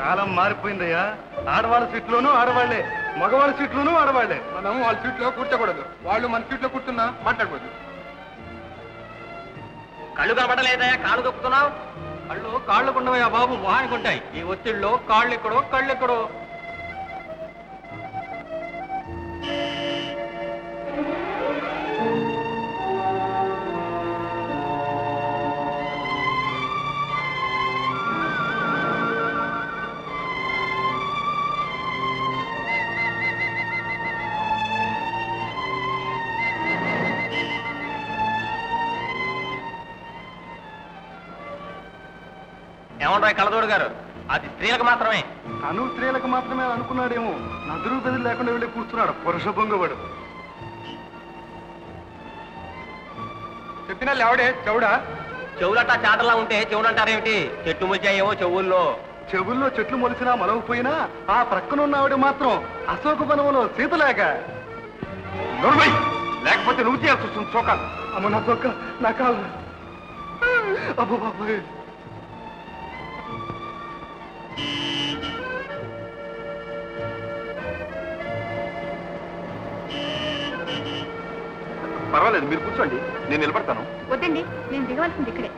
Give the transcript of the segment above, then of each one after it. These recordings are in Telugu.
కాలం మారిపోయిందయ్యా ఆడవాళ్ళ సీట్లోనూ ఆడవాళ్లే మగవాళ్ళ సీట్లోనూ ఆడవాళ్లే మనం వాళ్ళ సీట్లో కూర్చోకూడదు వాళ్ళు మన సీట్లో కూర్చున్నా మాట్లాడకూడదు కళ్ళు కనబడలేదయా కాళ్ళు దొక్కుతున్నావు కళ్ళు కాళ్ళు ఉండవయ్యా బాబు మొహానికి ఉంటాయి ఈ ఒత్తిడిలో కాళ్ళు ఎక్కడో కళ్ళు ఎక్కడో ఏమంటారు కళ్ళదోడు గారు అది స్త్రీలకు మాత్రమే అను స్త్రీలకు మాత్రమే అనుకున్నాడేమో నదురు గది లేకుండా వెళ్ళి కూర్చున్నాడు పురుష పొంగవాడు చెప్పినా లేవడే చౌడా చెవులట చాటలా ఉంటే చెవులు అంటారేమిటి చెట్టు ముచ్చాయేమో చెవుల్లో చెవుల్లో చెట్లు మొలిసినా మలవపోయినా ఆ ప్రక్కనున్న ఆవిడ మాత్రం అశోక వనంలో సీతలేక నోర్మై లేకపోతే నువ్వు చేయాల్సి వస్తుంది చోక అమ్మ నా చొక్క నా కాలు అబ్బో బాబాయ్ పర్వాలేదు మీరు కూర్చోండి నేను నిలబడతాను వద్దండి నేను దిగవలసింది ఇక్కడే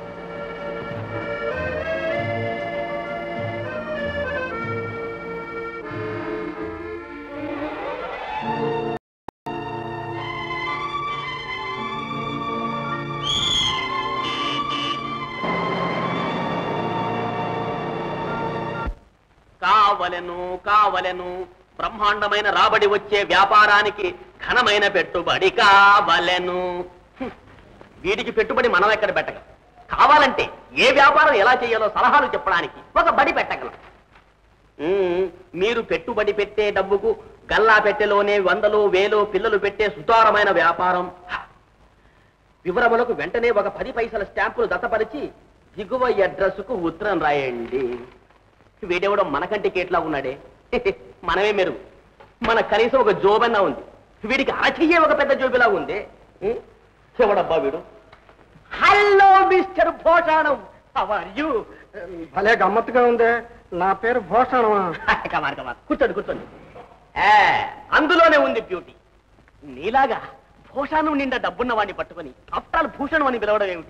కావలెను కావలెను బ్రహ్మాండమైన రాబడి వచ్చే వ్యాపారానికి ఘనమైన పెట్టుబడి కావలెను హ్మ్. వీటికి పెట్టుబడి మనం ఎక్కడ పెట్టగలం కావాలంటే ఏ వ్యాపారం ఎలా చేయాలో సలహాలు చెప్పడానికి ఒక బడి పెట్టగలం ఉమ్, మీరు పెట్టుబడి పెట్టే డబ్బుకు గల్లా పెట్టెలోనే వందలు వేలు పిల్లలు పెట్టే సుతారమైన వ్యాపారం వివరములకు వెంటనే ఒక పది పైసల స్టాంపులు దత్తపరిచి దిగువ అడ్రస్కు ఉత్తరం రాయండి వీడెవడో మనకంటే కేట్లా ఉన్నాడే మనమే మెరుగు మన కనీసం ఒక జోబన్నా ఉంది వీడికి అరచెయ్యే ఒక పెద్ద జోబిలా ఉంది ఉం? ఎవడబ్బా వీడు hello mister Bhoshanam are you భలే గమ్మత్తుగా ఉందే నా పేరు భూషణమా కమార్ కమార్ కూర్చోండి కూర్చోండి ఆ, అందులోనే ఉంది బ్యూటీ నీలాగా భూషణం నిండా డబ్బున్న వాడిని పట్టుకొని అప్టాలు భూషణం అని పిలవడం ఏమిటి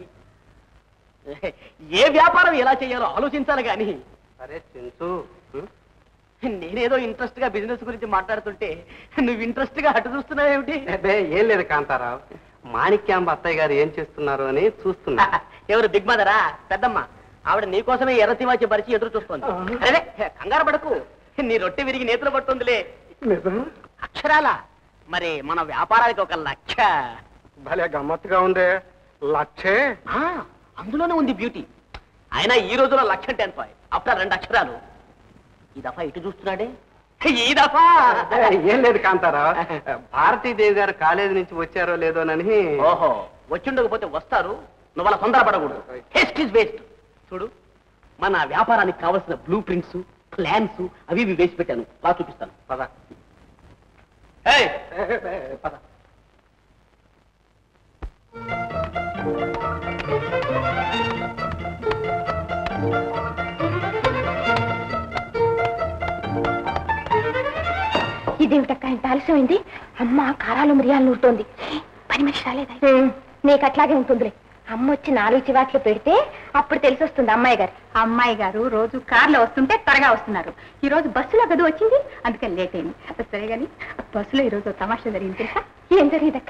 ఏ వ్యాపారం ఎలా చేయాలో ఆలోచించాలి కానీ సరే చించు నేనేదో ఇంట్రెస్ట్ గా బిజినెస్ గురించి మాట్లాడుతుంటే నువ్వు ఇంట్రెస్ట్ గా అటు చూస్తున్నావు ఏమిటి అదే ఏం లేదు కాంతారావు మాణిక్యాంబ అత్తయ్య గారు ఏం చేస్తున్నారు అని చూస్తున్నా ఎవరు దిగ్మదరా పెద్దమ్మ ఆవిడ నీకోసమే ఎర్ర తివాచి పరిచి ఎదురు చూస్తోంది అరే కంగారు పడకు నీ రొట్టె విరిగి నేతులు పట్టుందిలే నిజం అక్షరాల మరి మన వ్యాపారానికి ఒక లక్ష భలే గమ్మత్తుగా ఉందే లక్షే ఆ, అందులోనే ఉంది బ్యూటీ అయినా ఈ రోజులో లక్ష అంటే ఎంత అప్పుడు రెండు అక్షరాలు ఈ దఫా ఇటు చూస్తున్నాడే ఈ దఫా అదే, ఏం లేదు కాంతారావు భారతీదేవి గారు కాలేజీ నుంచి వచ్చారో లేదోనని ఓహో వచ్చిండకపోతే వస్తారు నువ్వు అలా తొందరపడకూడదు హెస్ట్ ఇస్ వేస్ట్ చూడు మన వ్యాపారానికి కావలసిన బ్లూ ప్రింట్స్ ప్లాన్స్ అవి ఇవి వేసి పెట్టాను బాగా చూపిస్తాను పద ఏయ్, పద. ఇదేమిటక్క ఇంత ఆలస్యమైంది అమ్మ కారాలు మిరియాలు నూరుతోంది పని మనిషి రాలేదా నీకు అట్లాగే ఉంటుందిలే అమ్మ వచ్చి నాలుగు చివాట్లు పెడితే అప్పుడు తెలిసి వస్తుంది అమ్మాయి గారు అమ్మాయి గారు రోజు కార్లో వస్తుంటే త్వరగా వస్తున్నారు ఈ రోజు బస్సులో గది వచ్చింది అందుకని లేట్ అయింది సరే గాని బస్సులో ఈ రోజు తమాషా జరిగింది తెలుసా ఏం జరిగిందక్క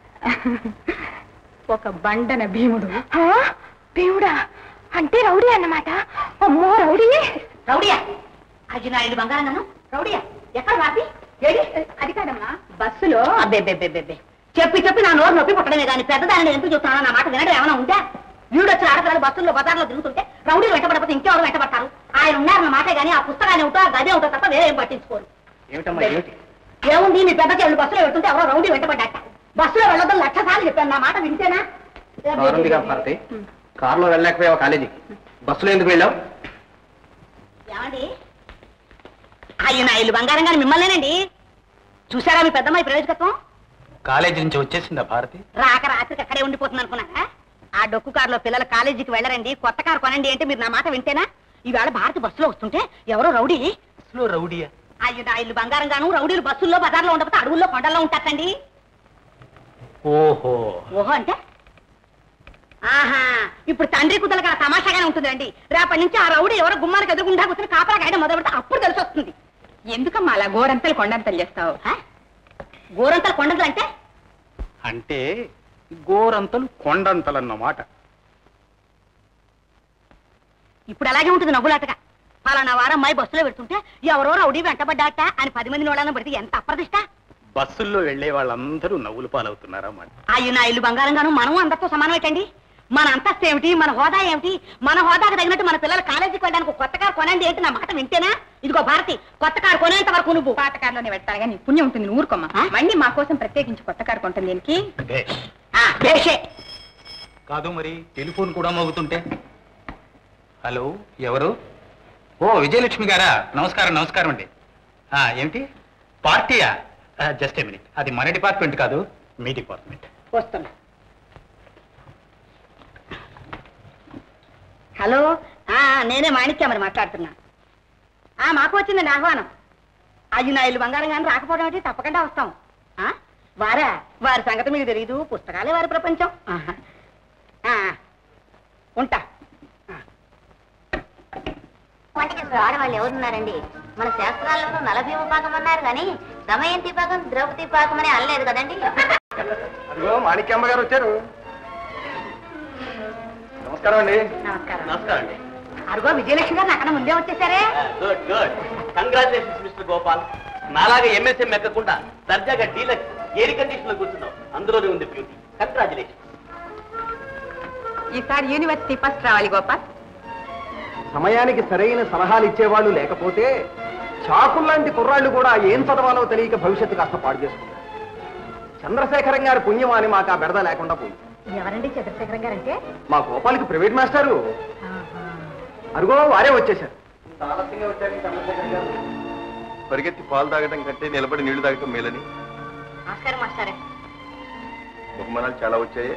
ఒక బండన భీముడు భీముడా అంటే రౌడీ అన్నమాట అమ్మో రౌడీ రౌడీయా అది నా ఇది బంగారం రౌడీయా ఎక్కడ వాపి ఏడి అది కాదమ్మా బస్సులో అబ్బే చెప్పి చెప్పి నా నోరు నొప్పి పుట్టడమే కానీ పెద్దదాన్ని ఎందుకు చెప్తాను నా మాట వినడం ఏమైనా ఉందా వీడు వచ్చిన ఆడపిల్లలు బస్సుల్లో బజార్లో తిరుగుతుంటే రౌడీలు వెంటబడకపోతే ఇంకెవరు వెంటబడతారు ఆయన ఉన్నారన్న మాట కానీ ఆ పుస్తకాన్ని ఉంటో ఆ గదే ఉంటో తప్ప వేరే ఏం పట్టించుకోరు ఏమిటమ్మా ఏమిటి ఏముంది మీ పెద్ద చెల్లు బస్సులో వెళ్తుంటే ఎవరో రౌడీ వెంటబడ్డాట బస్సులో వెళ్ళొద్దని లక్ష సార్లు చెప్పాను నా మాట వింటేనా బాగుందిగా భారతి కారులో వెళ్ళలేకపోయావు కాలేజీకి బస్సులో ఎందుకు వెళ్ళావు ఏమండి ఆయన ఇల్లు బంగారం గాని మిమ్మల్నేనండి చూసారా మీ పెద్దమ్మాయి ప్రవేశకత్వం కాలేజీ నుంచి వచ్చేసిందా భారతి రాక రాత్రికి అక్కడే ఉండిపోతుంది అనుకున్నారా ఆ డొక్కు కారులో పిల్లలు కాలేజీకి వెళ్ళరండి కొత్త కారు కొనండి అంటే మీరు నా మాట వింటేనా ఈవేళ భారతి బస్సులో వస్తుంటే ఎవరో రౌడీ అసలు రౌడీయా అయ్యో నా ఇల్లు బంగారం గాను రౌడీలు బస్సుల్లో బజార్లో ఉండకపోతే అడవుల్లో కొండల్లో ఉంటారండి ఓహో ఓహో అంటే ఆహా ఇప్పుడు తండ్రి కుదలకి ఆ తమాషాగానే ఉంటుందండి రేపటి నుంచి ఆ రౌడీ ఎవరో గుమ్మానికి ఎదురుగుండా కూర్చొని కాపలా గాయడం మొదలు పెడితే అప్పుడు తెలిసి వస్తుంది ఎందుకమ్మా అలా గోరంతలు కొండంతలు చేస్తావు గోరంతలు కొండంతలు అంటే అంటే గోరంతలు కొండంతలన్నమాట ఇప్పుడు అలాగే ఉంటుంది నవ్వులాటగా పలానా వారం అమ్మాయి బస్సులో పెడుతుంటే ఎవరో రౌడీ వెంటబడ్డాట అని పది మంది నోళ్ళని పడితే ఎంత అప్రదిష్ట బస్సుల్లో వెళ్లే వాళ్ళందరూ నవ్వులు పాలవుతున్నారన్నమాట అయ్యో నా ఇల్లు బంగారం గాను మనం అందరితో సమానం ఏంటండి మన అంతస్తు ఏమిటి మన హోదా ఏమిటి మన హోదాకు తగినట్టు మన పిల్లలు కాలేజీకి వెళ్ళడానికి ఒక కొత్త కారు కొనండి ఏంటి నా మాట వింటేనా ఇదిగో భారతి కొత్త కారు కొనేంత వరకు నువ్వు పాత కారులోనే పెడతారు కానీ పుణ్యం ఉంటుంది నువ్వు ఊరుకోమ్మా ఆ? మళ్ళీ మా కోసం ప్రత్యేకించి కొత్త కారు కొంటుంది దీనికి ఆ, భేషే కాదు మరి టెలిఫోన్ కూడా మోగుతుంటే హలో ఎవరు ఓ విజయలక్ష్మి గారా నమస్కారం నమస్కారం అండి ఆ, ఏమిటి పార్టీయా జస్ట్ ఏ మినిట్ అది మన డిపార్ట్మెంట్ కాదు మీ డిపార్ట్మెంట్ వస్తున్నా హలో ఆ, నేనే మాణిక్య మరి మాట్లాడుతున్నా ఆ, మాకు వచ్చిందండి ఆహ్వానం అయ్యి నా ఇల్లు బంగారం కానీ రాకపోవడం అంటే తప్పకుండా వస్తాం ఆ, వారా వారి సంగతి మీకు తెలియదు పుస్తకాలే వారి ప్రపంచం ఆహా. ఆ, ఉంటా వంటకి ఆడవాళ్ళు ఎవరున్నారండి మన శాస్త్రాల్లోనూ నలభీమ పాకం అన్నారు కానీ దమయంతి పాకం ద్రౌపది పాకం అని అనలేదు కదండి అదిగో మాణిక్యమ్మ గారు వచ్చారు నమస్కారం అండి నమస్కారం నమస్కారం అండి అరుగో విజయలక్ష్మి గారు నాకన్నా ముందే వచ్చేసారే good good congratulations mister Gopal నాలాగా ఎంఎస్ఎం ఎక్కకుండా దర్జాగా డీలక్స్ ఎయిర్ కండిషన్ లో కూర్చున్నావు అందులోనే ఉంది బ్యూటీ కంగ్రాచులేషన్ ఈసారి యూనివర్సిటీ ఫస్ట్ రావాలి గోపాల్ సమయానికి సరైన సలహాలు ఇచ్చేవాళ్ళు లేకపోతే చాకుల్లాంటి కుర్రాళ్ళు కూడా ఏం చదవాలో తెలియక భవిష్యత్తు కాస్త పాడు చేసుకున్నారు చంద్రశేఖరం గారి పుణ్యం అని మాకు ఆ బెడద లేకుండా పోయింది ఎవరండి చంద్రశేఖరం గారంటే మా గోపాల్కి ప్రైవేట్ మాస్టారు అరుగో వారే వచ్చేశారు పరిగెత్తి పాలు తాగడం కంటే నిలబడి నీళ్లు తాగటం మేలని నమస్కారం మాస్టారే బహుమానాలు చాలా వచ్చాయి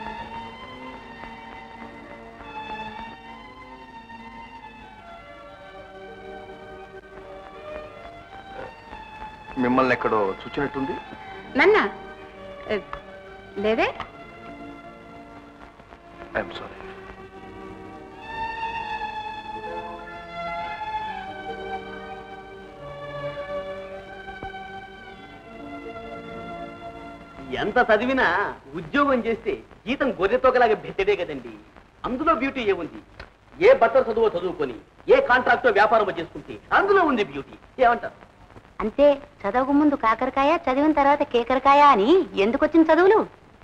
మిమ్మల్ని ఎక్కడో చూచినట్టుంది నన్న ఏ, లేదే ఐఎమ్ సారీ ఎంత చదివినా ఉద్యోగం చేస్తే జీతం గొర్రెతోకలాగా బెట్టడే కదండి అందులో బ్యూటీ ఏముంది ఏ బట్టలు చదువో చదువుకొని ఏ కాంట్రాక్టో వ్యాపారమో చేసుకుంటే అందులో ఉంది బ్యూటీ ఏమంటారు అంతే చదవక ముందు కాకరకాయ చదివిన తర్వాత కేకరకాయ అని ఎందుకు వచ్చిన చదువులు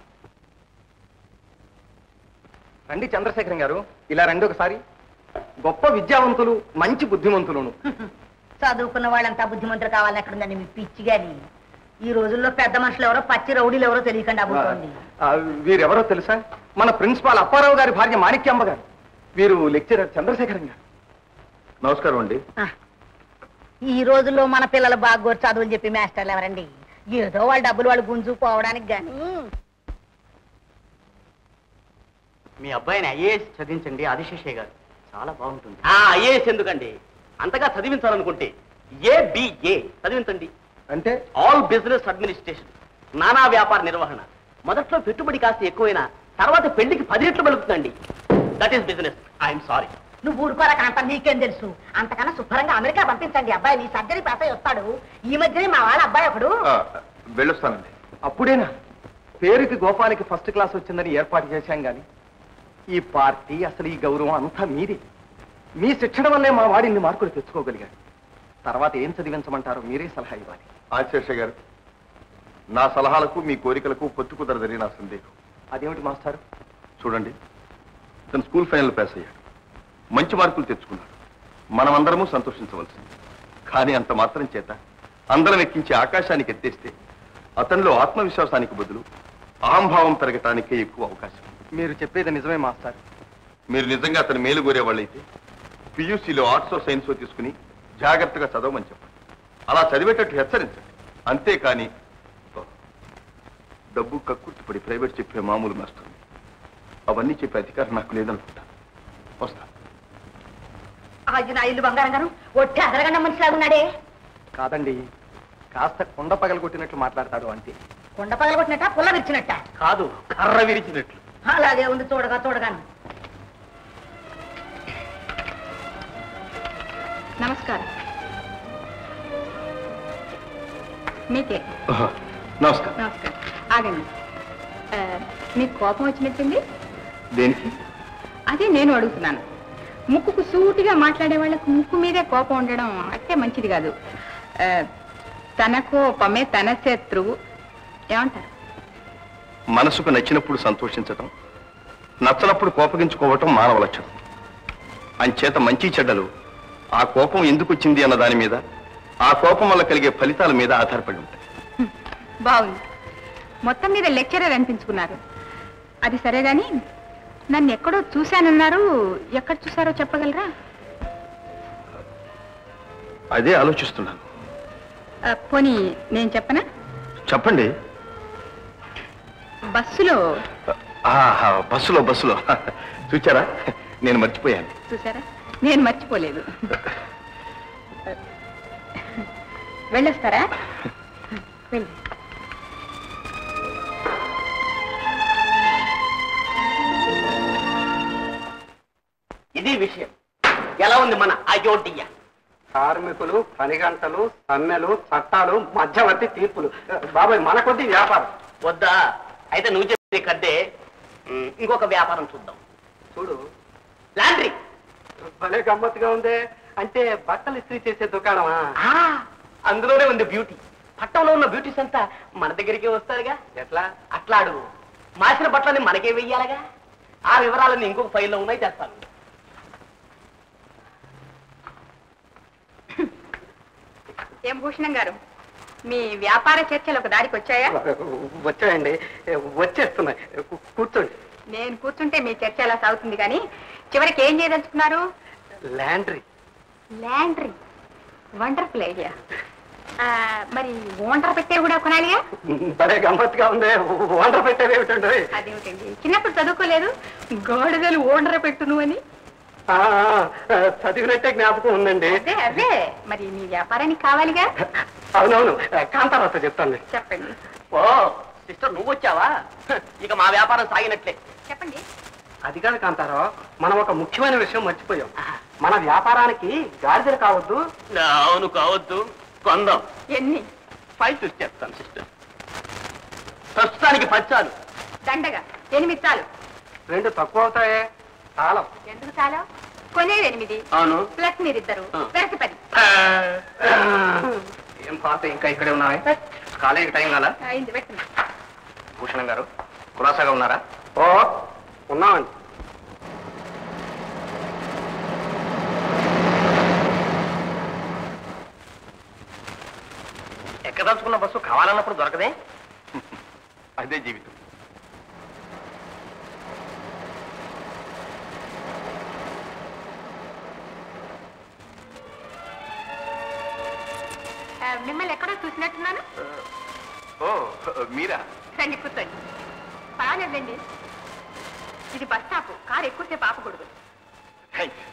రండి చంద్రశేఖరం గారు ఇలా రండి ఒకసారి గొప్ప విద్యావంతులు మంచి బుద్ధిమంతులను చదువుకున్న వాళ్ళంతా బుద్ధిమంతులు కావాలని ఎక్కడుందండి మీ పిచ్చి గాని ఈ రోజుల్లో పెద్ద మనుషులు ఎవరో పచ్చి రౌడీలు ఎవరో తెలియకుండా అబ్బుతోంది ఆ, వీరెవరో తెలుసా మన ప్రిన్సిపాల్ అప్పారావు గారి భార్య మాణిక్యమ్మ గారు వీరు లెక్చరర్ చంద్రశేఖరం గారు నమస్కారం అండి ఆ, ఈ రోజుల్లో మన పిల్లలు బాగోరు చదువులు చెప్పి మాస్టర్లు ఎవరండి ఏదో వాళ్ళ డబ్బులు వాళ్ళు గుంజుకుపోవడానికి గాని మీ అబ్బాయిని ఐఏఎస్ చదివించండి ఆదిశేషయ్య గారు చాలా బాగుంటుంది ఆ ఐఏఎస్ ఎందుకండి అంతగా చదివించాలనుకుంటే ఏబిఏ చదివించండి అంటే ఆల్ బిజినెస్ అడ్మినిస్ట్రేషన్ నానా వ్యాపార నిర్వహణ మొదట్లో పెట్టుబడి కాస్త ఎక్కువైనా తర్వాత పెళ్లికి పది రెట్లు పలుకుతుందండి that is business I'm sorry నువ్వు ఊరుకోరా కాంత నీకేం తెలుసు అంతకన్నా శుభ్రంగా అమెరికా పంపించండి అబ్బాయి నీ సర్జరీ పాస్ అయి వస్తాడు ఈ మధ్యనే మా వాళ్ళ అబ్బాయి ఒకడు ఆ, వెళ్ళొస్తానండి అప్పుడేనా పేరుకి గోపాలకి ఫస్ట్ క్లాస్ వచ్చిందని ఏర్పాటు చేశాం గాని ఈ పార్టీ అసలు ఈ గౌరవం అంతా మీది మీ శిక్షణ వల్లే మా వాడి ఇన్ని మార్కులు తెచ్చుకోగలిగాడు తర్వాత ఏం చదివించమంటారో మీరే సలహా ఇవ్వాలి ఆశేష గారు నా సలహాలకు మీ కోరికలకు పొత్తు కుదరదని నా సందేహం అదేమిటి మాస్టారు చూడండి తను స్కూల్ ఫైనల్ పాస్ అయ్యాడు మంచి మార్కులు తెచ్చుకున్నాడు మనమందరము సంతోషించవలసింది కానీ అంత మాత్రం చేత అందరం ఎక్కించి ఆకాశానికి ఎత్తేస్తే అతనిలో ఆత్మవిశ్వాసానికి బదులు అహంభావం పెరగటానికే ఎక్కువ అవకాశం మీరు చెప్పేది నిజమే మాస్టర్ మీరు నిజంగా అతను మేలు కోరే వాళ్ళైతే పియూసీలో ఆర్ట్స్ సైన్స్ తీసుకుని జాగ్రత్తగా చదవమని చెప్పండి అలా చదివేటట్టు హెచ్చరించండి అంతేకాని డబ్బు కక్కుర్తిపడి ప్రైవేట్ చెప్పే మామూలు నష్టం అవన్నీ చెప్పే అధికారం నాకు లేదనుకుంటా వస్తా అది నా ఇల్లు బంగారం గారు ఒట్టి అదరగండ మనిషిలాగున్నాడే కాదండి కాస్త కుండ పగలు కొట్టినట్లు మాట్లాడతాడు అంతే కొండ పగల కొట్టినట్ట పుల్ల విరిచినట్ట కాదు కర్ర విరిచినట్లు అలాగే ఉంది చూడగా చూడగాను నమస్కారం మీకే నమస్కారం నమస్కారం ఆగండి ఆ, మీకు కోపం వచ్చినట్టుంది దేనికి అదే నేను అడుగుతున్నాను ముక్కుకు సూటిగా మాట్లాడే వాళ్ళకు ముక్కు మీదే కోపం ఉండడం అంటే మంచిది కాదు ఆ, తన కోపమే తన శత్రువు ఏమంటారు మనసుకు నచ్చినప్పుడు సంతోషించటం నచ్చనప్పుడు కోపగించుకోవటం మానవ లక్షణం అంచేత మంచి చెడ్డలు ఆ కోపం ఎందుకు వచ్చింది అన్న దాని మీద ఆ కోపం వల్ల కలిగే ఫలితాల మీద ఆధారపడి ఉంటాయి బాగుంది మొత్తం మీద లెక్చరర్ అనిపించుకున్నారు అది సరే గాని నన్ను ఎక్కడో చూశానన్నారు ఎక్కడ చూసారో చెప్పగలరా అదే ఆలోచిస్తున్నాను ఆ, పోనీ నేను చెప్పనా చెప్పండి బస్సులో ఆహా, బస్సులో బస్సులో చూచారా నేను మర్చిపోయాను చూసారా నేను మర్చిపోలేదు వెళ్ళొస్తారా వెళ్ళి ఇది విషయం ఎలా ఉంది మన అయోధ్య కార్మికులు పని గంటలు సమ్మెలు చట్టాలు మధ్యవర్తి తీర్పులు బాబాయ్ మన కొద్ది వ్యాపారం వద్దా అయితే నువ్వు చెప్పే కద్దే ఉమ్, ఇంకొక వ్యాపారం చూద్దాం చూడు లాండ్రీ భలే గమ్మత్తుగా ఉందే అంటే బట్టలు ఇస్త్రీ చేసే దుకాణమా ఆ, అందులోనే ఉంది బ్యూటీ పట్టంలో ఉన్న బ్యూటీస్ అంతా మన దగ్గరికి వస్తారుగా ఎట్లా అట్లా అడుగు మాసిన బట్టలని మనకే వెయ్యాలగా ఆ వివరాలన్నీ ఇంకొక ఫైల్లో ఉన్నాయి చేస్తాను ఏం భూషణం గారు మీ వ్యాపార చర్చలు ఒక దారికి వచ్చాయా వచ్చాయండి వచ్చేస్తున్నాయి కూ- కూర్చోండి నేను కూర్చుంటే మీ చర్చ ఎలా సాగుతుంది కానీ చివరికి ఏం చేయదలుచుకున్నారు ల్యాండ్రీ ల్యాండ్రీ వండర్ఫుల్ ఐడియా మరి ఓంటర్ పెట్టే కూడా కొనాలిగా భలే గమ్మత్తుగా ఉంది వండర్ పెట్టేదేమిటండి అదేమిటండి చిన్నప్పుడు చదువుకోలేదు గోడదలు ఓండర పెట్టును అని ఆ, ఆ, చదివినట్టే జ్ఞాపకం ఉందండి అదే అదే మరి మీ వ్యాపారానికి కావాలిగా అవునవును కాంతారాత చెప్తాను చెప్పండి ఓ సిస్టర్ నువ్వు వచ్చావా హ, ఇక మా వ్యాపారం సాగినట్లే చెప్పండి అది కాదు కాంతారావు మనం ఒక ముఖ్యమైన విషయం మర్చిపోయాం మన వ్యాపారానికి గాడిదలు కావద్దు అవును కావద్దు కొందాం ఎన్ని ఫైవ్ చూసి చెప్తాను సిస్టర్ ప్రస్తుతానికి పచ్చాలు దండగా ఎనిమిది చాలు రెండు తక్కువ అవుతాయే తాళం ఎందుకు చాలు కొనేది ఎనిమిది అవును ప్లస్ మీరిద్దరు ఆ. వెరసి పది ఏం పాత ఇంకా ఇక్కడే ఉన్నావే కాలేజీకి టైం కదా అయింది పెట్టండి భూషణం గారు కులాసాగా ఉన్నారా ఓ ఉన్నామండి ఎక్కదలుచుకున్న బస్సు కావాలన్నప్పుడు దొరకదే అదే జీవితం ఆ, మిమ్మల్ని ఎక్కడో చూసినట్టున్నాను ఓ మీరా రండి కూర్చోండి పర్వాలేదండి ఇది బస్ స్టాప్ కారు ఎక్కువసేపు ఆపకూడదు థ్యాంక్స్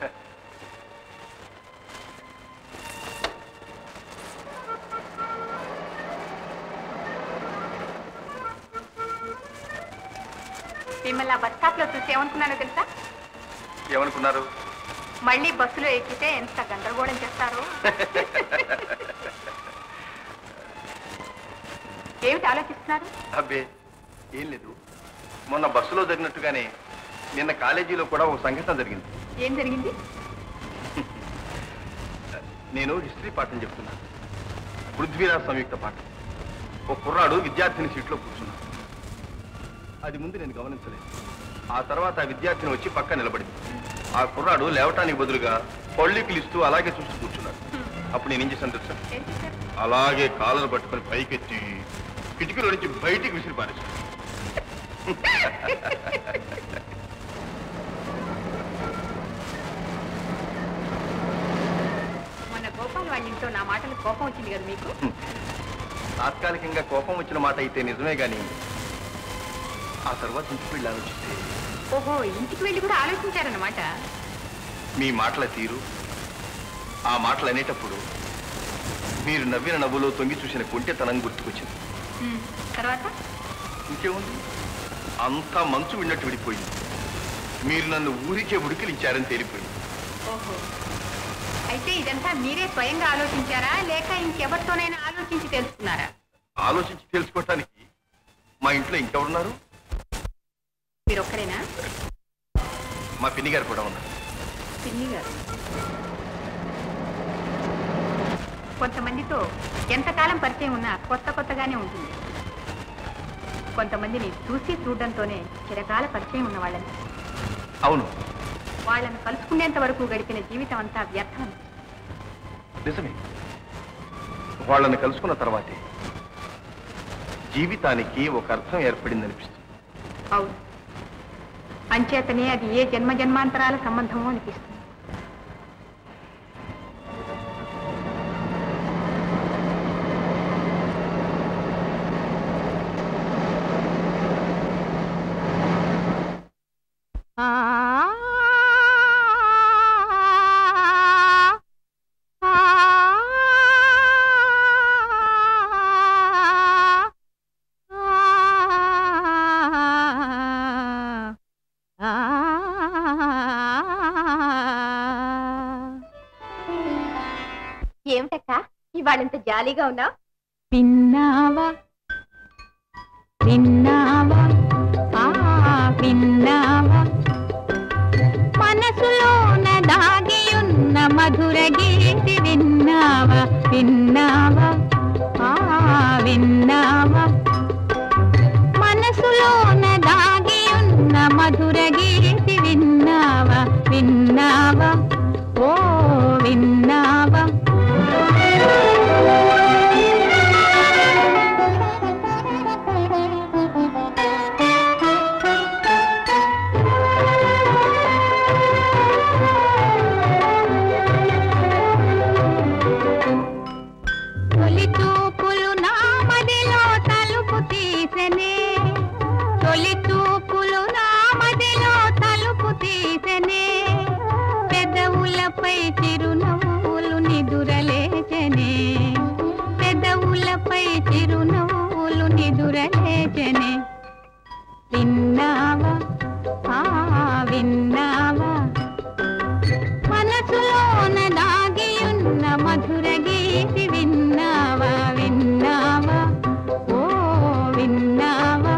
మిమ్మల్ని ఆ బస్ స్టాప్ లో చూసి ఏమనుకున్నానో తెలుసా ఏమనుకున్నారు మళ్ళీ బస్సులో ఎక్కితే ఎంత గందరగోళం చేస్తారు ఏమిటి ఆలోచిస్తున్నారు అబ్బే ఏం లేదు మొన్న బస్సులో జరిగినట్టుగానే నిన్న కాలేజీలో కూడా ఒక సంఘటన జరిగింది ఏం జరిగింది నేను హిస్టరీ పాఠం చెప్తున్నా పృథ్వీరాజ్ సంయుక్త పాఠం ఓ కుర్రాడు విద్యార్థిని సీట్లో కూర్చున్నాడు అది ముందు నేను గమనించలేదు ఆ తర్వాత ఆ విద్యార్థిని వచ్చి పక్క నిలబడింది ఆ కుర్రాడు లేవటానికి బదులుగా పళ్ళికులు ఇస్తూ అలాగే చూస్తూ కూర్చున్నాడు అప్పుడు నేను ఏం చేశాను తెలుసా ఏం చేశారు? అలాగే కాళ్ళను పట్టుకొని పైకెత్తి కిటికీలో నుంచి బయటికి విసిరి పారేశాను మొన్న గోపాల్ వాళ్ళ ఇంట్లో నా మాటలు కోపం వచ్చింది కదా మీకు తాత్కాలికంగా కోపం వచ్చిన మాట అయితే నిజమే గాని ఆ తర్వాత ఇంటికి వెళ్ళి ఆలోచిస్తే ఓహో ఇంటికి వెళ్ళి కూడా ఆలోచించారన్నమాట మీ మాటల తీరు ఆ మాటలు అనేటప్పుడు మీరు నవ్విన నవ్వులో తొంగి చూసిన కొంటెతనం గుర్తుకొచ్చింది ఉమ్, తర్వాత ఇంకేముంది అంతా మంచు విన్నట్టు విడిపోయింది మీరు నన్ను ఊరికే ఉడికిలించారని తేలిపోయింది ఓహో అయితే ఇదంతా మీరే స్వయంగా ఆలోచించారా లేక ఇంకెవరితోనైనా ఆలోచించి తెలుసుకున్నారా ఆలోచించి తెలుసుకోవటానికి మా ఇంట్లో ఇంకెవరున్నారు మీరు ఒక్కరేనా మా పిన్ని గారు కూడా ఉన్నారు పిన్ని గారు కొంతమందితో ఎంతకాలం పరిచయం ఉన్నా కొత్త కొత్తగానే ఉంటుంది కొంతమందిని చూసి చూడడంతోనే చిరకాల పరిచయం ఉన్న వాళ్ళని అవును వాళ్ళని కలుసుకునేంత వరకు గడిపిన జీవితం అంతా వ్యర్థం నిజమే వాళ్ళని కలుసుకున్న తర్వాతే జీవితానికి ఒక అర్థం ఏర్పడింది అనిపిస్తుంది అవును అంచేతనే అది ఏ జన్మ జన్మాంతరాల సంబంధమో అనిపిస్తుంది ఏమిటక్క ఇవాళంత జాలీగా ఉన్నావు విన్నావా విన్నావా ఆ విన్నావా మనసులోన దాగియున్న మధుర గీతి విన్నావా విన్నావా ఆ విన్నావా మనసులోన దాగియున్న మధుర గీతి విన్నావా విన్నావా ఓ విన్నావా తొలి చూపులు నా మదిలో తలుపు తీసెనే తొలి చూపులు నా మదిలో తలుపు తీసెనే పెదవులపై చిరునవ్వులు నిదురలేచనే పెదవులపై చిరునవ్వులు నిదురలేచనే విన్నావా ఆ విన్నావా మనసులోన దాగియున్న మధుర గీతి విన్నావా విన్నావా ఓ విన్నావా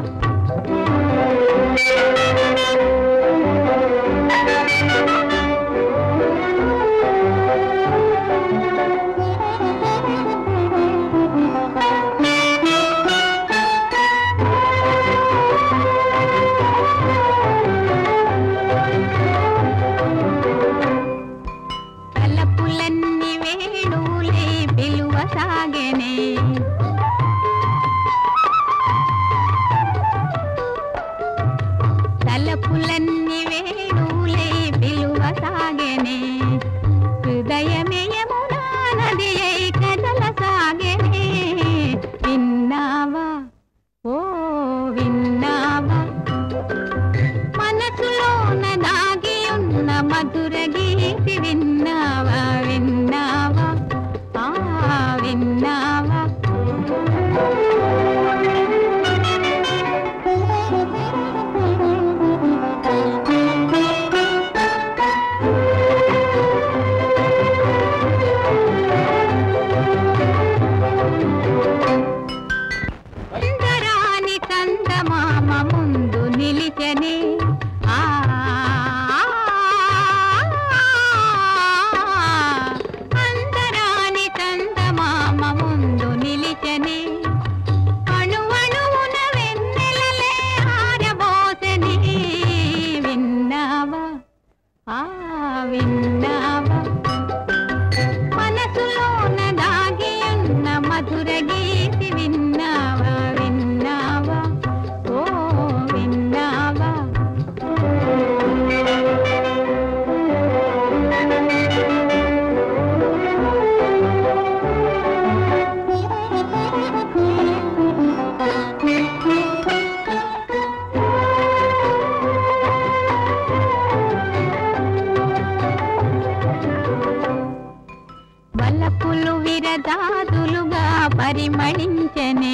పరిమళించనే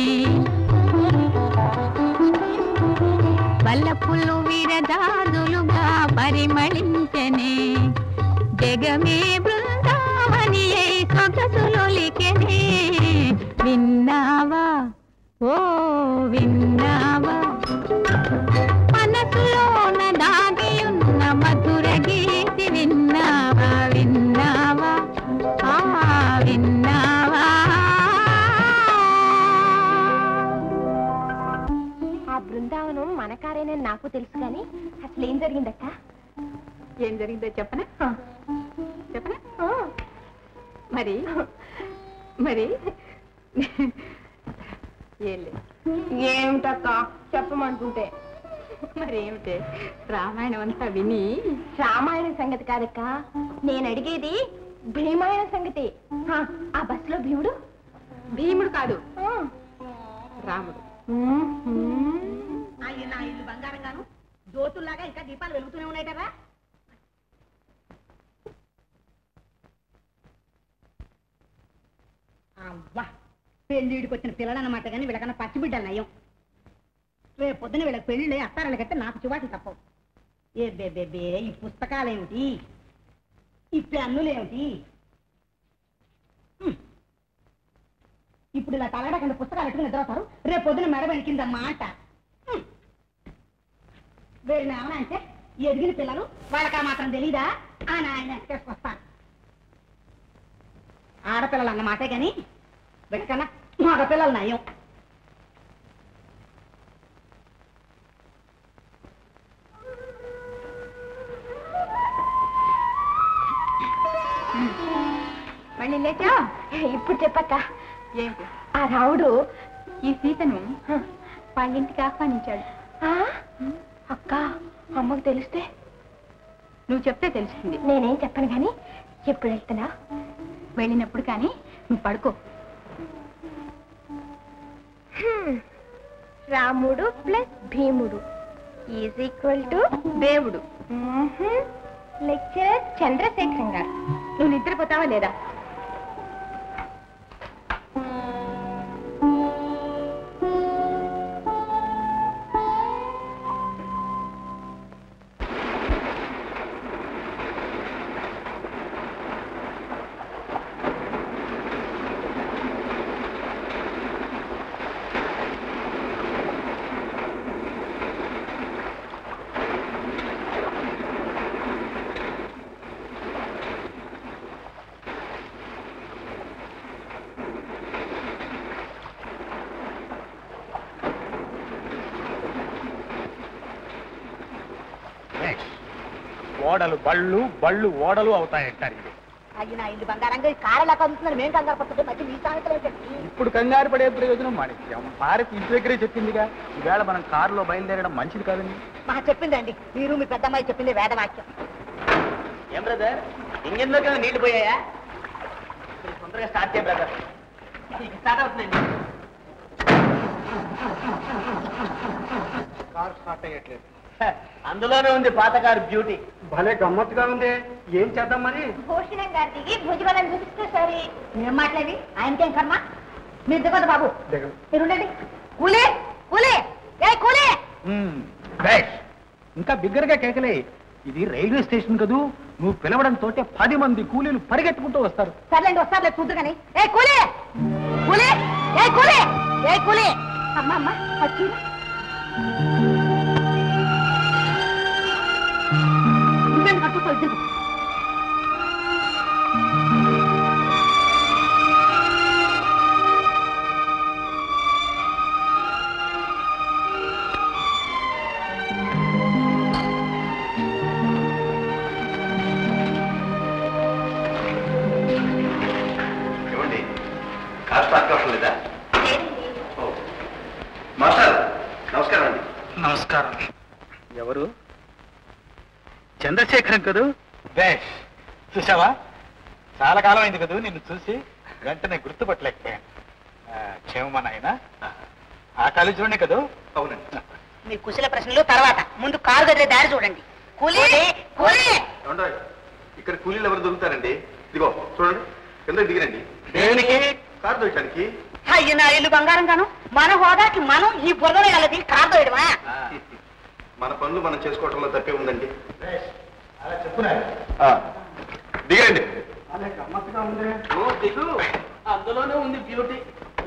వల్లపులు విరదాదులుగా పరిమళించనే జగమే బృందావని సొగసులొలికెనే విన్నావా ఓ విన్నావా మనసులోన దాగియున్న మధుర గీతి విన్నావా విన్నావా ఆ విన్నావా ఆ బృందావనం మన కారేనని నాకు తెలుసు కానీ అసలు ఏం జరిగిందక్క ఏం జరిగిందో చెప్పనా చెప్పనా మరి మరి ఏం లేదు ఏమిటక్క చెప్పమంటుంటే మరి ఏమిటి రామాయణం అంతా విని రామాయణ సంగతి కాదక్క నేను అడిగేది భీమాయణ సంగతి ఆ, ఆ బస్సులో భీముడు భీముడు కాదు ఆ. రాముడు నా ఇల్లు బంగారం గాను జ్యోతుల్లాగా ఇంకా దీపాలు వెలుగుతూనే ఉన్నాయి కదా అవ్వా పెళ్ళిడికి వచ్చిన పిల్లలు అన్నమాట కానీ వీళ్ళకన్నా పచ్చి బిడ్డలు నయం రేపు పొద్దున వీళ్ళకి పెళ్ళి అత్తారాలకైతే నాకు చివాట్లు తప్పవు ఏ బే బే బే ఈ పుస్తకాలేమిటి ఈ పెన్నులేమిటి హ్మ్. ఇప్పుడు ఇలా తలడకుండా పుస్తకాలు పెట్టుకుని నిద్రవుతారు రేపు పొద్దున మెడ వెణికింద మాట హ్మ్. వీళ్ళని ఏమన్నా అంటే ఎదిగిన పిల్లలు వాళ్ళకి ఆ మాత్రం తెలీదా ఆ నాయన తీసుకొస్తాను ఆడపిల్లలు అన్న మాటే కానీ వీళ్ళకన్నా మగ పిల్లలు నయం మళ్ళీ లేచా ఇప్పుడు చెప్పక్క ఏంటి ఆ రావుడు ఈ సీతను వాళ్ళింటికి ఆహ్వానించాడు ఆ? అక్క అమ్మకు తెలిస్తే నువ్వు చెప్తే తెలుస్తుంది నేనేం చెప్పను కానీ ఎప్పుడు వెళ్తున్నా వెళ్ళినప్పుడు కానీ నువ్వు పడుకో హ్మ్. Ramudu plus Bheemudu is equal to దేవుడు లెక్చరర్ చంద్రశేఖరం గారు నువ్వు నిద్రపోతావా లేదా ఓడలు బళ్ళు బళ్ళు ఓడలు అవుతాయంటారు ఇది అయ్యి నా ఇల్లు బంగారంగా కారలా కదులుతున్నారు మేము కంగారు పడుతుంటే మధ్య మీ సామెతలు ఏంటండి ఇప్పుడు కంగారు పడే ప్రయోజనం మాణిక్యం భారత్ ఇంటి దగ్గరే చెప్పిందిగా ఈవేళ మనం కారులో బయలుదేరడం మంచిది కాదండి మా చెప్పిందండి మీరు మీ పెద్దమ్మాయి చెప్పింది వేదవాక్యం ఏం బ్రదర్ ఇంజిన్ లో కదా నీళ్లు పోయాయా కొంచెం తొందరగా స్టార్ట్ చేయ బ్రదర్ స్టార్ట్ అవుతుందండి కారు స్టార్ట్ అయ్యట్లేదు హ, అందులోనే ఉంది పాత కారు బ్యూటీ భలే గమ్మత్తుగా ఉంది ఏం చేద్దాం మరి భూషణం గారి దిగి భుజబలం చూపిస్తే సరే ఏం మాట్లాడి ఆయనకేం కర్మ మీరు దిగదు బాబు దిగం. మీరు ఉండండి కూలే కూలే ఏ కూలే మ్మ్. బేష్. ఇంకా బిగ్గరగా కేకలే ఇది రైల్వే స్టేషన్ కదూ నువ్వు పిలవడంతో పది మంది కూలీలు పరిగెట్టుకుంటూ వస్తారు సర్లేండి వస్తారులే చూద్దు కానీ ఏ కూలే కూలే ఏ కూలే ఏ కూలే అమ్మ అమ్మ వచ్చి ఇద్దరిని కట్టుకో ఇద్దరు ఏమండి కారు స్టార్ట్ కావడం లేదా ఓ. మాస్టర్ నమస్కారం అండి నమస్కారం ఎవరు చంద్రశేఖరం కదూ బేష్ చూసావా చాలా కాలం అయింది కదూ నిన్ను చూసి వెంటనే గుర్తుపట్టలేకపోయాను ఆ, క్షేమమా నాయన ఆ కాలేజీలోనే కదూ అవునండి మీ కుశల ప్రశ్నలు తర్వాత ముందు కారు కదిలే దారి చూడండి కూలీ కూలీ ఏమండోయ్, ఇక్కడ కూలీలు ఎవరు దొరుకుతారండి ఇదిగో చూడండి కింద దిగిరండి దేనికి కారు దొరకడానికి అయ్యి నా ఇల్లు బంగారం గాను మన హోదాకి మనం ఈ బురదలో వెళ్ళది కాదోయడమా మన పనులు మనం చేసుకోవటంలో తప్పే ఉందండి ఆ, దిగండి అందులోనే ఉంది బ్యూటీ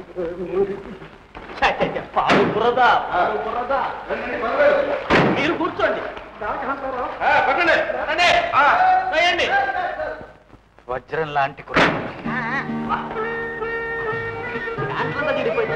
పాడు బురద పాడు బురద మీరు కూర్చోండి ఆ, పట్టండి. ఆ, వేయండి వజ్రం లాంటి కుర్రాడు. దాంట్లో తీరిపోయింది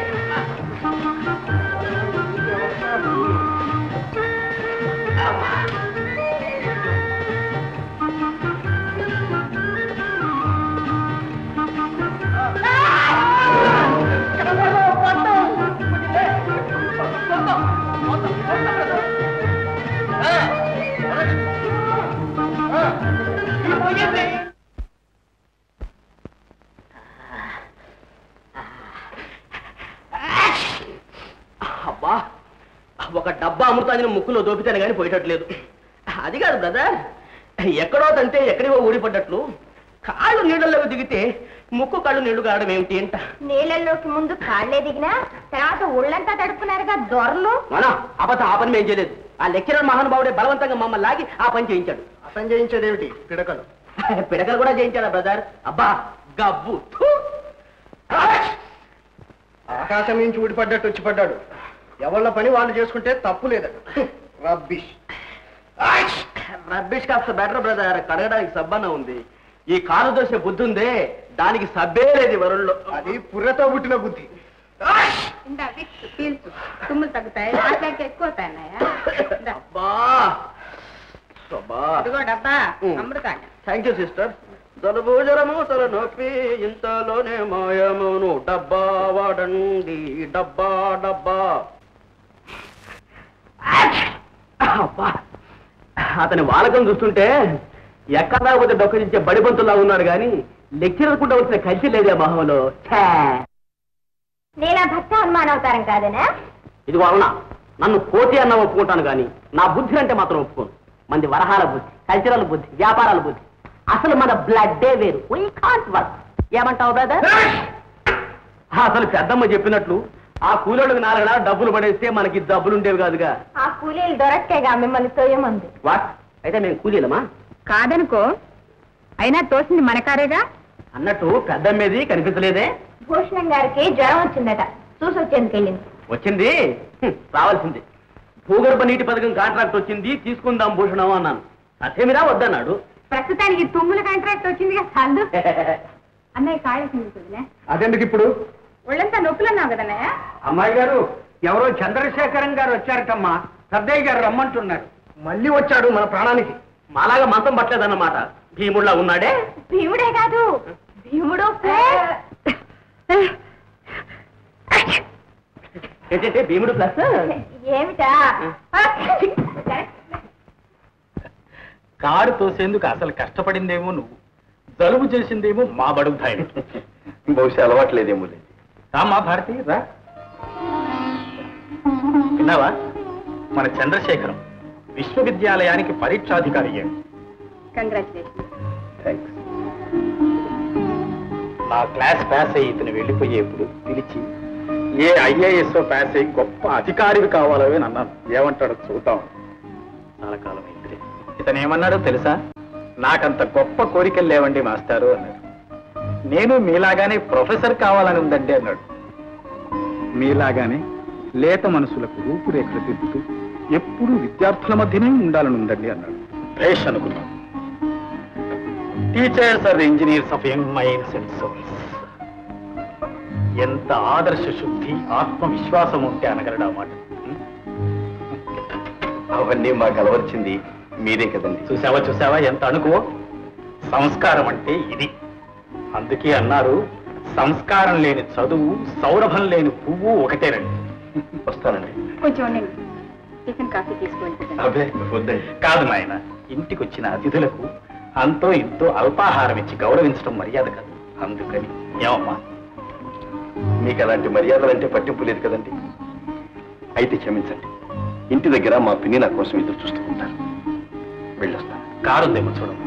అబ్బా ఒక డబ్బా అమృతాన్ని ముక్కులో దోపితాను కానీ పోయేటట్లేదు అది కాదు బ్రదర్ ఎక్కడో తంటే ఎక్కడివో ఊడిపడ్డట్లు కాళ్ళు నీళ్ళలోకి దిగితే ముక్కు కళ్ళు నీళ్లు కావడం ఏమిటి అంట నీళ్ళల్లోకి ముందు కాళ్ళే దిగినా తర్వాత ఒళ్ళంతా తడుపుకున్నారుగా దొరలు మనం అబద్ధం ఆ పని మేము చేయలేదు ఆ లెక్చరర్ మహానుభావుడే బలవంతంగా మమ్మల్ని లాగి ఆ పని చేయించాడు అతను చేయించేదేమిటి పిడకలు పిడకలు కూడా చేయించాడా బ్రదర్ అబ్బా గబ్బు థూ. ఆకాశం నుంచి ఊడిపడ్డట్టు వచ్చి పడ్డాడు ఎవళ్ళ పని వాళ్ళు చేసుకుంటే తప్పు లేదట రబ్బిష్ రబ్బిష్ కాస్త బెటర్ బ్రదర్ కడగడానికి సబ్బన్న ఉంది ఈ కారు దోశ బుద్ధి ఉందే దానికి సబ్బే లేదు ఈ వరుణ్ణి అది పుర్రతో పుట్టిన బుద్ధి ఇందా విక్స్ పీల్చు తుమ్ములు తగ్గుతాయి అట్లాంటి ఎక్కువ అవుతాయన్నాయా ఇందా, అబ్బా అబ్బా ఇదిగో డబ్బా ఉమ్. అమృతాన్ని థ్యాంక్ యూ సిస్టర్ జలుబు జ్వరము తల నొప్పి ఇంతలోనే మాయమును డబ్బా వాడండి డబ్బా డబ్బా అబ్బా అతని వాలకం చూస్తుంటే ఎక్కడ రాకపోతే డొక్కజించే బడిబంతుల్లా ఉన్నాడు కానీ లెక్చరర్ కూడా వచ్చిన కలిసి లేదే మొహంలో ఛే! నీలా భక్త హనుమాన్ అవతారం కాదనా ఇది వలన నన్ను కోతి అన్న ఒప్పుకుంటాను కానీ నా బుద్ధి అంటే మాత్రం ఒప్పుకోను మంది వరహాల బుద్ధి కల్చరల్ బుద్ధి వ్యాపారాల బుద్ధి అసలు మన బ్లడ్డే వేరు వీ కాంట్ వర్క్ ఏమంటావు బ్రదర్ అసలు పెద్దమ్మ చెప్పినట్లు ఆ కూలోళ్ళకి నాలుగు డబ్బులు పడేస్తే మనకి డబ్బులు ఉండేవి కాదుగా ఆ కూలీలు దొరక్కేగా మిమ్మల్ని తోయమంది వాట్ అయితే మేము కూలీలమా కాదనుకో అయినా తోసింది మన కారేగా అన్నట్టు పెద్దమ్మేది కనిపించలేదే భూషణం గారికి జ్వరం వచ్చిందట చూసి వచ్చేందుకు వెళ్ళింది వచ్చింది హ్మ్, రావాల్సింది భూగర్భ నీటి పథకం కాంట్రాక్ట్ వచ్చింది తీసుకుందాం భూషణం అన్నాను అసేమిరా వద్దన్నాడు ప్రస్తుతానికి తుమ్ముల కాంట్రాక్ట్ వచ్చిందిగా చాలు అన్నయ్య కాళ్ళకి వదిలే అదెందుకు ఇప్పుడు ఒళ్ళంతా నొప్పులు అన్నావు కదన్నయ్య అమ్మాయి గారు ఎవరో చంద్రశేఖరం గారు వచ్చారటమ్మా సర్దయ్య గారు రమ్మంటున్నారు మళ్ళీ వచ్చాడు మన ప్రాణానికి మాలాగా మంతం పట్టలేదన్నమాట భీముడిలా ఉన్నాడే భీముడే కాదు భీముడు ఏంటంటే భీముడు ప్లస్ ఏమిటా కారు తోసేందుకు అసలు కష్టపడిందేమో నువ్వు జలుబు చేసిందేమో మా బడుగు ధాయి బహుశా అలవాట్లేదేమో లేదు రామా భారతి రా విన్నావా మన చంద్రశేఖరం విశ్వవిద్యాలయానికి పరీక్షాధికారి అయ్యాడు కంగ్రాచులేషన్ థ్యాంక్స్ నా క్లాస్ పాస్ అయ్యి ఇతను వెళ్ళిపోయేప్పుడు పిలిచి ఏ ఐఏఎస్ పాస్ అయ్యి గొప్ప అధికారివి కావాలని అన్నాను ఏమంటాడో చూద్దాం చాలా కాలం అయింది ఇతను ఏమన్నాడో తెలుసా నాకంత గొప్ప కోరికలు లేవండి మాస్టారు అన్నాడు నేను మీలాగానే ప్రొఫెసర్ కావాలని ఉందండి అన్నాడు మీలాగానే లేత మనసులకు రూపురేఖలు దిద్దుతూ ఎప్పుడూ విద్యార్థుల మధ్యనే ఉండాలని ఉందండి అన్నాడు భేష్ అనుకున్నాను teachers are engineers of young minds and souls ఎంత ఆదర్శ శుద్ధి ఆత్మవిశ్వాసం ఉంటే అనగలడా మాట అవన్నీ మాకు అలవర్చింది మీరే కదండి చూసావా చూసావా ఎంత అనుకో సంస్కారం అంటే ఇది అందుకే అన్నారు సంస్కారం లేని చదువు సౌరభం లేని పువ్వు ఒకటేనండి వస్తానండి కొంచెం ఉండండి టిఫిన్ కాఫీ తీసుకువెళ్తుంది అబ్బే వద్దండి కాదు నాయన ఇంటికి వచ్చిన అతిథులకు అంతో ఇంతో అల్పాహారం ఇచ్చి గౌరవించడం మర్యాద కాదు అందుకని ఏమమ్మా మీకు అలాంటి మర్యాదలంటే పట్టింపు లేదు కదండి అయితే క్షమించండి ఇంటి దగ్గర మా పిన్ని నా కోసం ఎదురు చూస్తుంటారు వెళ్ళొస్తాను కారుందేమో చూడమ్మా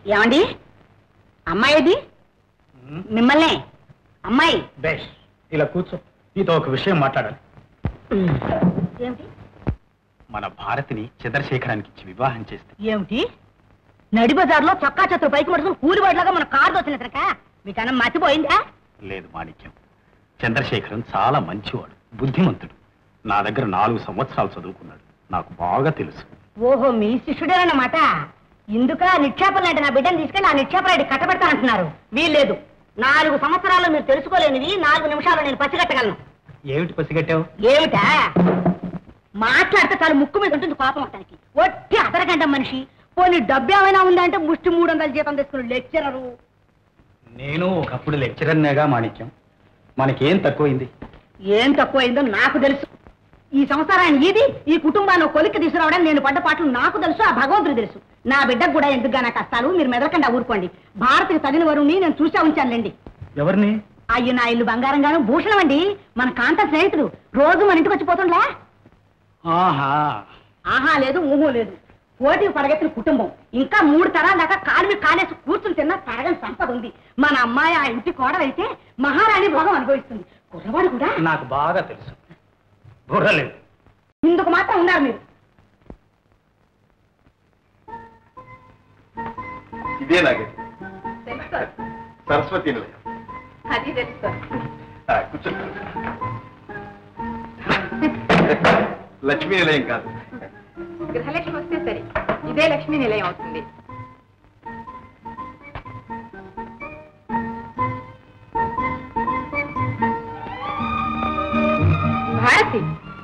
ఏమండి అమ్మాయిది మిమ్మల్ని అమ్మాయి బేష్ ఇలా కూర్చో నీతో ఒక విషయం మాట్లాడాలి ఏమిటి మన భారతిని చంద్రశేఖరానికి ఇచ్చి వివాహం చేస్తే ఏమిటి నడి బజార్లో చక్కా చెత్త పైకి పడుకుని కూలిబాట్లాగా మన కారు దోచినట్రక మీకు అన్నం మర్చిపోయిందా లేదు మాణిక్యం చంద్రశేఖరం చాలా మంచివాడు బుద్ధిమంతుడు నా దగ్గర నాలుగు సంవత్సరాలు చదువుకున్నాడు నాకు బాగా తెలుసు ఓహో మీ శిష్యుడేనన్నమాట ఇందుక నిక్షేపలాంటి నా బిడ్డను తీసుకెళ్ళి ఆ నిక్షేపలాంటి కట్టబెడతానంటున్నారు వీల్లేదు నాలుగు సంవత్సరాలు మీరు తెలుసుకోలేనివి నాలుగు నిమిషాలు నేను పసిగట్టగలను ఏమిటి పసిగట్టావు ఏమిటా మాట్లాడితే చాలు ముక్కు మీద ఉంటుంది కోపం అతనికి ఒట్టి అతరగంట మనిషి పోనీ డబ్బు ఏమైనా ఉందంటే ముష్టి మూడు వందల జీతం తీసుకుని లెక్చరరు నేను ఒకప్పుడు లెక్చరర్నేగా మాణిక్యం మనకేం తక్కువైంది ఏం తక్కువైందో నాకు తెలుసు ఈ సంసారాన్ని ఇది ఈ కుటుంబాన్ని ఒక కొలిక్కి తీసుకురావడానికి నేను పడ్డ పాటలు నాకు తెలుసు ఆ భగవంతుడు తెలుసు నా బిడ్డకు కూడా ఎందుకుగా నా కష్టాలు మీరు మెదలకుండా ఊరుకోండి భారత్కి తగిన వరుణ్ణి నేను చూసా ఉంచానులేండి ఎవరిని అయ్యో నా ఇల్లు బంగారంగాను భూషణం అండి మన కాంత స్నేహితుడు రోజు మన ఇంటికి వచ్చిపోతుండలే ఆహా ఆహా లేదు ఊహు లేదు పోటీ పడగెత్తిన కుటుంబం ఇంకా మూడు తరాల దాకా కాలు మీద కాలేసి కూర్చుని తిన్న తరగని సంపద ఉంది మన అమ్మాయి ఆ ఇంటి కోడలైతే మహారాణి భోగం అనుభవిస్తుంది కుర్రవాడు కూడా నాకు బాగా తెలుసు బుర్రలేదు ఇందుకు మాత్రం ఉన్నారు మీరు ఇదే నాగది సరస్వతి నిలయం అది తెలుసు ఆ, కూర్చో లక్ష్మీ నిలయం కాదు గృహలక్ష్మి వస్తే సరి ఇదే లక్ష్మీ నిలయం అవుతుంది భారతి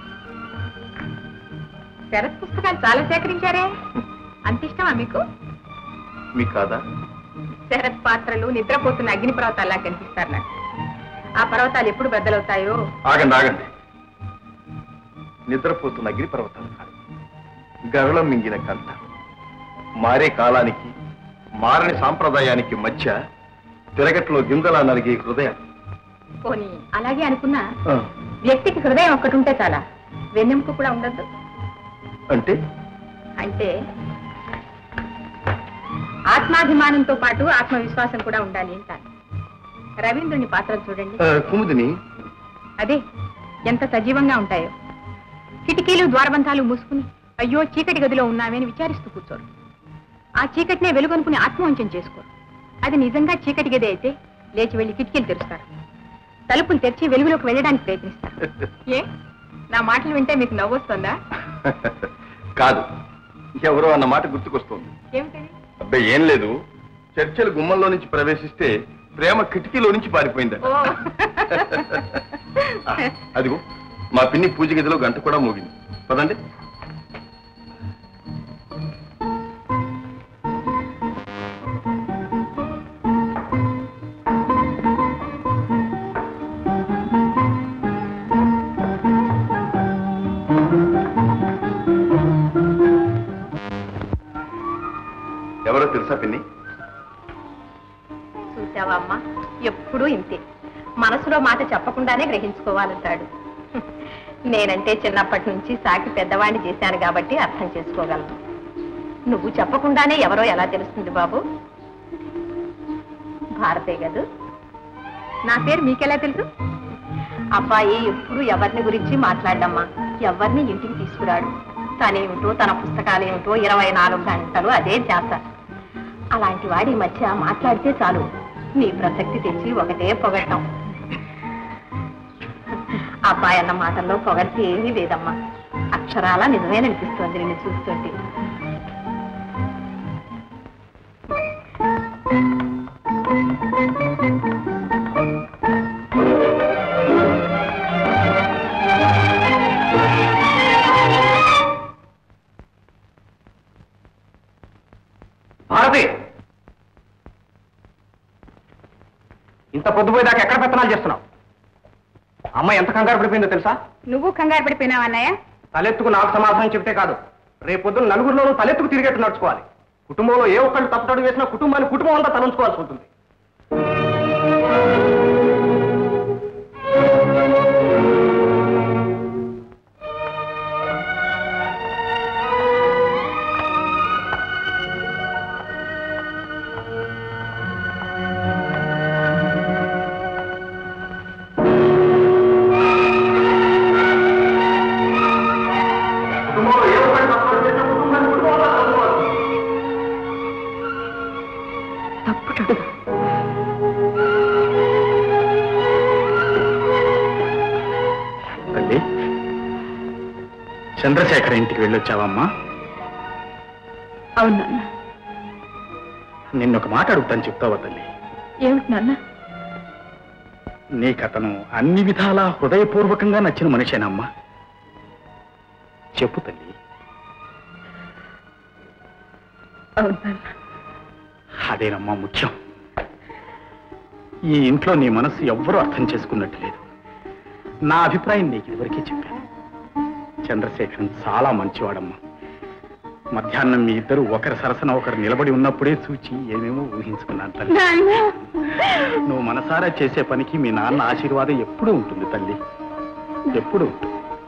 శరత్ పుస్తకాలు చాలా సేకరించారే అంత ఇష్టమా మీకు మీకు కాదా శరత్ పాత్రలు నిద్రపోతున్న అగ్ని పర్వతాల్లా కనిపిస్తారు నాకు ఆ పర్వతాలు ఎప్పుడు బద్దలవుతాయో ఆగండి ఆగండి నిద్రపోతున్న అగ్నిపర్వతాలు కాదు గరళం మింగిన కంట మారే కాలానికి మారని సాంప్రదాయానికి మధ్య తిరగట్లో గింజలా నలిగే హృదయం పోనీ అలాగే అనుకున్నా వ్యక్తికి హృదయం ఒక్కటి ఉంటే చాలా వెన్నెముక కూడా ఉండద్దు అంటే అంటే ఆత్మాభిమానంతో పాటు ఆత్మవిశ్వాసం కూడా ఉండాలి అంటాను రవీంద్రుని పాత్రలు చూడండి ఆ, కుముదిని అదే ఎంత సజీవంగా ఉంటాయో కిటికీలు ద్వారబంధాలు మూసుకుని అయ్యో చీకటి గదిలో ఉన్నామని విచారిస్తూ కూర్చోరు ఆ చీకటినే వెలుగొనుకుని ఆత్మవంచం చేసుకోరు అది నిజంగా చీకటి గది అయితే లేచి వెళ్లి కిటికీలు తెరుస్తారు తలుపులు తెరిచి వెలుగులోకి వెళ్ళడానికి ప్రయత్నిస్తారు ఏ నా మాటలు వింటే మీకు నవ్వొస్తుందా కాదు ఎవరో అన్న మాట గుర్తుకొస్తోంది ఏమిటది అబ్బాయి ఏం లేదు చర్చలు గుమ్మంలో నుంచి ప్రవేశిస్తే ప్రేమ కిటికీలో నుంచి పారిపోయింది ఓ అదిగో మా పిన్ని పూజ గదిలో గంట కూడా మోగింది పదండి ఎవరో తెలుసా పిన్ని చూసావా అమ్మా ఎప్పుడూ ఇంతే మనసులో మాట చెప్పకుండానే గ్రహించుకోవాలంటాడు నేనంటే చిన్నప్పటి నుంచి సాకి పెద్దవాణ్ణి చేశాను కాబట్టి అర్థం చేసుకోగలను నువ్వు చెప్పకుండానే ఎవరో ఎలా తెలుస్తుంది బాబు భారతే కదూ నా పేరు మీకెలా తెలుసు అబ్బాయి ఎప్పుడు ఎవరిని గురించి మాట్లాడమ్మా ఎవరిని ఇంటికి తీసుకురాడు తనేమిటో తన పుస్తకాలేమిటో ఇరవై నాలుగు గంటలు అదే చేస్తా అలాంటి వాడి మధ్య మాట్లాడితే చాలు నీ ప్రసక్తి తెచ్చి ఒకటే పొగటం అబ్బాయి అన్న మాటల్లో పొగడితే ఏమీ లేదమ్మా అక్షరాల నిజమేననిపిస్తోంది నిన్ను చూస్తుంటే భారతి ఇంత పొద్దుపోయేదాకా ఎక్కడ పెత్తనాలు చేస్తున్నావు అమ్మ ఎంత కంగారు పడిపోయిందో తెలుసా నువ్వు కంగారు పడిపోయినావు అన్నయ్య తలెత్తుకు నాకు సమాధానం చెప్తే కాదు రేపొద్దున నలుగురిలోనూ తలెత్తుకు తిరిగేట్టు నడుచుకోవాలి కుటుంబంలో ఏ ఒక్కళ్ళు తప్పటడు వేసినా కుటుంబాన్ని కుటుంబం అంతా తలంచుకోవాల్సి ఉంటుంది చంద్రశేఖర్ ఇంటికి వెళ్ళొచ్చావమ్మా అవును నాన్న నిన్న ఒక మాట అడుగుతాను చెప్తావా తల్లి ఏమిటి నాన్న నీకతను అన్ని విధాలా హృదయపూర్వకంగా నచ్చిన మనిషేనమ్మా చెప్పు తల్లి అవును నాన్న అదేనమ్మా ముఖ్యం ఈ ఇంట్లో నీ మనసు ఎవ్వరూ అర్థం చేసుకున్నట్టు లేదు నా అభిప్రాయం నీకు ఇదివరకే చెప్పాను చంద్రశేఖరన్ చాలా మంచివాడమ్మా మధ్యాహ్నం మీ ఇద్దరు ఒకరి సరసన ఒకరు నిలబడి ఉన్నప్పుడే చూచి ఏమేమో ఊహించుకున్నాను తల్లి నాన్న నువ్వు మనసారా చేసే పనికి మీ నాన్న ఆశీర్వాదం ఎప్పుడూ ఉంటుంది తల్లి ఎప్పుడూ ఉంటుంది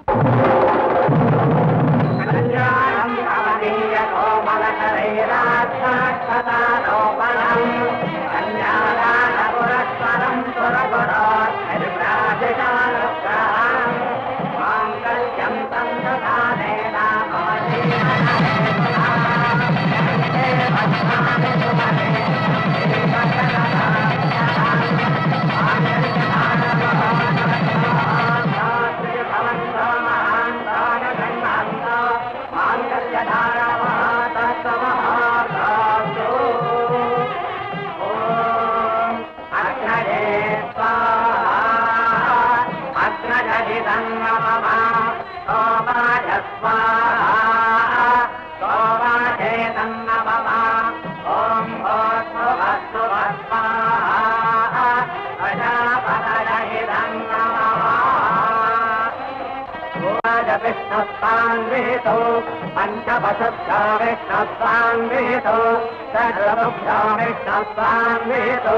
విష్ణస్వాన్వితో పంచవశభ్యా విష్ణస్వాన్వితో సర్వభ్యా విష్ణస్వాన్వితో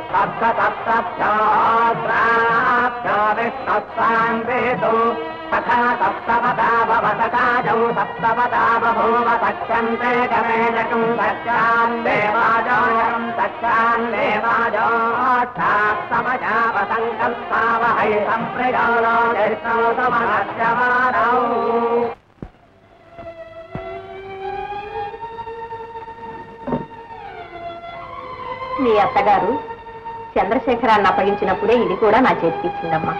సప్తసప్తభ్యాభ్యా విష్ణస్వాన్వితో తథా సప్తపదా భవతకాజౌ సప్తపదా బభూవ సఖ్యంతే గమేజకం సఖ్యాన్ దేవాజాయం సఖ్యాన్ దేవాజోత్సామజావ సంకల్పావహై సంప్రజాలో నిర్సౌతమనస్యమానౌ మీ అత్తగారు చంద్రశేఖరాన్ని అప్పగించినప్పుడే ఇది కూడా నా చేతికి ఇచ్చిందమ్మా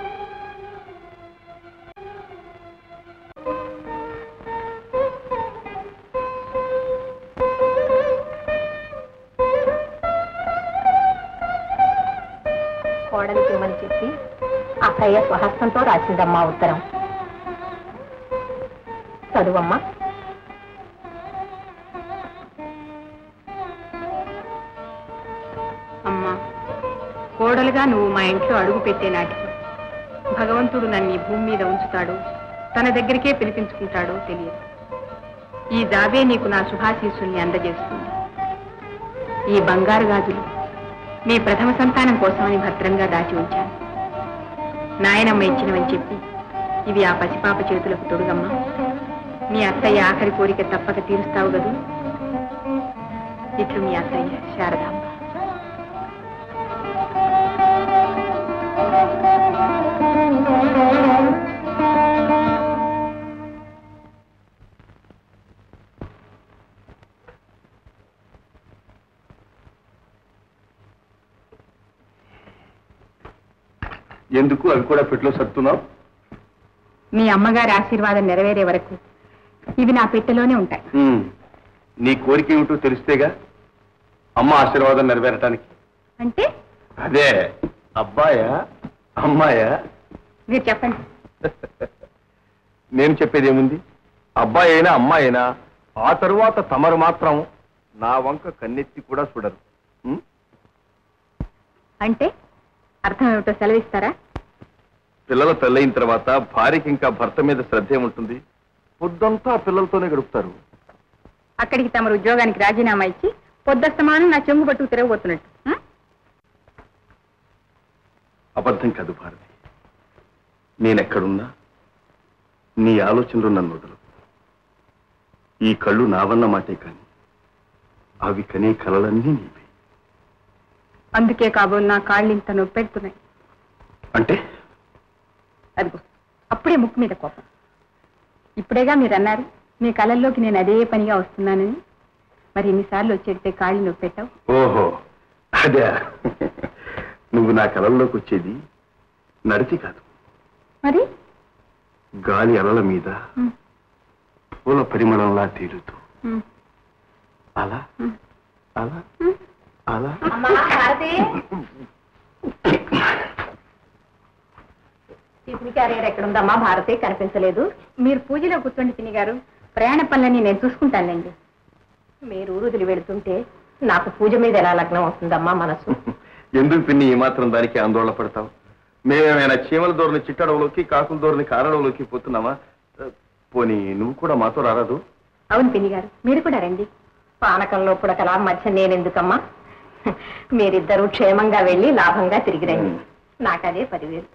కోడలికి ఇమ్మని చెప్పి అక్కయ్య స్వహస్తంతో రాసిందమ్మా ఉత్తరం చదువమ్మా అమ్మా కోడలుగా నువ్వు మా ఇంట్లో అడుగు పెట్టే నాటికి భగవంతుడు నన్ను ఈ భూమి మీద ఉంచుతాడు తన దగ్గరికే పిలిపించుకుంటాడో తెలియదు ఈ దాబే నీకు నా శుభాశీస్సుల్ని అందజేస్తుంది ఈ బంగారు గాజులు మీ ప్రథమ సంతానం కోసమని భద్రంగా దాచి ఉంచాను నాయనమ్మ ఇచ్చినవని చెప్పి ఇవి ఆ పసిపాప చేతులకు తొడుగమ్మా మీ అత్తయ్య ఆఖరి కోరిక తప్పక తీరుస్తావు గదు ఇట్లు మీ అత్తయ్య శారదాంబ ఎందుకు అవి కూడా పెట్లో సర్దుతున్నావు మీ అమ్మగారి ఆశీర్వాదం నెరవేరే వరకు ఇవి నా పెట్టెలోనే ఉంటాయి ఉమ్, నీ కోరిక ఏమిటో తెలిస్తేగా అమ్మ ఆశీర్వాదం నెరవేరటానికి అంటే అదే అబ్బాయా అమ్మాయా మీరు చెప్పండి నేను చెప్పేది ఏముంది అబ్బాయి అయినా అమ్మాయి అయినా ఆ తరువాత తమరు మాత్రం నా వంక కన్నెత్తి కూడా చూడరు ఉమ్? అంటే అర్థం ఏమిటో సెలవిస్తారా పిల్లల పెళ్ళయిన తర్వాత భార్యకి ఇంకా భర్త మీద శ్రద్ధ ఏముంటుంది పొద్దంతా పిల్లలతోనే గడుపుతారు అక్కడికి తమరు ఉద్యోగానికి రాజీనామా ఇచ్చి పొద్దస్తమానం నా చెంగు పట్టుకు తిరగబోతున్నట్టు ఉం? అబద్ధం కాదు భారతి నేనెక్కడున్నా నీ ఆలోచనలు నన్ను వదలు ఈ కళ్ళు నావన్న మాటే కాని అవి కనే కలలన్నీ నీవే అందుకే కాబోలు నా కాళ్ళు ఇంత నొప్పెడుతున్నాయి అంటే అదిగో అప్పుడే ముక్కు మీద కోపం ఇప్పుడేగా మీరు అన్నారు మీ కళల్లోకి నేను అదే పనిగా వస్తున్నానని మరి ఎన్నిసార్లు వచ్చేస్తే కాళ్ళు నొప్పెట్టావు ఓహో అదే నువ్వు నా కలల్లోకి వచ్చేది నడిచి కాదు మరి గాలి అలల మీద ఉం. పూల పరిమళంలా తేలుతూ ఉమ్. అలా అలా అలా అమ్మా భారతి టిఫిన్ క్యారియర్ ఎక్కడుందమ్మా భారతి కనిపించలేదు మీరు పూజలో కూర్చోండి పిన్ని గారు ప్రయాణ పనులన్నీ నేను చూసుకుంటానులేండి మీరు ఊరుదిలి వెళుతుంటే నాకు పూజ మీద ఎలా లగ్నం అవుతుందమ్మా మనసు ఎందుకు పిన్ని ఈ మాత్రం దానికి ఆందోళన పడతావు మేమేమైనా చీమల దూరని చిట్టడవులోకి కాకుల దూరని కారణంలోకి పోతున్నామా పోనీ నువ్వు కూడా మాతో రారాదు అవును పిన్ని గారు మీరు కూడా రండి పానకంలో పుడకలా మధ్య నేనెందుకమ్మా మీరిద్దరూ క్షేమంగా వెళ్ళి లాభంగా తిరిగి రండి నాకదే పదివేలు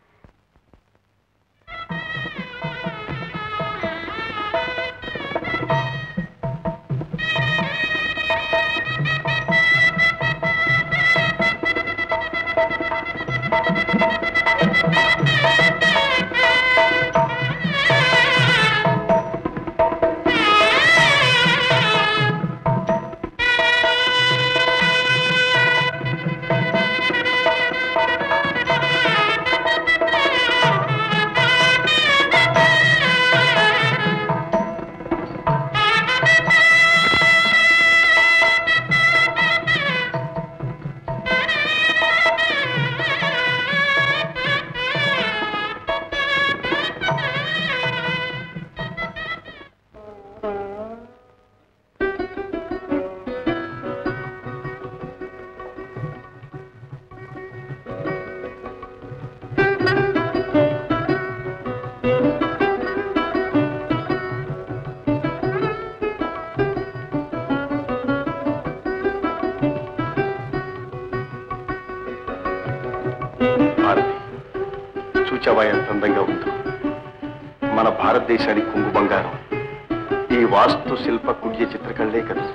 భారతి చూచావా ఎంత అందంగా ఉందో మన భారతదేశానికి కుంగు బంగారం ఈ వాస్తు శిల్ప కుడ్య చిత్రకళ్ళే కదా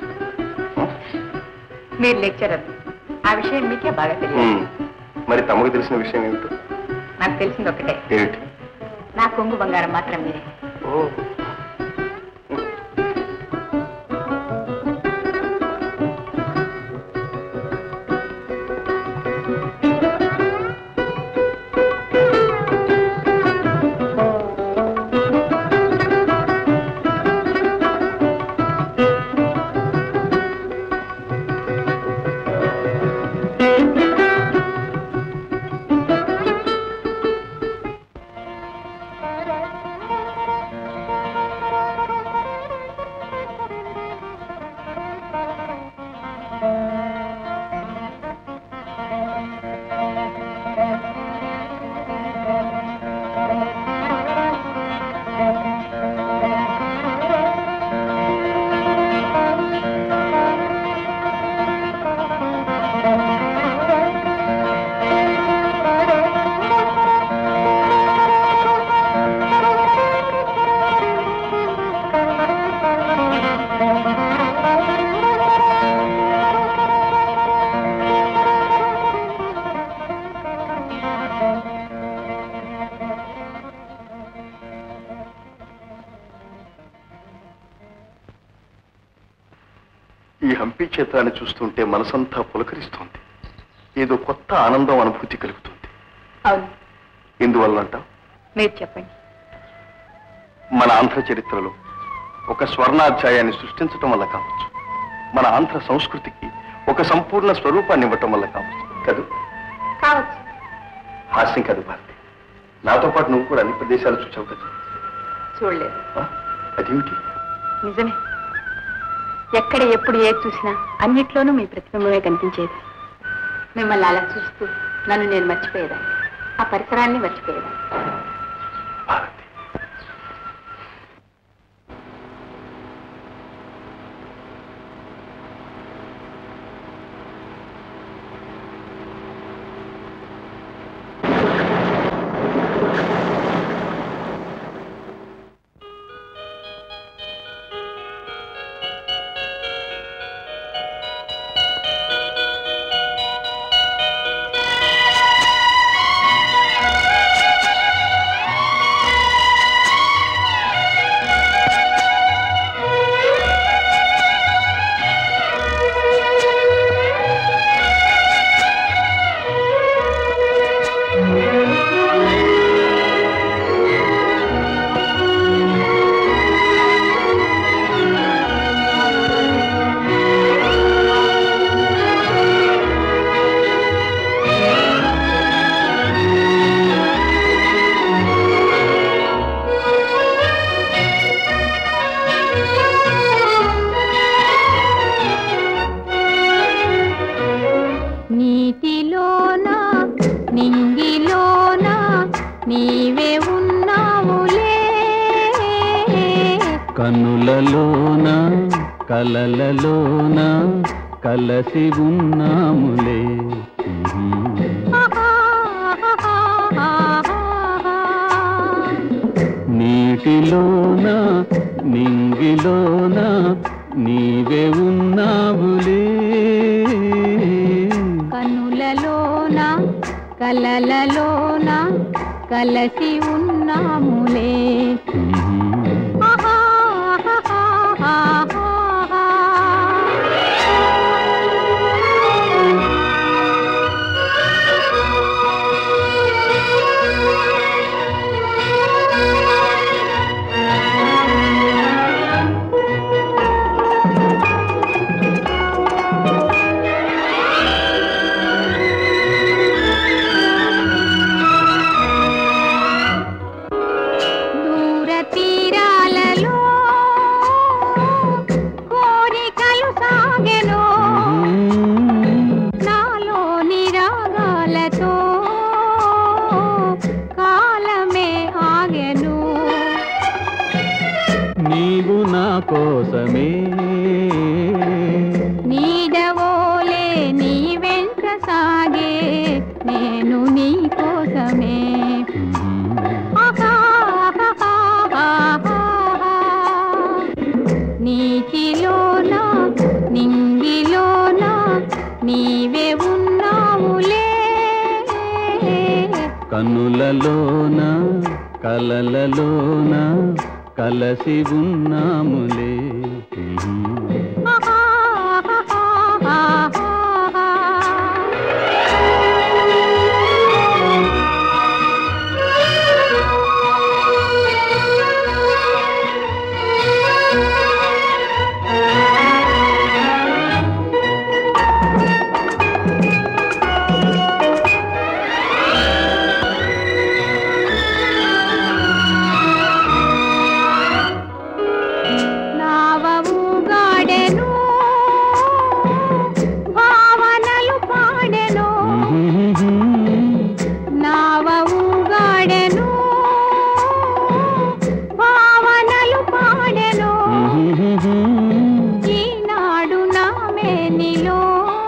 మీరు లెక్చరర్ ఆ విషయం మీకే బాగా తెలియదు ఉమ్. మరి తమకు తెలిసిన విషయం ఏమిటో నాకు తెలిసింది ఒకటే ఏమిటి నా కొంగు బంగారం మాత్రం మీరే ఓ ఈ హంపి క్షేత్రాన్ని చూస్తుంటే మనసంతా పులకరిస్తోంది ఏదో కొత్త ఆనందం అనుభూతి కలుగుతుంది అవును ఎందువల్లంటావు మీరు చెప్పండి మన ఆంధ్ర చరిత్రలో ఒక స్వర్ణాధ్యాయాన్ని సృష్టించటం వల్ల కావచ్చు మన ఆంధ్ర సంస్కృతికి ఒక సంపూర్ణ స్వరూపాన్ని ఇవ్వటం వల్ల కావచ్చు కదూ కావచ్చు హాస్యం కాదు భారతి నాతో పాటు నువ్వు కూడా అన్ని ప్రదేశాలు చూసావు కదా చూడలేదు ఆ? అదేమిటి నిజమే ఎక్కడ ఎప్పుడు ఏది చూసినా అన్నిట్లోనూ మీ ప్రతిబింబమే కనిపించేది మిమ్మల్ని అలా చూస్తూ నన్ను నేను మర్చిపోయేదాన్ని ఆ పరిసరాన్ని మర్చిపోయేదాన్ని భారతి ఆ నీవే ఉన్నావులే కనులలోన కలలలోన కలసి ఉన్నాములే నీటిలోన నింగిలోన నీవే ఉన్నావులే కనులలోన కలలలోన కలసి ఉన్నాములే దూర తీరాలలో కోరికలు సాగెను నాలోని రాగాలతో కాలమే ఆగెను నీవు నా కోసమే నీడవోలే నీ వెంట సాగే నేను నీ కోసమే నీటిలోన నింగిలోన నీవే ఉన్నావులే కనులలోన కలలలోన కలసి ఉన్నాములే నావము గాడెను భావనలు పాడెను నావము గాడెను భావనలు పాడెను ఈనాడు నా మేనిలో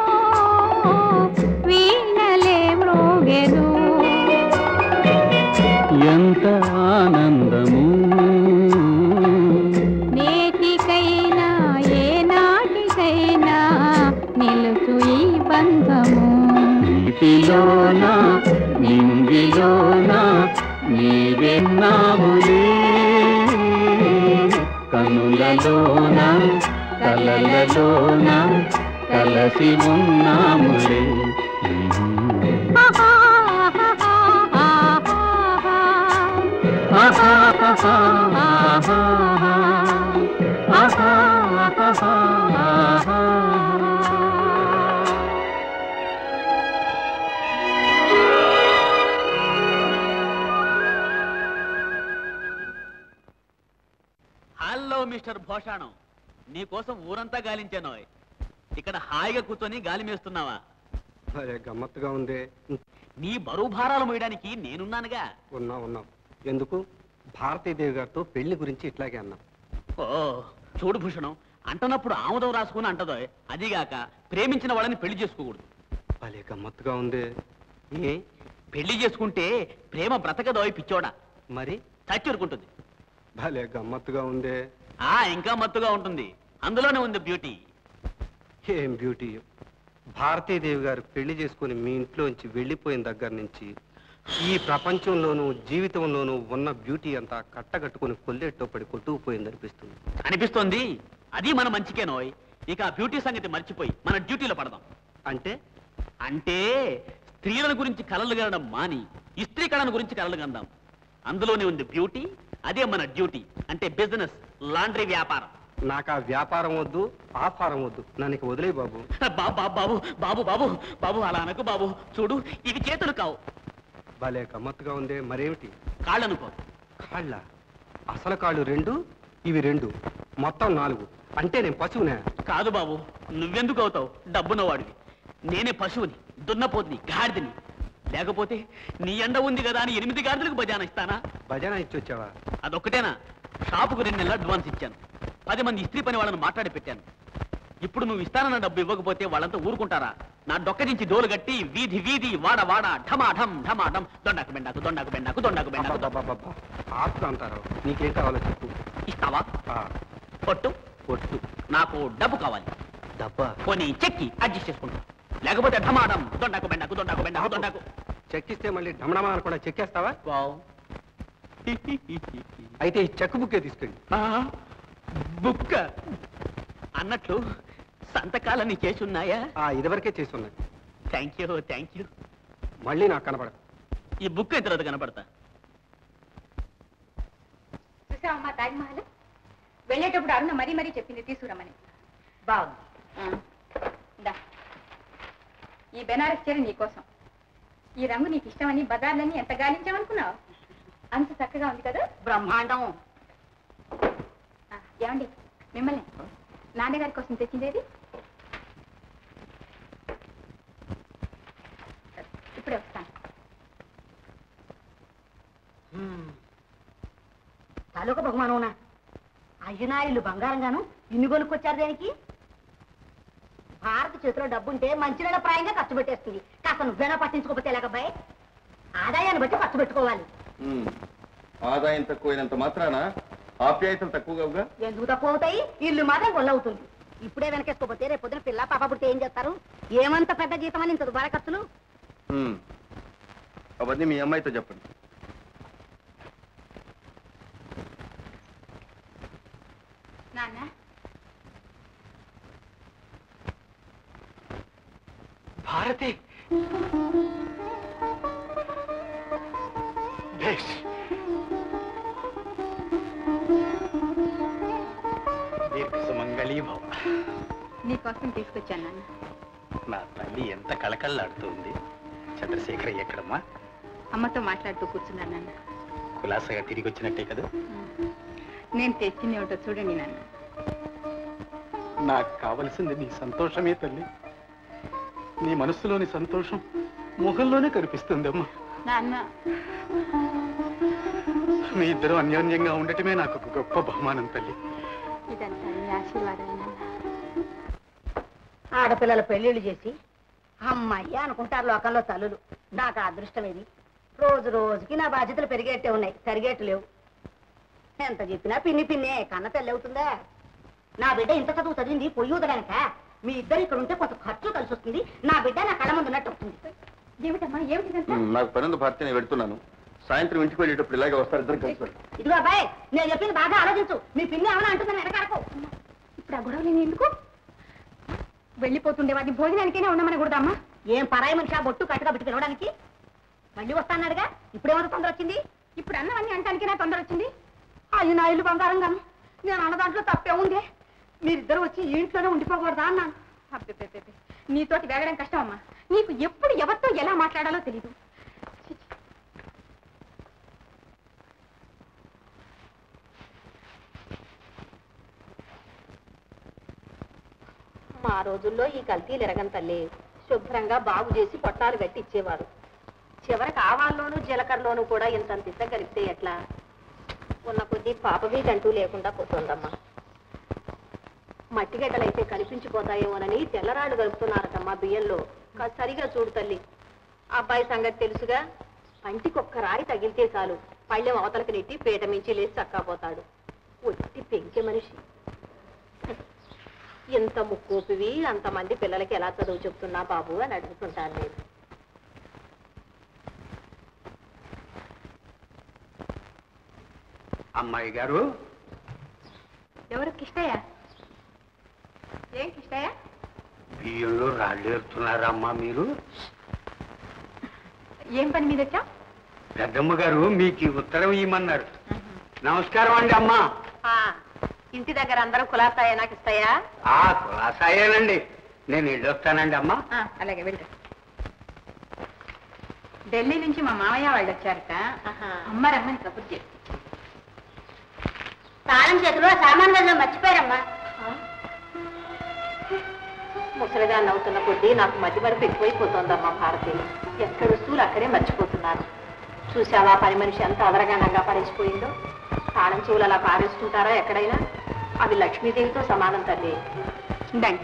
వీణలే మ్రోగెను ఎంత ఆనందము నేటికైనా ఏ నాటికైనా నిలుచు ఈ బంధము నీటిలోన నింగిలోన నీవెన్నాములే కనులలోన కలలలోన కలసి ఉన్నాములే హలో మిస్టర్ భోషాణం నీకోసం ఊరంతా గాలించాను ఇక్కడ హాయిగా కూర్చొని గాలి మేస్తున్నావా భలే గమ్మత్తుగా ఉంది నీ బరువు భారాలు మోయడానికి నేనున్నానుగా ఉన్నాం ఉన్నాం ఎందుకు భారతీదేవి గారితో పెళ్లి గురించి ఇట్లాగే అన్నాం ఓ చూడు భూషణం అంటనప్పుడు ఆముదం రాసుకుని అంటదో అదిగాక ప్రేమించిన వాళ్ళని పెళ్లి చేసుకోకూడదు భలే గమ్మత్తుగా ఉంది ఏ పెళ్లి చేసుకుంటే ప్రేమ బ్రతకదోయ్ పిచ్చోడా మరి చచ్చురుకుంటుంది భలే గమ్మత్తుగా ఉంది ఆ ఇంకా మత్తుగా ఉంటుంది అందులోనే ఉంది బ్యూటీ ఏం బ్యూటీ భారతీదేవి గారు పెళ్లి చేసుకుని మీ ఇంట్లోంచి వెళ్ళిపోయిన దగ్గర నుంచి ఈ ప్రపంచంలోనూ జీవితంలోనూ ఉన్న బ్యూటీ అంతా కట్టగట్టుకుని కొల్లేట్టో పడి కొట్టుకుపోయింది అనిపిస్తుంది అనిపిస్తోంది అది మన మంచికేనోయ్ ఇక ఆ బ్యూటీ సంగతి మర్చిపోయి మన డ్యూటీలో పడదాం అంటే అంటే స్త్రీలను గురించి కలలు కనడం మాని ఇస్త్రీ కళను గురించి కలలు కందాం అందులోనే ఉంది బ్యూటీ అదే మన డ్యూటీ అంటే బిజినెస్ లాండ్రీ వ్యాపారం నాకు ఆ వ్యాపారం వద్దు ఆఫారం వద్దు నన్ను ఇక వదిలే బాబు బాబు బాబు బాబు బాబు బాబు బాబు అలా అనకు బాబు చూడు ఇవి చేతులు కావు భలే గమ్మత్తుగా ఉంది మరేమిటి కాళ్ళనుకో కాళ్ళ అసలు కాళ్ళు రెండు ఇవి రెండు మొత్తం నాలుగు అంటే నేను పశువునే కాదు బాబు నువ్వెందుకు అవుతావు డబ్బున్న వాడివి నేనే పశువుని దున్నపోతుని గాడిదని లేకపోతే నీ ఎండ ఉంది కదా అని ఎనిమిది గాడిదలకు బజానా ఇస్తానా భజన ఇచ్చి వచ్చావా అదొక్కటేనా షాపుకు రెండు నెలలు అడ్వాన్స్ ఇచ్చాను పది మంది ఇస్త్రీ పని వాళ్ళని మాట్లాడి పెట్టాను ఇప్పుడు నువ్వు ఇస్తానన్న డబ్బు ఇవ్వకపోతే వాళ్ళంతా ఊరుకుంటారా నా డొక్క నుంచి డోలు కట్టి వీధి వీధి వాడ వాడ ఢమా ఢమ్ ఢమా ఢమ్ దొండకు బెండాకు దొండకు బెండాకు దొండకు బెండాకు దొండకు. ఆస్తు అంటారు నీకేం కావాలో చెప్పు ఇస్తావా ఆ, పొట్టు ఒట్టు నాకు డబ్బు కావాలి డబ్బా పోనీ చెక్కి అడ్జస్ట్ చేసుకుంటా లేకపోతే ఢమాడం దొండకు బెండకు దొండకు బెండకు దొండకు చెక్కిస్తే మళ్ళీ ఢమడమా కూడా చెక్కేస్తావా వావ్. అయితే ఈ చెక్ బుక్కే తీసుకెళ్ళి ఆ, బుక్క అన్నట్లు సంతకాలన్నీ చేసున్నాయా ఆ ఇదివరకే చేసి ఉన్నాయి థ్యాంక్ యూ థ్యాంక్ యూ మళ్ళీ నాకు కనపడదు ఈ బుక్ అయిన తర్వాత కనపడతా చూసావమ్మా తాజ్మహల్ వెళ్ళేటప్పుడు అరుణ మరీ మరీ చెప్పింది తీసుకురమ్మని బాగుంది దా ఈ బెనారస్ చీర నీకోసం ఈ రంగు నీకు ఇష్టమని బజార్లని ఎంత గాలించామనుకున్నావు అంత చక్కగా ఉంది కదా బ్రహ్మాండం ఆ, ఏమండి మిమ్మల్ని నాన్నగారి కోసం తెచ్చిందేది ఇప్పుడే వస్తాను తాలూకా బహుమానం అయ్యనాయులు బంగారంగాను ఇన్ని కొనుక్కొచ్చారు దేనికి భారత చేతిలో డబ్బుంటే మంచినీళ్ళ ప్రాయంగా ఖర్చు పెట్టేస్తుంది కాస్త నువ్వేనా పట్టించుకోకపోతే ఎలాగబ్బాయి ఆదాయాన్ని బట్టి ఖర్చు పెట్టుకోవాలి ఉమ్. ఆదాయం తక్కువైనంత మాత్రాన ఆప్యాయతలు తక్కువగా ఎందుకు తక్కువ అవుతాయి ఇల్లు మాత్రం గొల్లవుతుంది ఇప్పుడే వెనకేసుకోపోతే రేపు పొద్దున పిల్ల పాప పుడితే ఏం చేస్తారు ఏమంత పెద్ద జీతం అని ఇంత దుబారా ఖర్చులు ఉమ్. అవన్నీ మీ అమ్మాయితో చెప్పండి నాన్న భారతి బేష్ దీర్ఘ సుమంగళీ భవ నీకోసం తీసుకొచ్చాను నాన్న నా తల్లి ఎంత కళకళలాడుతుంది చంద్రశేఖర్ ఎక్కడమ్మా అమ్మతో మాట్లాడుతూ కూర్చున్నాను నాన్న కులాసగా తిరిగి వచ్చినట్టే కదా నేను తెచ్చింది ఏమిటో చూడండి నాన్న నాకు కావలసింది నీ సంతోషమే తల్లి నీ మనస్సులోని సంతోషం ముఖంలోనే కనిపిస్తుందమ్మా నాన్న మీ ఇద్దరు అన్యోన్యంగా ఉండటమే నాకు ఒక గొప్ప బహుమానం తల్లి ఇదంతా నీ ఆశీర్వాదమే నాన్న ఆడపిల్లల పెళ్లిళ్ళు చేసి అమ్మాయి అనుకుంటారు లోకంలో తల్లులు నాకు ఆ అదృష్టం ఇది రోజు రోజుకి నా బాధ్యతలు పెరిగేట్టే ఉన్నాయి తరిగేట్టు లేవు ఎంత చెప్పినా పిన్ని పిన్నే కన్న తల్లి అవుతుందా నా బిడ్డ ఇంత చదువు చదివింది పొయ్యి ఊదడానిక మీ ఇద్దరు ఇక్కడ ఉంటే కొంత ఖర్చు కలిసి వస్తుంది నా బిడ్డ నా కళ్ళ ముందు ఉన్నట్టు అవుతుంది ఏమిటమ్మా ఏమిటిదంతా ఉమ్, నాకు పని ఉంది భారతి నేను వెళ్తున్నాను సాయంత్రం ఇంటికి వెళ్ళేటప్పుడు ఇలాగే వస్తారు ఇద్దరు కలిసి వెళ్తాం. ఇదిగో అబ్బాయి నేను చెప్పింది బాగా ఆలోచించు మీ పిన్ని ఏమైనా అంటుందని వెనకాడకు ఇప్పుడు ఆ గొడవలు ఎందుకు వెళ్ళిపోతుండే వాటి భోజనానికైనా ఉండమనకూడదమ్మా ఏం పరాయి మనిషి ఆ బొట్టు కట్టుగా పెట్టి పిలవడానికి మళ్ళీ వస్తాన్నాడుగా ఇప్పుడేమంత తొందర వచ్చింది ఇప్పుడు అన్నవన్నీ అంటానికి నా తొందర వచ్చింది అయ్యి నా ఇల్లు బంగారం గాను నేను అన్న దాంట్లో తప్పే ఉంది మీరిద్దరు వచ్చి ఈ ఇంట్లోనే ఉండిపోకూడదా అన్నాను అబ్బెబ్బెబ్బెబ్బె. నీతోటి వేగడం కష్టం అమ్మా నీకు ఎప్పుడు ఎవరితో ఎలా మాట్లాడాలో తెలీదు ఛీ, ఛీ. మా రోజుల్లో ఈ కల్తీలు ఎరగం తల్లి శుభ్రంగా బాగు చేసి పొట్టాలు కట్టి ఇచ్చేవారు చివరికి ఆవాల్లోనూ జీలకర్రలోనూ కూడా ఇంతంత ఇద్ద కలిపితే ఎట్లా ఉన్న కొద్దీ పాపవి అంటూ లేకుండా పోతుందమ్మా మట్టిగడ్డలైతే కనిపించిపోతాయేమోనని తెల్లరాళ్ళు కలుపుతున్నారటమ్మా బియ్యంలో కాస్త సరిగా చూడు తల్లి అబ్బాయి సంగతి తెలుసుగా పంటికొక్క రాయి తగిలితే చాలు పళ్ళెం అవతలకి నెట్టి పీట మించి లేచి చక్కపోతాడు ఒట్టి పెంకె మనిషి ఎంత ముక్కోపివి అంతమంది పిల్లలకి ఎలా చదువు చెప్తున్నా బాబు అని అడుగుతుంటాను నేను అమ్మాయి గారు ఎవరు కిష్టయ్య ఏం కిష్టయ్య బియ్యంలో రాళ్ళేరుతున్నారమ్మా మీరు ఏం పని మీద వచ్చా పెద్దమ్మ గారు మీకు ఈ ఉత్తరం ఇమ్మన్నారు నమస్కారం అండి అమ్మా ఇంటి దగ్గర అందరూ కులాసాయా నాకు ఇస్తాయా ఆ కులాసాయేనండి నేను వెళ్ళొస్తానండి అమ్మా అలాగే వెళ్ళు ఢిల్లీ నుంచి మా మామయ్య వాళ్ళు వచ్చారట అమ్మ రమ్మని కబుర్ చేసి తాళం చేతిలో సామాన్ గదిలో మర్చిపోయారమ్మా ముసలిదాన్ని అవుతున్న కొద్దీ నాకు మధ్య వరకు ఎక్కువైపోతోందమ్మా భారతి ఎక్కడ వస్తువులు అక్కడే మర్చిపోతున్నారు చూసావా పని మనిషి ఎంత అవరగానంగా పరిచిపోయిందో తాళం చెవులు అలా పారేసుకుంటారా ఎక్కడైనా అవి లక్ష్మీదేవితో సమానం తల్లి ఉండండి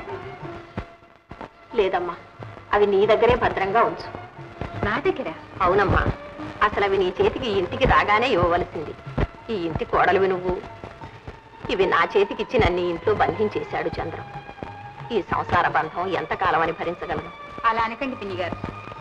లేదమ్మా అవి నీ దగ్గరే భద్రంగా ఉంచు నా దగ్గర అవునమ్మా అసలు అవి నీ చేతికి ఈ ఇంటికి రాగానే ఇవ్వవలసింది ఈ ఇంటి కోడలివి నువ్వు ఇవి నా చేతికిచ్చి నన్ను ఈ ఇంట్లో బంధించేశాడు చంద్రం ఈ సంసార బంధం ఎంతకాలం అని భరించగలను అలా అనకండి పిన్ని గారు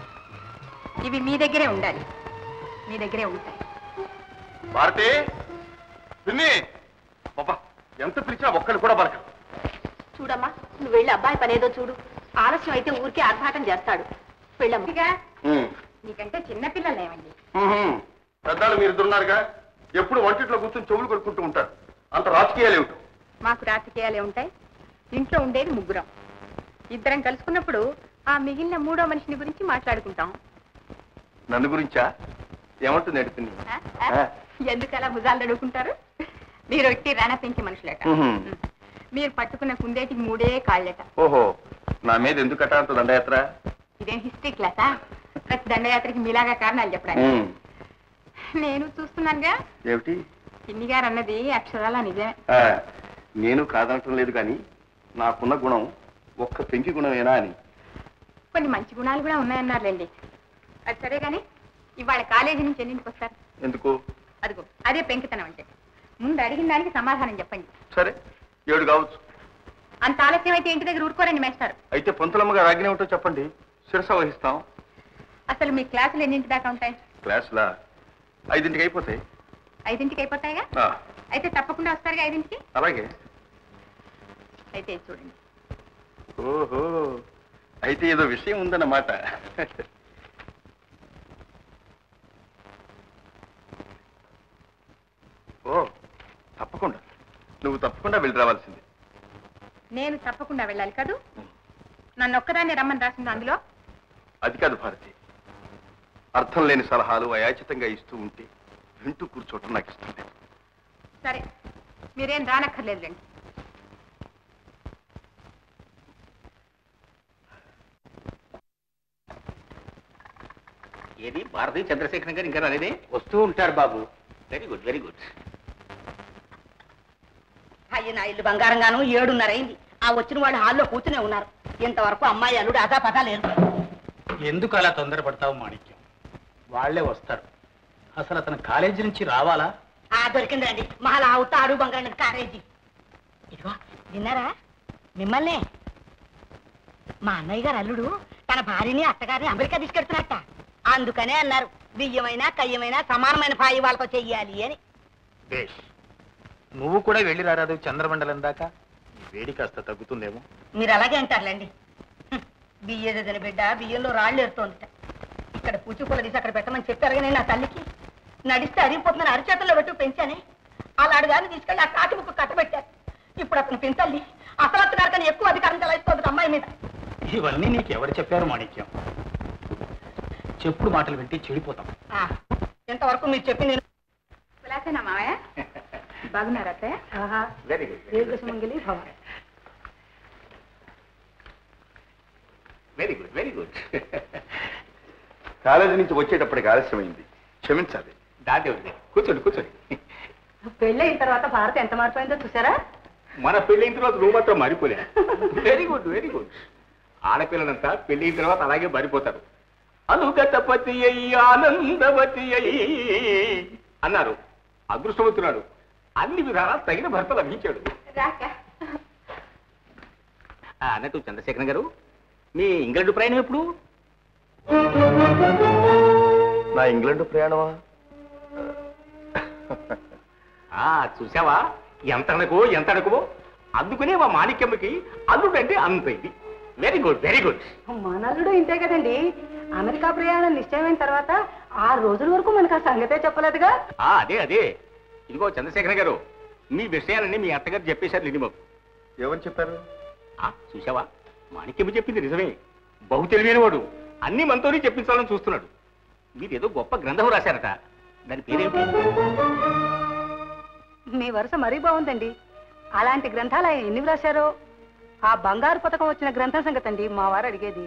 ఇవి మీ దగ్గరే ఉండాలి మీ దగ్గరే ఉంటాయి భారతి పిన్ని బాబా ఎంత పిలిచినా ఒక్కడు కూడా పలకరు చూడమ్మా నువ్వు వెళ్ళి అబ్బాయి పనేదో చూడు ఆలస్యం అయితే ఊరికే ఆర్భాటం చేస్తాడు వెళ్ళమ్మా నీకంటే చిన్న పిల్లలేమండి పెద్దాలు మీరు ఇద్దరున్నారుగా ఎప్పుడు వంటింట్లో కూర్చొని చెవులు కొడుకుంటూ ఉంటారు అంత రాజకీయాలు ఏమిటో మాకు రాజకీయాలే ఉంటాయి ఇంట్లో ఉండేది ముగ్గురం ఇద్దరం కలుసుకున్నప్పుడు ఆ మిగిలిన మూడో మనిషిని గురించి మాట్లాడుకుంటాం నన్ను గురించా ఏమంటుంది అండి పిన్ని ఆ? ఆ? ఎందుకు అలా భుజాలు తడుకుంటారు మీరు ఒట్టి రణ పెంచి మనుషులట మ్మ్. మీరు పట్టుకున్న కుందేటికి మూడే కాళ్ళట ఓహో నా మీద ఎందుకట అంత దండయాత్ర ఇదేం హిస్టరీ క్లాసా ప్రతి దండయాత్రకి మీలాగా కారణాలు చెప్పడానికి మ్మ్. నేను చూస్తున్నానుగా ఏమిటి పిన్ని గారు అన్నది అక్షరాల నిజమే ఆ, నేను కాదనటం లేదు కానీ నాకున్న గుణం ఒక్క పెంకి గుణమేనా అని కొన్ని మంచి గుణాలు కూడా ఉన్నాయన్నారులేండి అది సరే కానీ ఇవాళ కాలేజీ నుంచి ఎన్నింటికి వస్తారు ఎందుకు అదిగో అదే పెంకితనం అంటే ముందు అడిగిన దానికి సమాధానం చెప్పండి సరే ఏడు కావచ్చు అంత ఆలస్యం అయితే ఇంటి దగ్గర ఊరుకోరండి మేస్తారు అయితే పొంతులమ్మగా రాగిన ఏమిటో చెప్పండి శిరస వహిస్తాం అసలు మీ క్లాసులు ఎన్నింటి దాకా ఉంటాయి క్లాసులా ఐదింటికి అయిపోతాయి ఐదింటికి అయిపోతాయిగా ఆ, అయితే తప్పకుండా వస్తారుగా ఐదింటికి అలాగే అయితే ఇది చూడండి ఓహో అయితే ఏదో విషయం ఉందన్నమాట ఓ తప్పకుండా నువ్వు తప్పకుండా వెళ్ళి రావాల్సింది నేను తప్పకుండా వెళ్ళాలి కదూ నన్ను ఒక్కదాన్ని రమ్మని రాసింది అందులో అది కాదు భారతి అర్థం లేని సలహాలు అయాచితంగా ఇస్తూ ఉంటే వింటూ కూర్చోవటం నాకు ఇష్టం లేదు సరే మీరేం రానక్కర్లేదులేండి ఏది భారతీ చంద్రశేఖరన్ గారు ఇంకా రాలేదే వస్తూ ఉంటారు బాబు వెరీ గుడ్ వెరీ గుడ్ అయ్యి నా ఇల్లు బంగారంగాను ఏడున్నర అయింది ఆ వచ్చిన వాళ్ళు హాల్లో కూర్చునే ఉన్నారు ఇంతవరకు అమ్మాయి అల్లుడు అదా పదా లేదు ఎందుకు అలా తొందరపడతావు మాణిక్యం వాళ్ళే వస్తారు అసలు అతను కాలేజీ నుంచి రావాలా ఆ దొరికిందండి మహా అవుతా ఆడు బంగారం కారేజీ ఇదిగో విన్నారా మిమ్మల్నే మా అన్నయ్య గారు అల్లుడు తన భార్యని అత్తగారిని అమెరికా తీసుకెడుతున్నట్ట అందుకనే అన్నారు బియ్యమైనా కయ్యమైనా సమానమైన భాయి వాళ్ళతో చెయ్యాలి అని బేష్ నువ్వు కూడా వెళ్ళి రారాదు చంద్రమండలం దాకా ఈ వేడి కాస్త తగ్గుతుందేమో మీరు అలాగే అంటారులేండి హ్మ్. బియ్యదిన బిడ్డ బియ్యంలో రాళ్ళు ఎరుతోందిట ఇక్కడ పూచిపూల తీసి అక్కడ పెట్టమని చెప్పారు కానీ నా తల్లికి నడిస్తే అరిగిపోతుందని అరిచేతుల్లో పెట్టు పెంచానే అలాడు గారిని తీసుకెళ్ళి ఆ కాకి ముక్కు కట్టబెట్టారు ఇప్పుడు అతను పెంచాలి అసలు అతను కానీ ఎక్కువ అధికారం చెలాయిస్తుంది అమ్మాయి మీద ఇవన్నీ నీకు ఎవరు చెప్పారు మాణిక్యం చెప్పుడు మాటలు వింటే చెడిపోతాం ఆ, ఇంతవరకు మీరు చెప్పింది నేను- కులాసేనా మావయ్య బాగున్నారా అత్తయ్య వెరీ గుడ్ దీర్ఘసుమంగళి భవ very good very good college నుంచి వచ్చేటప్పటికి ఆలస్యమైంది క్షమించాలి దాటే ఉంది కూర్చోండి కూర్చోండి పెళ్ళయిన తర్వాత భారత ఎంత మారిపోయిందో చూసారా మన పెళ్ళైన తర్వాత నువ్వు మాత్రం మారిపోలే వెరీ గుడ్ వెరీ గుడ్ ఆడపిల్లలంతా పెళ్ళైన తర్వాత అలాగే మారిపోతారు అనుగతపతి అయ్యి ఆనందవతి అయ్యి అన్నారు అదృష్టవంతున్నాడు అన్ని విధాలా తగిన భర్త లభించాడు ఆ, అన్నట్టు చంద్రశేఖర్ గారు మీ ఇంగ్లాండ్ ప్రయాణం ఎప్పుడు నా ఇంగ్లాండ్ ప్రయాణమా ఆ చూసావా ఎంత అనకో ఎంత అనకో అందుకనే మా మాణిక్యమ్మకి అల్లుడు అంటే అంత ఇది వెరీ గుడ్ వెరీ గుడ్ మనల్లుడు ఇంతే కదండి అమెరికా ప్రయాణం నిశ్చయమైన తర్వాత ఆరు రోజుల వరకు మనకు ఆ సంగతే చెప్పలేదుగా ఆ అదే అదే ఇదిగో చంద్రశేఖర్ గారు మీ విషయాలన్నీ మీ అత్తగారు చెప్పేశారు లేని మాకు ఎవరు చెప్పారు ఆ, చూసావా మాణిక్యమ్మ చెప్పింది నిజమే బహు తెలివైన వాడు అన్ని మనతోనే చెప్పించాలని చూస్తున్నాడు మీరు ఏదో గొప్ప గ్రంథం రాశారట దాని పేరేమిటి మీ వరుస మరీ బాగుందండి అలాంటి గ్రంథాలు ఆయన ఎన్ని వ్రాశారో ఆ బంగారు పథకం వచ్చిన గ్రంథం సంగతి అండి మా వారు అడిగేది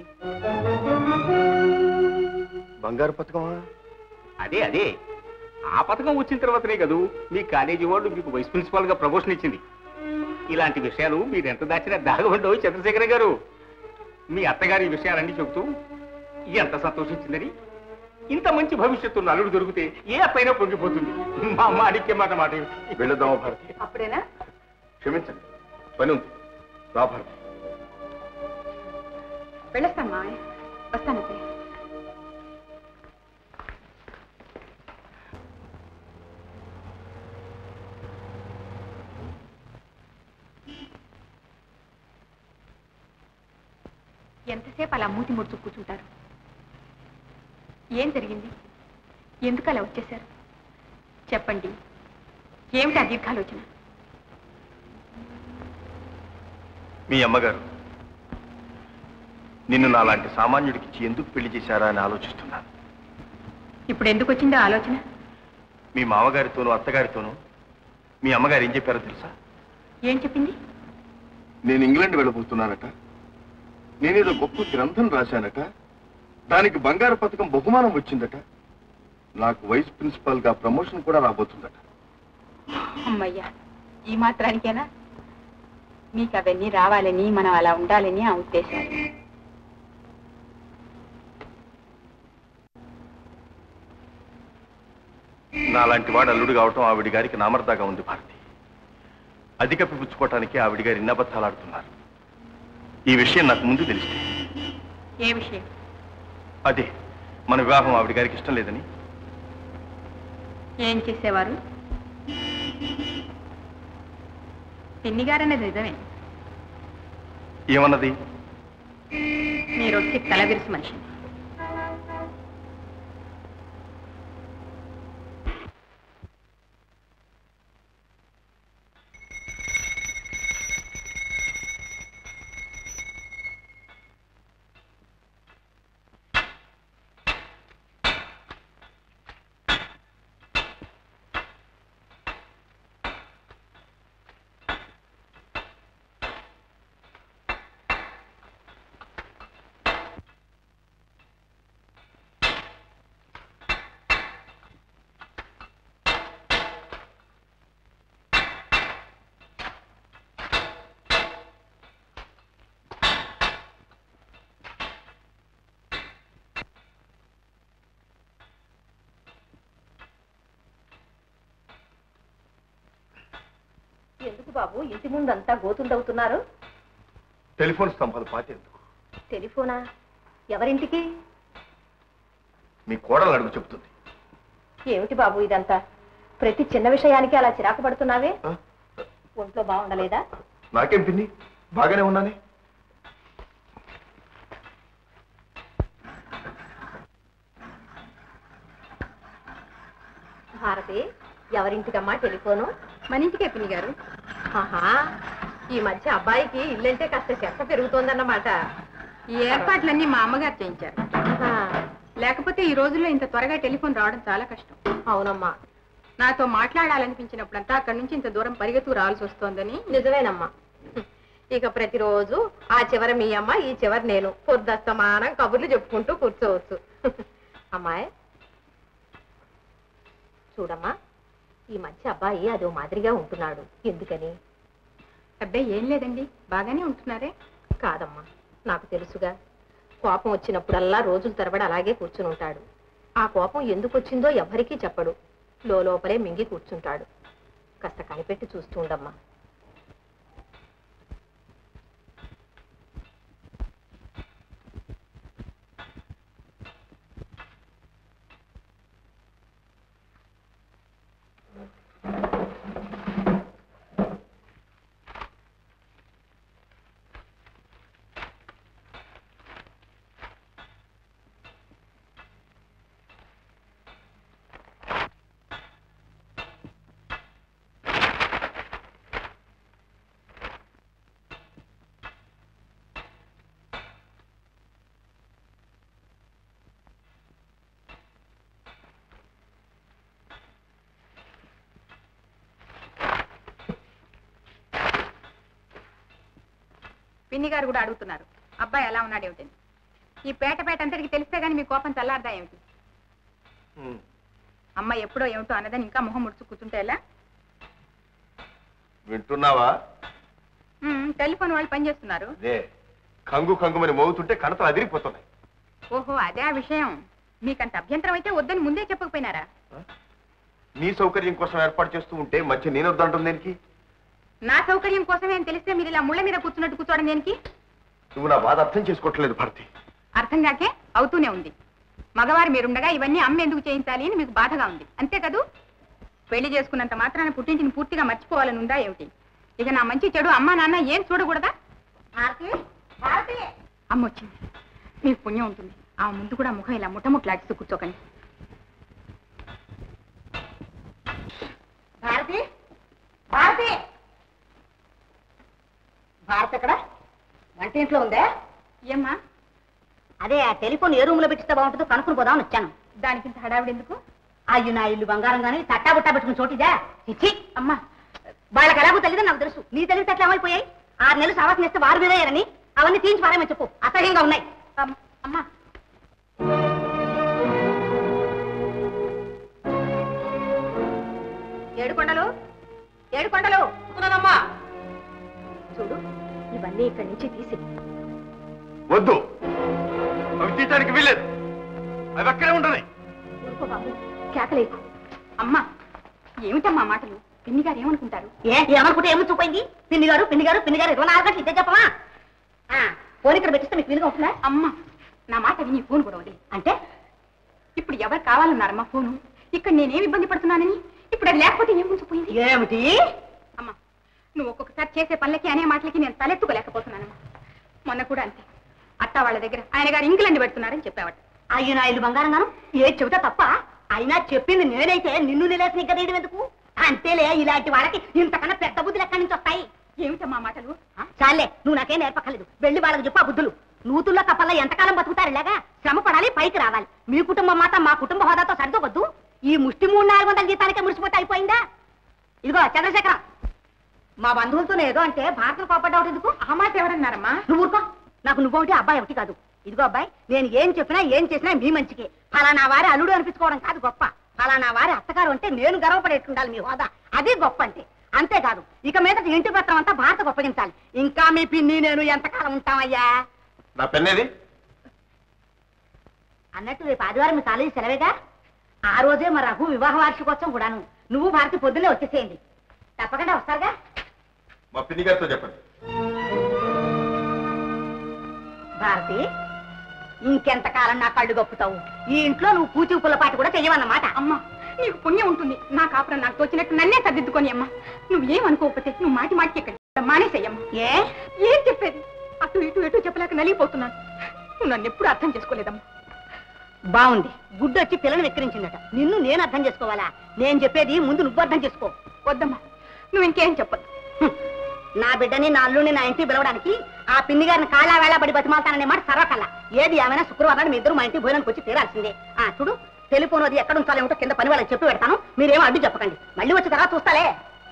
బంగారు పథకమా అదే అదే ఆ పథకం వచ్చిన తర్వాతనే కదూ మీ కాలేజీ వాళ్ళు మీకు వైస్ ప్రిన్సిపాల్ గా ప్రమోషన్ ఇచ్చింది ఇలాంటి విషయాలు మీరు ఎంత దాచినా దాగమండవు చంద్రశేఖర గారు మీ అత్తగారి ఈ విషయాలన్నీ చెబుతూ ఎంత సంతోషించిందని ఇంత మంచి భవిష్యత్తు ఉన్న అల్లుడు దొరికితే ఏ అత్తైనా పొంగిపోతుంది మా అమ్మ అడిగే మాట మాట ఏమిటి? వెళ్ళొద్దామా భారతి అప్పుడేనా క్షమించండి పని ఉంది రా భారతి వెళ్ళొస్తాను మావయ్య వస్తాను అత్తయ్య ఎంతసేపు అలా మూతి ముడుచు కూర్చుంటారు ఏం జరిగింది ఎందుకు అలా వచ్చేశారు చెప్పండి ఏమిటి ఆ దీర్ఘాలోచన మీ అమ్మగారు నిన్ను నాలాంటి సామాన్యుడికిచ్చి ఎందుకు పెళ్లి చేశారా అని ఆలోచిస్తున్నాను ఇప్పుడు ఎందుకు వచ్చిందో ఆలోచన మీ మామగారితోనూ అత్తగారితోనూ మీ అమ్మగారు ఏం చెప్పారో తెలుసా ఏం చెప్పింది నేను ఇంగ్లాండ్ వెళ్ళబోతున్నానట నేనేదో గొప్ప గ్రంథం రాశానట దానికి బంగారు పథకం బహుమానం వచ్చిందట నాకు వైస్ ప్రిన్సిపాల్ గా ప్రమోషన్ కూడా రాబోతుందట అమ్మయ్యా ఈ మాత్రానికేనా మీకు అవన్నీ రావాలని మనం అలా ఉండాలని ఆ ఉద్దేశాలు నాలాంటి వాడు అల్లుడు కావటం ఆవిడ గారికి నామర్దాగా ఉంది భారతి అది కప్పిపుచ్చుకోవటానికి ఆవిడ గారు ఇన్ని అబద్ధాలు ఆడుతున్నారు ఈ విషయం నాకు ముందు తెలిస్తే ఏ విషయం అదే మన వివాహం ఆవిడ గారికి ఇష్టం లేదని ఏం చేసేవారు పిన్ని గారన్నది నిజమే ఏమన్నది మీరు వచ్చి తల విరుసు మనిషిని ఎందుకు బాబు ఇంటి ముందు అంతా గోతులు తవ్వుతున్నారు టెలిఫోన్ స్తంభాలు పాతేందుకు టెలిఫోనా ఎవరింటికి మీ కోడలు అడుగు చెబుతుంది ఏమిటి బాబు ఇదంతా ప్రతి చిన్న విషయానికి అలా చిరాకు పడుతున్నావే ఆ? ఒంట్లో బాగుండలేదా నాకేం పిన్ని బాగానే ఉన్నానే భారతి ఎవరింటికమ్మా టెలిఫోను మన ఇంటికే పిన్ని గారు ఆహా ఈ మధ్య అబ్బాయికి ఇల్లంటే కాస్త చెత్త పెరుగుతోందన్నమాట ఈ ఏర్పాట్లన్నీ మా అమ్మగారు చేయించారు ఆహా, లేకపోతే ఈ రోజుల్లో ఇంత త్వరగా టెలిఫోన్ రావడం చాలా కష్టం అవునమ్మా నాతో మాట్లాడాలనిపించినప్పుడంతా అక్కడి నుంచి ఇంత దూరం పరిగెత్తు రావాల్సి వస్తోందని నిజమేనమ్మా ఇక ప్రతిరోజు ఆ చివర మీ అమ్మ ఈ చివర నేను పొద్దుస్తమానం కబుర్లు చెప్పుకుంటూ కూర్చోవచ్చు అమ్మాయి చూడమ్మా ఈ మధ్య అబ్బాయి అదో మాదిరిగా ఉంటున్నాడు ఎందుకని అబ్బాయి ఏం లేదండి బాగానే ఉంటున్నారే కాదమ్మా నాకు తెలుసుగా కోపం వచ్చినప్పుడల్లా రోజుల తరబడి అలాగే కూర్చుని ఉంటాడు ఆ కోపం ఎందుకు వచ్చిందో ఎవ్వరికీ చెప్పడు లోపలే మింగి కూర్చుంటాడు కాస్త కనిపెట్టి చూస్తూ ఉండమ్మా పిన్ని గారు కూడా అడుగుతున్నారు అబ్బాయి ఎలా ఉన్నాడు ఏమిటని ఈ పేట పేట అంతటికి తెలిస్తే గానీ మీ కోపం చల్లారదా ఏమిటి ఉమ్. అమ్మ ఎప్పుడో ఏమిటో అన్నదని ఇంకా మొహం ముడుచు కూర్చుంటే ఎలా వింటున్నావా ఉమ్, టెలిఫోన్ వాళ్ళు పనిచేస్తున్నారు అదే కంగు కంగుమని మోగుతుంటే కణతలు అదిరిపోతున్నాయి ఓహో అదే ఆ విషయం మీకంత అభ్యంతరం అయితే వద్దని ముందే చెప్పకపోయినారా నీ సౌకర్యం కోసం ఏర్పాటు చేస్తూ ఉంటే మధ్య నేను వద్దంటుంది దేనికి నా సౌకర్యం కోసమే అని తెలిస్తే మీరు ఇలా ముళ్ళ మీద కూర్చున్నట్టు కూర్చోవడం దేనికి నువ్వు నా బాధ అర్థం చేసుకోవట్లేదు భారతి అర్థం కాకే అవుతూనే ఉంది మగవారు మీరుండగా ఇవన్నీ అమ్మ ఎందుకు చేయించాలి అని మీకు బాధగా ఉంది అంతే కదూ పెళ్లి చేసుకున్నంత మాత్రాన పుట్టింటిని పూర్తిగా మర్చిపోవాలని ఉందా ఏమిటి ఇక నా మంచి చెడు అమ్మా నాన్న ఏం చూడకూడదా భారతి భారతి అమ్మ వచ్చింది మీకు పుణ్యం ఉంటుంది ఆ ముందు కూడా ముఖం ఇలా ముట్టముట్లాడిస్తూ కూర్చోకండి భారతి భారతి భారతి ఎక్కడ వంటింట్లో ఉందే ఏమ్మా అదే ఆ టెలిఫోన్ ఏ రూమ్ లో పెట్టిస్తే బాగుంటుందో కనుక్కుని పోదామని వచ్చాను దానికింత హడావిడి ఎందుకు అయ్యో నా ఇల్లు బంగారం గానీ తట్టా బుట్టా పెట్టుకుని చోటిదా ఇచ్చి అమ్మా వాళ్ళకి ఎలాగో తెలియదు నాకు తెలుసు నీ తెలివి తట్లా ఏమైపోయాయి ఆరు నెలలు సావాసం చేస్తే వారు మీదయ్యారని అవన్నీ తీయించి పారేమని చెప్పు అసహ్యంగా ఉన్నాయి అమ్- అమ్మా ఏడుకొండలు ఏడుకొండలు వస్తున్నానమ్మా చూడు ఇవన్నీ ఇక్కడి నుంచి తీసి వద్దు అవి తీయటానికి వీల్లేదు అవి అక్కడే ఉంటున్నాయి ఊరుకో బాబు కేకలేకు అమ్మా ఏమిటమ్మా మాటలు పిన్ని గారు ఏమనుకుంటారు ఏ ఏమనుకుంటే ఏమో చూపోయింది పిన్ని గారు పిన్ని గారు పిన్ని గారు ఇరవై నాలుగు గంటలు ఇద్దే చెప్పమా ఆ, ఫోన్ ఇక్కడ పెట్టిస్తే మీకు వీలుగా ఉంటుందా అమ్మా నా మాట విని ఫోన్ కూడా వదిలి అంటే ఇప్పుడు ఎవరు కావాలన్నారమ్మా ఫోను ఇక్కడ నేనేం ఇబ్బంది పడుతున్నానని ఇప్పుడు అది లేకపోతే ఏం ముంచిపోయింది ఏమిటి అమ్మా నువ్వు ఒక్కొక్కసారి చేసే పనులకి అనే మాటలకి నేను తలెత్తుకోలేకపోతున్నానమ్మా మొన్న కూడా అంతే అత్త వాళ్ళ దగ్గర ఆయన గారు ఇంగ్లాండ్ పెడుతున్నారని చెప్పావట అయ్యో నా ఇల్లు బంగారం గాను ఏ చెబుతా తప్ప అయినా చెప్పింది నేనైతే నిన్ను నిలేసి నిగ్గదీయడం ఎందుకు అంతేలే ఇలాంటి వాళ్ళకి ఇంతకన్నా పెద్ద బుద్ధులు ఎక్కడి నుంచి వస్తాయి ఏమిటమ్మా మాటలు ఆ, చాలే నువ్వు నాకేం నేర్పక్కర్లేదు వెళ్ళి వాళ్ళకి చెప్పు ఆ బుద్ధులు నూతుల్లో కప్పల్లో ఎంతకాలం బతుకుతారు ఇలాగా శ్రమ పడాలి పైకి రావాలి మీ కుటుంబం మాత్రం మా కుటుంబ హోదాతో సరిదొవద్దు ఈ ముష్టి మూడు నాలుగు వందల జీతానికే మురిసిపోతే అయిపోయిందా ఇదిగో చంద్రశేఖరం మా బంధువులతోనే ఏదో అంటే భారతను కోపడ్డావు ఎందుకు ఆ మాట ఎవరన్నారమ్మా నువ్వు ఊరుకో నాకు నువ్వు ఒకటి అబ్బాయి ఒకటి కాదు ఇదిగో అబ్బాయి నేను ఏం చెప్పినా ఏం చేసినా మీ మంచికే ఫలానా వారి అల్లుడు అనిపించుకోవడం కాదు గొప్ప ఫలానా వారి అత్తగారు అంటే నేను గర్వపడేట్టుండాలి మీ హోదా అది గొప్ప అంటే అంతేకాదు ఇక మీద ఇంటి పత్రం అంతా భారత గొప్పగించాలి ఇంకా మీ పిన్ని నేను ఎంతకాలం ఉంటామయ్యా నా పెన్నేది అన్నట్టు రేపు ఆదివారం మీ కాలేజీ సెలవేగా ఆ రోజే మా రఘు వివాహ వార్షికోత్సవం కూడాను నువ్వు భారతి పొద్దున్నే వచ్చేసేయండి తప్పకుండా వస్తారుగా మా పిన్ని గారితో చెప్పండి భారతి ఇంకెంతకాలం నా కళ్ళు గొప్పుతావు ఈ ఇంట్లో నువ్వు పూచి పుల్లపాటి కూడా చెయ్యవన్నమాట అమ్మా నీకు పుణ్యం ఉంటుంది నా కాపురం నాకు తోచినట్టు నన్నే సర్దిద్దుకొని అమ్మా నువ్వేమనుకోకపోతే నువ్వు మాటి మాటికి ఇక్కడ మానేసేయమ్మా ఏ ఏం చెప్పేది అటు ఇటు ఎటు చెప్పలేక నలిగిపోతున్నాను నువ్వు నన్ను ఎప్పుడు అర్థం చేసుకోలేదమ్మా బాగుంది గుడ్డు వచ్చి పిల్లని వెక్కిరించిందట నిన్ను నేను అర్థం చేసుకోవాలా నేను చెప్పేది ముందు నువ్వు అర్థం చేసుకో వద్దమ్మా నువ్వు ఇంకేం చెప్పద్దు హ్మ్. నా బిడ్డని నా అల్లుడిని నా ఇంటికి పిలవడానికి ఆ పిన్ని గారిని కాళ్ళ వేళ పడి బతిమాలతాననే మాట సర్వకల్లా ఏది ఏమైనా శుక్రవారం మీ ఇద్దరు మా ఇంటికి భోజనానికి వచ్చి తీరాల్సిందే ఆ చూడు టెలిఫోన్ అది ఎక్కడ ఉంచాలో ఏమిటో కింద పని వాళ్ళకి చెప్పి పెడతాను మీరేమో అడ్డు చెప్పకండి మళ్ళీ వచ్చి తర్వాత చూస్తాలే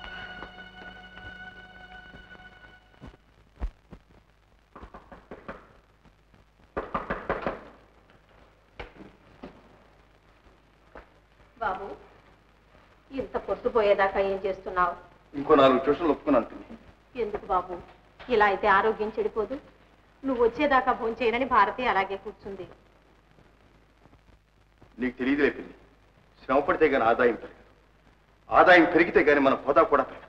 బాబు ఇంత పొద్దుపోయేదాకా ఏం చేస్తున్నావు ఇంకో నాలుగు ట్యూషన్లు ఒప్పుకున్నాను పిన్ని ఎందుకు బాబు ఇలా అయితే ఆరోగ్యం చెడిపోదు నువ్వు వచ్చేదాకా భోంచేయనని భారతి అలాగే కూర్చుంది నీకు తెలియదులే పిన్ని శ్రమ పడితే గాని ఆదాయం పెరగదు ఆదాయం పెరిగితే గాని మన హోదా కూడా పెరగదు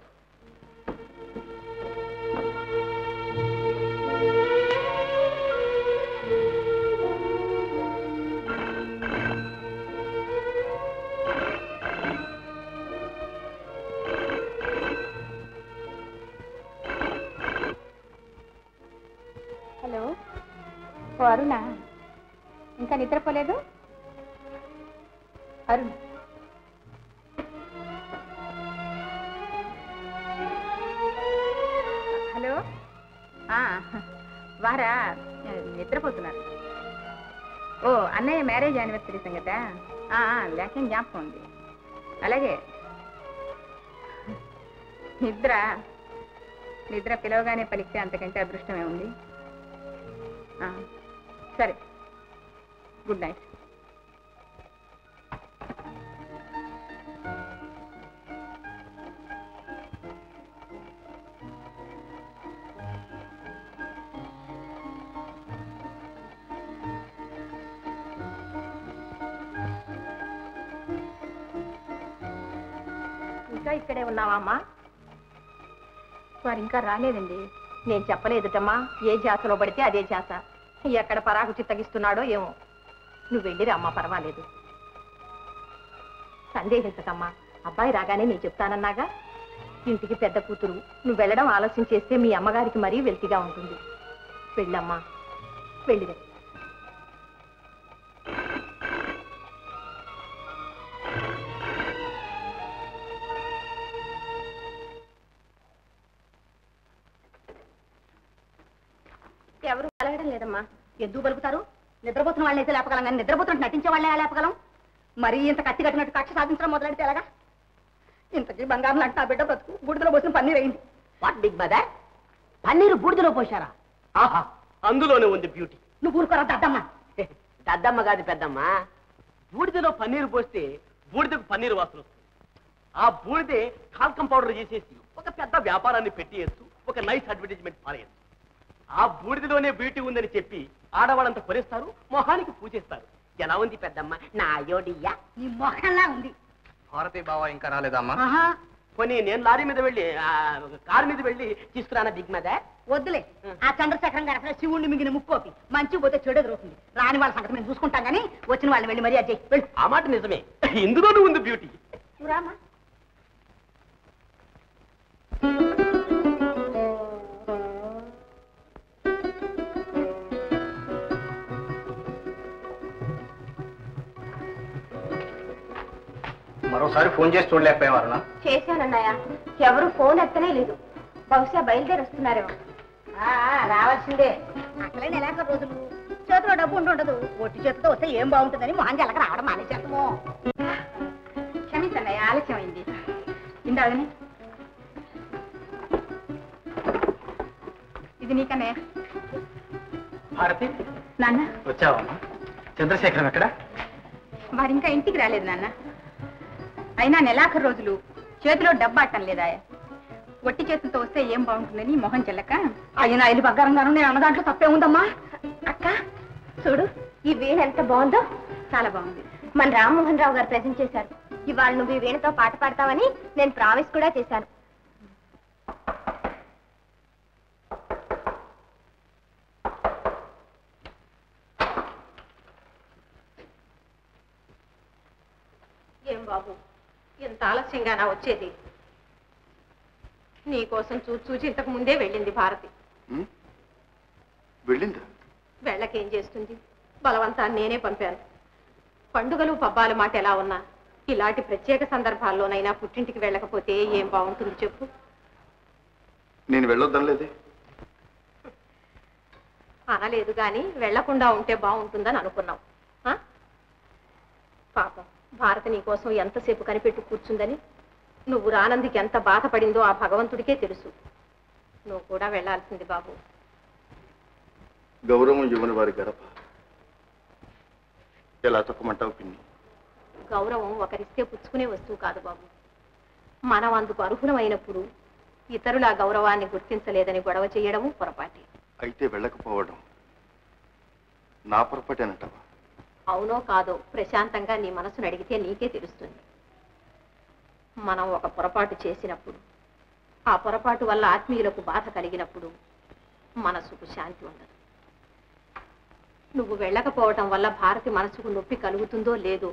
హలో ఓ అరుణ ఇంకా నిద్రపోలేదు అరుణ్ హలో ఆ, వారా నిద్రపోతున్నారు ఓ అన్నయ్య మ్యారేజ్ యానివర్సరీ సంగత లేకేం జ్ఞాపకం ఉంది అలాగే నిద్ర నిద్ర పిలవగానే పలికితే అంతకంటే అదృష్టమే ఉంది ఆ, సరే గుడ్ నైట్ ఇంకా ఇక్కడే ఉన్నావా అమ్మా వారు ఇంకా రాలేదండి నేను చెప్పలేదుటమ్మా ఏ జాసలో పడితే అదే జాస ఎక్కడ పరాకు చిత్తగిస్తున్నాడో ఏమో నువ్వు వెళ్ళిరా అమ్మా పర్వాలేదు సందేహించకమ్మా అబ్బాయి రాగానే నేను చెప్తానన్నాగా ఇంటికి పెద్ద కూతురు నువ్వు వెళ్ళడం ఆలస్యం చేస్తే మీ అమ్మగారికి మరీ వెల్తిగా ఉంటుంది వెళ్ళమ్మా వెళ్ళిరే ఎవరు అలగడం లేదమ్మా ఎందుకు పలుకుతారు నిద్రపోతున్న వాళ్ళని అయితే లేపగలం కానీ నిద్రపోతున్నట్టు నటించే వాళ్ళే లేపగలం మరీ ఇంత కత్తి కట్టినట్టు కక్ష సాధించడం మొదలెడితే ఎలాగా ఇంతకీ బంగారం లాంటి నా బిడ్డ బ్రతుకు గుడిదలో పోసిన పన్నీర్ అయింది వాట్ బిగ్ మదర్ పన్నీరు బూడిదలో పోశారా ఆహా అందులోనే ఉంది బ్యూటీ నువ్వు ఊరుకోరా దద్దమ్మ దద్దమ్మ కాదు పెద్దమ్మ బూడిదలో పన్నీరు పోస్తే బూడిదకు పన్నీరు వాసన వస్తుంది ఆ బూడిదే కాల్కం పౌడర్ చేసేసి ఒక పెద్ద వ్యాపారాన్ని పెట్టేయచ్చు ఒక నైస్ అడ్వర్టైజ్మెంట్ పారేయచ్చు ఆ బూడిదలోనే బ్యూటీ ఉందని చెప్పి ఆడవాళ్ళంతా కొనేస్తారు మొహానికి పూజేస్తారు ఎలా ఉంది పెద్దమ్మ నా అయోడియ్యా నీ మొహంలా ఉంది భారతీ బావ ఇంకా రాలేదమ్మా ఆహా పోనీ నేను లారీ మీద వెళ్ళి ఆ, కారు మీద వెళ్ళి తీసుకురానా బిగ్ మదర్ వద్దులే ఆ చంద్రశేఖరం గారు అసలు శివుణ్ణి మిగిలిన ముక్కోపి మంచి పోతే చెడు ఎదురవుతుంది రాని వాళ్ళ సంగతి మేము చూసుకుంటాం కానీ వచ్చిన వాళ్ళని వెళ్ళి మరీ అజయ్ వెళ్ళు ఆ మాట నిజమే ఇందులోనూ ఉంది బ్యూటీ నువ్వు రామ్మా మరోసారి ఫోన్ చేసి చూడలేకపోయేవారు చేశానన్నయ్య ఎవరు ఫోన్ ఎత్తనే లేదు బహుశా బయలుదేరి వస్తున్నారేమో ఆ, రావాల్సిందే అసలే నెలాక రోజులు చేతిలో డబ్బు ఉండి ఉండదు ఒట్టి చేతితో వస్తే ఏం బాగుంటుందని మొహం జలక రావడం మానేసేస్తాము క్షమించండి ఆలస్యమైంది ఇందాకనే ఇది నీకనే భారతి నాన్న వచ్చావమ్మా చంద్రశేఖరం ఎక్కడ వారు ఇంకా ఇంటికి రాలేదు నాన్న అయినా నెలాఖరు రోజులు చేతిలో డబ్బాటం లేదా ఒట్టి చేతులతో వస్తే ఏం బాగుంటుందని మొహం చెల్లక అయినా ఇల్లు బంగారం గాను నేను అన్న దాంట్లో తప్పే ఉందమ్మా అక్క చూడు ఈ వీణ ఎంత బాగుందో చాలా బాగుంది మన రామ్మోహన్ రావు గారు ప్రజెంట్ చేశారు ఇవాళ నువ్వు ఈ వీణతో పాట పాడతావని నేను ప్రామిస్ కూడా చేశాను ఏం బాబు ఎంత ఆలస్యంగానా వచ్చేది నీ కోసం చూసి చూసి ఇంతకు ముందే వెళ్ళింది భారతి ఉం? వెళ్ళిందా వెళ్ళకేం చేస్తుంది బలవంతాన్ని నేనే పంపాను పండుగలు పబ్బాల మాట ఎలా ఉన్నా ఇలాంటి ప్రత్యేక సందర్భాల్లోనైనా పుట్టింటికి వెళ్ళకపోతే ఏం బాగుంటుంది చెప్పు నేను వెళ్ళొద్దనలేదే అనలేదు గాని వెళ్లకుండా ఉంటే బాగుంటుందని అనుకున్నాం ఆ? పాపం భారత నీ కోసం ఎంతసేపు కనిపెట్టు కూర్చుందని నువ్వు రానందుకు ఎంత బాధపడిందో ఆ భగవంతుడికే తెలుసు నువ్వు కూడా వెళ్ళాల్సింది బాబు గౌరవం ఇవ్వని వారి గడప ఎలా తొక్కమంటావు పిన్ని గౌరవం ఒకరిస్తే పుచ్చుకునే వస్తువు కాదు బాబు మనం అందుకు అర్హులమైనప్పుడు ఇతరుల గౌరవాన్ని గుర్తించలేదని గొడవ చేయడము పొరపాటే అయితే వెళ్ళకపోవడం నా పొరపాటేనంటావా అవునో కాదో ప్రశాంతంగా నీ మనసును అడిగితే నీకే తెలుస్తుంది మనం ఒక పొరపాటు చేసినప్పుడు ఆ పొరపాటు వల్ల ఆత్మీయులకు బాధ కలిగినప్పుడు మనసుకు శాంతి ఉండదు నువ్వు వెళ్ళకపోవటం వల్ల భారతి మనసుకు నొప్పి కలుగుతుందో లేదో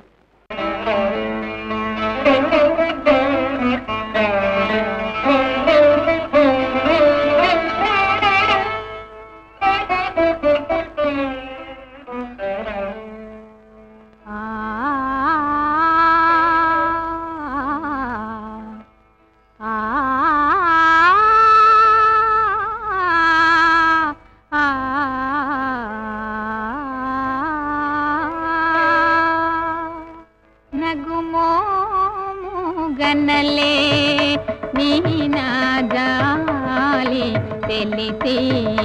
తెలిసి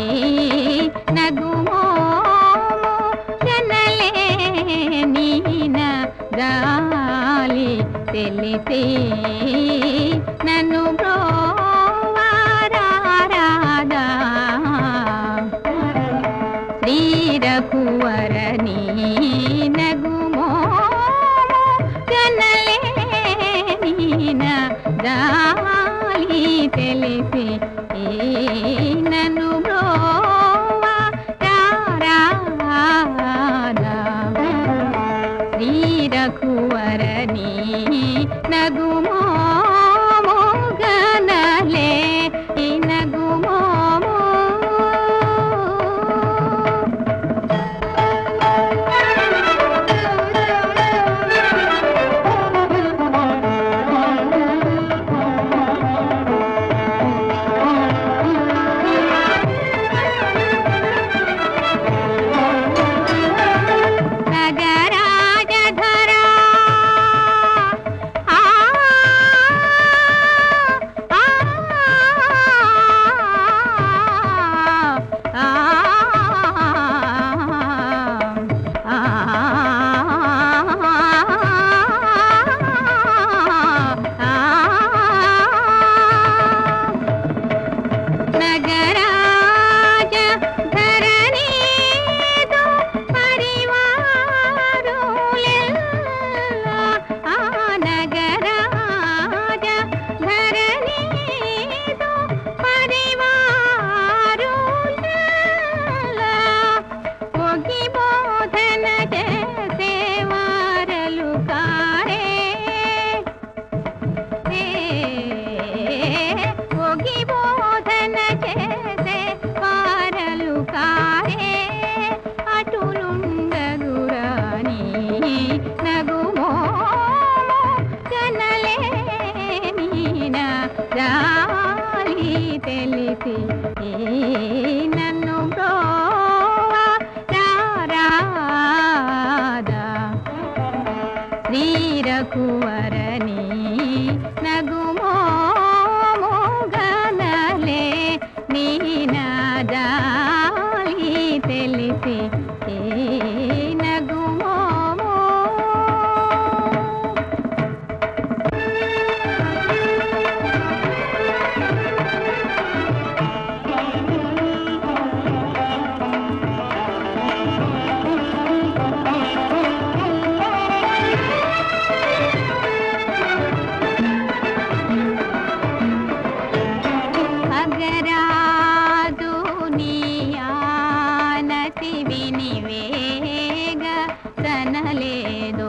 నగుమో కనలే నీన గాలి తెలిసి నన్ను బ్రోవారాదా శ్రీరఘువరని నగుమో కనలే నీన గాలి తెలిసి నన్ను బ్రోవారాదా శ్రీరఘువరని నగుమో గనలే ఈ నగుమోమో నగరాజధరా ఆ ఆ నగరాజ ధరణీతో పరివారులెల్లా ఆ నగరాజ ధరణీతో పరివారులెల్లా ఒగి బోధన చేసేవారలు కారే ఒగి బోధన చేసే వారలు కారే అటులుండదురాని నగుమో కనలేనిన గాలి తెలిసి నన్ను బ్రోవా రారాదా శ్రీరఘువరని నగుమో గనలే నీనాదాలి తెలిసి ఏ నగుమోమో అగరాదు నీయానతి వినివేగ తనలేదో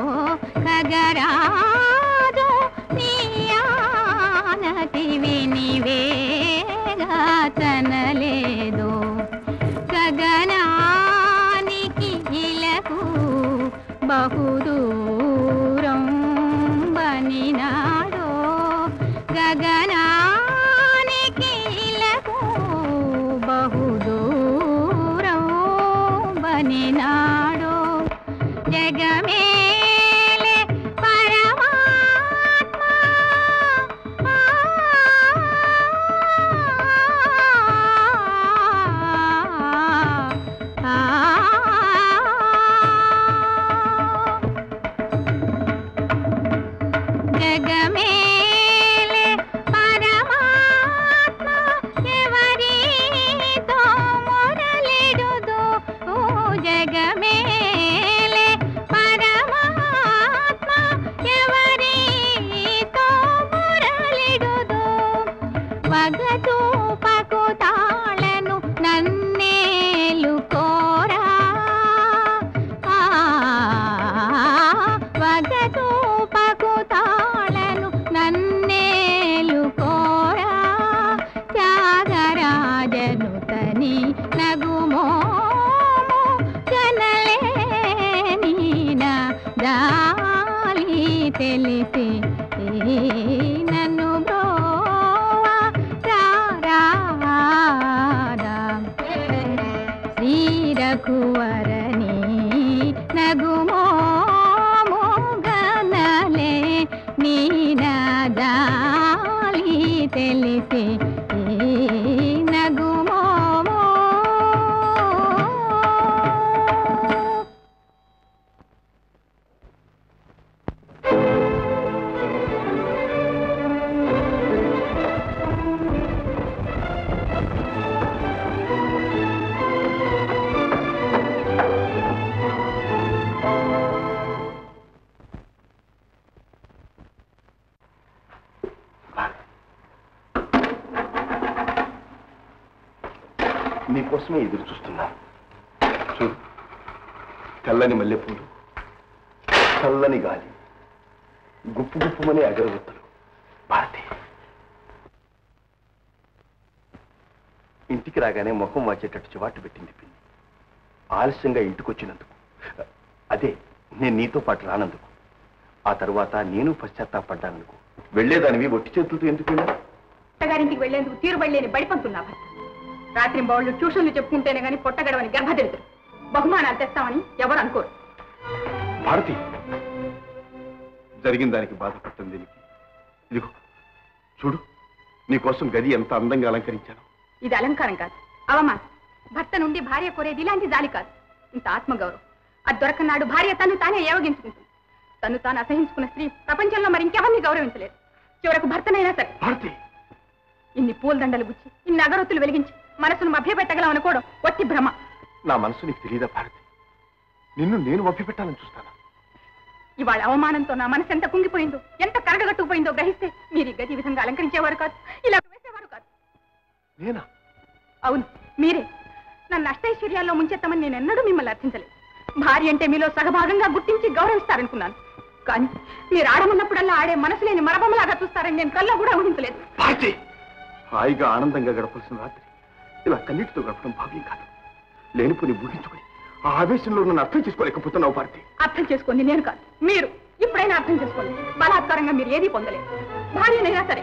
ఖగరాదు నీయానతి వినివేగ తనలేదో గగనానికి ఇలకు బహుదూరం బనినాడో గగనానికి ఇలకు బహుదూరం బనినాడో జగమేలే పరమాత్మ ఆ, ఆ, జగమేలే పరమాత్మ ఎవరితో మొరలిడుదో ఓ జగమేలే పరమాత్మ ఎవరితో మొరలిడుదో వగచూపకు తాళను నన్నేలు కోరా ఆ, వగచూపకు తాళను నన్నేలు కోరా త్యాగరాజను తని నగుమో కనలేనిన దాలి తెలిసి నన్ను బ్రోవా రారాదా శ్రీరఘువరని నగుమో గనలే నీనదాలి తెలిసి నగు నీకోసమే ఎదురు చూస్తున్నాను చూడు తెల్లని మల్లెపూలు చల్లని గాలి గుప్పు గుప్పుమనే అగరవత్తులు భారతి ఇంటికి రాగానే ముఖం వాచేటట్టు చివాటు పెట్టింది పిన్ని ఆలస్యంగా ఇంటికొచ్చినందుకు అదే నేను నీతో పాటు రానందుకు ఆ తరువాత నేను పశ్చాత్తాపడ్డానందుకు వెళ్ళేదానివి ఒట్టి చేతులతో ఎందుకు వెళ్ళా అత్తగారింటికి వెళ్లేందుకు తీరుబడలేని బడిపంతున్నా భర్త రాత్రి బౌళ్ళు ట్యూషన్లు చెప్పుకుంటేనే గాని పొట్టగడవని గర్భదరిద్రుడు బహుమానాలు తెస్తామని ఎవరు అనుకోరు భారతి జరిగిన దానికి బాధపడుతుంది దీనికి ఇదిగో చూడు నీకోసం గది ఎంత అందంగా అలంకరించాను ఇది అలంకారం కాదు అవమానం భర్త నుండి భార్య కోరేది ఇలాంటి జాలి కాదు ఇంత ఆత్మగౌరవం అది దొరకనాడు భార్య తను తానే ఏవగించుకుంటుంది తను తాను అసహించుకున్న స్త్రీ ప్రపంచంలో మరి ఇంకెవరిని గౌరవించలేదు చివరకు భర్తనైనా సరే భారతి ఇన్ని పూలదండలు గుచ్చి ఇన్ని అగరొత్తులు వెలిగించి మనసును మభ్యపెట్టగలం అనుకోవడం వట్టి భ్రమ నా మనసు నీకు తెలియదా భారతి నిన్ను నేను వప్పిపెట్టాలని చూస్తాను ఇవాళ అవమానంతో నా మనసు ఎంత కుంగిపోయిందో ఎంత కరగగట్టుకుపోయిందో గ్రహిస్తే మీరు ఈ గది ఈ విధంగా అలంకరించేవారు కాదు ఇలా వేసేవారు కాదు నేనా అవును మీరే నన్ను అష్టైశ్వర్యాల్లో ముంచెత్తమని నేను ఎన్నడూ మిమ్మల్ని అర్థించలేదు భార్య అంటే మీలో సగభాగంగా గుర్తించి గౌరవిస్తారనుకున్నాను కానీ మీరు ఆడమన్నప్పుడల్లా ఆడే మనసు లేని మరబొమ్మలాగా చూస్తారని నేను కల్లో కూడా ఊహించలేదు భారతి హాయిగా ఆనందంగా గడపాల్సిన రాత్రి ఇలా కన్నిటితో గడపడం భావ్యం కాదు లేనిపోని ఊహించుకుని ఆ ఆవేశంలో నన్ను అర్థం చేసుకోలేకపోతున్నావు భారతి అర్థం చేసుకోండి నేను కాదు మీరు ఇప్పుడైనా అర్థం చేసుకోండి బలాత్కారంగా మీరు ఏదీ పొందలేదు భార్యనైనా సరే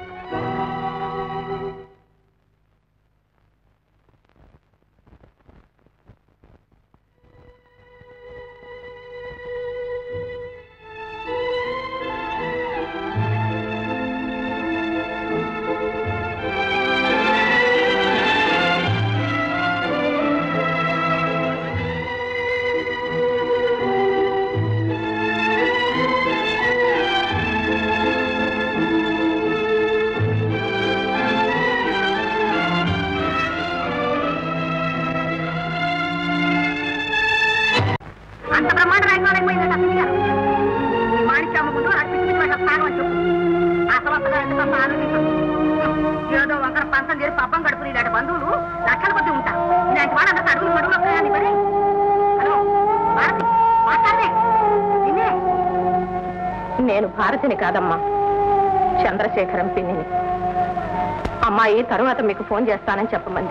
అంత బ్రహ్మాండ రంగమైపోయిందంట పిన్ని గారు ఈ మాణిక్యమ్మ ముందు అర్పించి వాళ్ళ స్థానం అని చెప్పు అసలు అసలు ఎందుకంత ఆలోచించదు ఏదో ఒకరు పంచం చేసి పబ్బం గడుపుని ఇలాంటి బంధువులు లక్షల కొద్ది ఉంటారు ఇలాంటి వాళ్ళంతా అడుగులు మడుగులు వస్తాయని మరి హలో భారతి మాట్లాడలే నిన్నే నేను భారతిని కాదమ్మా చంద్రశేఖరం పిన్నిని అమ్మాయి తరువాత మీకు ఫోన్ చేస్తానని చెప్పమంది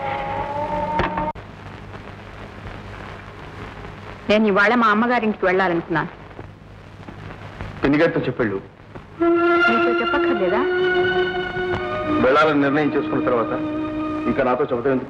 నేను ఇవాళ మా అమ్మగారింటికి వెళ్ళాలనుకున్నాను పెన్నిగారితో చెప్పాళ్ళు నీతో చెప్పక్కర్లేదా వెళ్ళాలని నిర్ణయం చేసుకున్న తర్వాత ఇంకా నాతో చెప్పడం ఎందుకు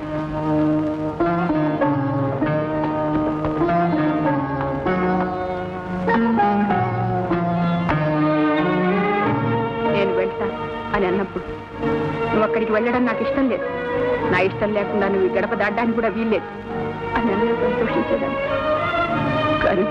నేను వెళ్తాను అని అన్నప్పుడు నువ్వు అక్కడికి వెళ్ళడం నాకు ఇష్టం లేదు నా ఇష్టం లేకుండా నువ్వు ఈ గడప దాటడానికి కూడా వీల్లేదు అని అన్నది సంతోషించేదాన్ని కానీ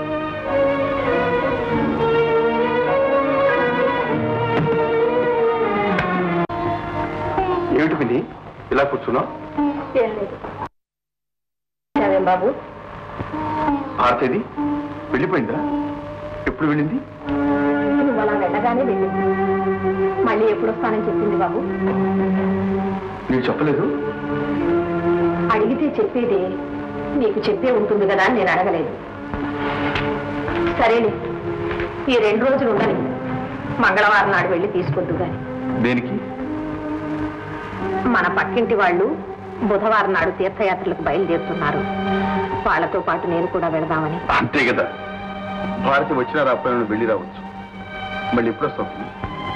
ఏమిటి పిన్ని ఇలా కూర్చున్నావు ఏం లేదు సరేం బాబు ఆర్తేది వెళ్ళిపోయిందా ఎప్పుడు వెళ్ళింది నువ్వు అలా వెళ్ళగానే వెళ్ళింది మళ్ళీ ఎప్పుడు వస్తానని చెప్పింది బాబు నీకు చెప్పలేదు అడిగితే చెప్పేది నీకు చెప్పే ఉంటుంది కదా అని నేను అడగలేదు సరేలే ఈ రెండు రోజులు ఉండని మంగళవారం నాడు వెళ్ళి తీసుకొద్దు గాని దేనికి మన పక్కింటి వాళ్ళు బుధవారం నాడు తీర్థయాత్రలకు బయలుదేరుతున్నారు వాళ్ళతో పాటు నేను కూడా వెళదామని అంతే కదా భారతి వచ్చిన రాకపోయినా వెళ్ళి రావచ్చు మళ్ళీ ఎప్పుడు వస్తావు పిన్ని?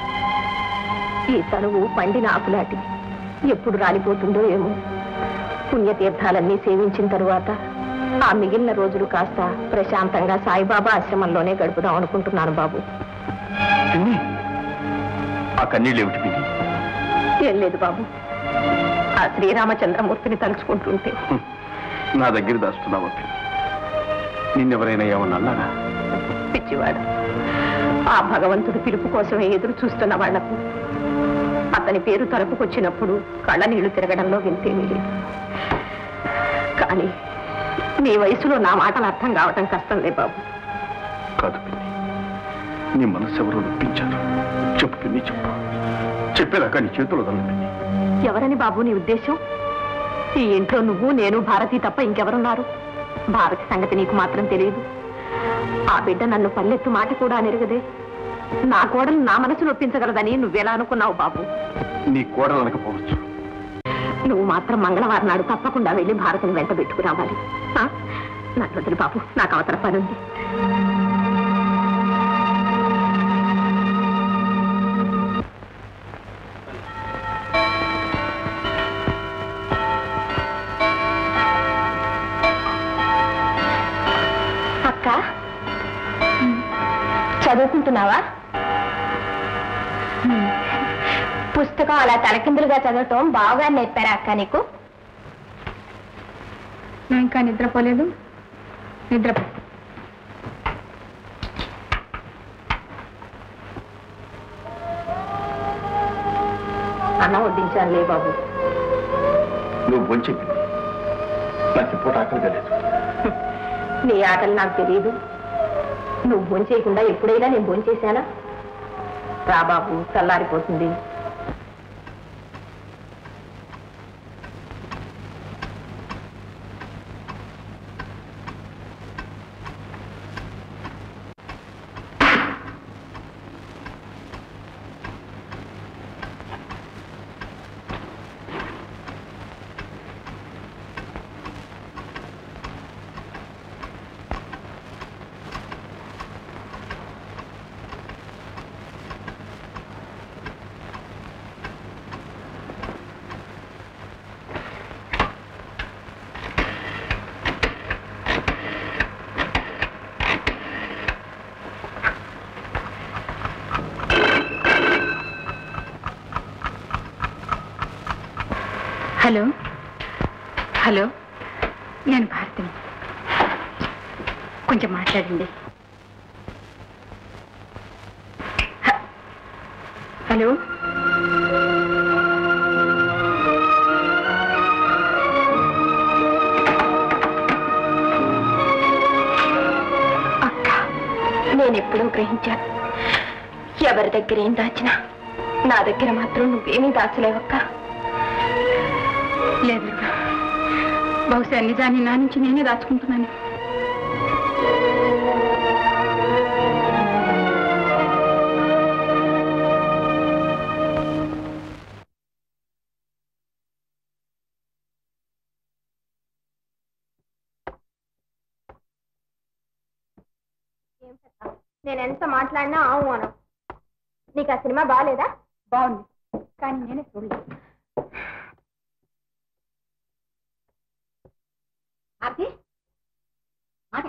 ఈ తనువు పండిన ఆకులాంటిది ఎప్పుడు రాలిపోతుందో ఏమో పుణ్యతీర్థాలన్నీ సేవించిన తరువాత ఆ మిగిలిన రోజులు కాస్త ప్రశాంతంగా సాయిబాబా ఆశ్రమంలోనే గడుపుదాం అనుకుంటున్నాను బాబు పిన్ని ఆ కన్నీళ్ళు ఏమిటి పిన్ని ఏం లేదు బాబు ఆ శ్రీరామచంద్రమూర్తిని తలుచుకుంటుంటే హ్మ్. నా దగ్గర దాస్తున్నావా పిన్ని నిన్నెవరైనా ఏమన్నా అన్నారా పిచ్చివాడు ఆ భగవంతుడి పిలుపు కోసమే ఎదురు చూస్తున్న వాళ్లకు అతని పేరు తలుపుకొచ్చినప్పుడు కళ్ళ నీళ్లు తిరగడంలో వింతేమీ లేదు కానీ నీ వయసులో నా మాటలు అర్థం కావటం కష్టంలే బాబు కాదు పిన్ని నీ మనసు ఎవరో నొప్పించారు చెప్పు పిన్ని చెప్పు చెప్పేదాకా నీ చేతులు వదలను పిన్ని ఎవరని బాబు నీ ఉద్దేశం ఈ ఇంట్లో నువ్వు నేను భారతి తప్ప ఇంకెవరున్నారు భారతి సంగతి నీకు మాత్రం తెలియదు ఆ బిడ్డ నన్ను పల్లెత్తు మాట కూడా నెరగదే నా కోడలు నా మనసు నొప్పించగలదని నువ్వెలా అనుకున్నావు బాబు నీ కోడలు అనకపోవచ్చు నువ్వు మాత్రం మంగళవారం నాడు తప్పకుండా వెళ్ళి భారతిని వెంట పెట్టుకురావాలి ఆ? నాకు వదిలి బాబు నాకు అవతల పని ఉంది అక్క చదువుకుంటున్నావా పుస్తకం అలా తలకిందులుగా చదవటం బాగా నేర్పారా అక్క నీకు నువ్వు ఇంకా నిద్రపోలేదు నిద్రపో అన్నం వడ్డించానులే బాబు నువ్వు బొంచెక్కి నాకు పూట ఆకలిగా లేదు నీ ఆటలు నాకు తెలియదు నువ్వు భోంచేయకుండా ఎప్పుడైనా నేను భోంచేశానా రా బాబు చల్లారిపోతుంది హలో హలో నేను భారతిని కొంచెం మాట్లాడండి హ- హలో అక్క నేను ఎప్పుడూ గ్రహించాను ఎవరి దగ్గర ఏం దాచినా నా దగ్గర మాత్రం నువ్వేమీ దాచలేవక్క లేదు బహుశా నిజాన్ని నా నుంచి నేనే దాచుకుంటున్నాను నేను ఎంత మాట్లాడినా ఆవు అను నీకు ఆ సినిమా బాగాలేదా బాగుంది కానీ నేనే చూడలేదు ఆర్తి మాట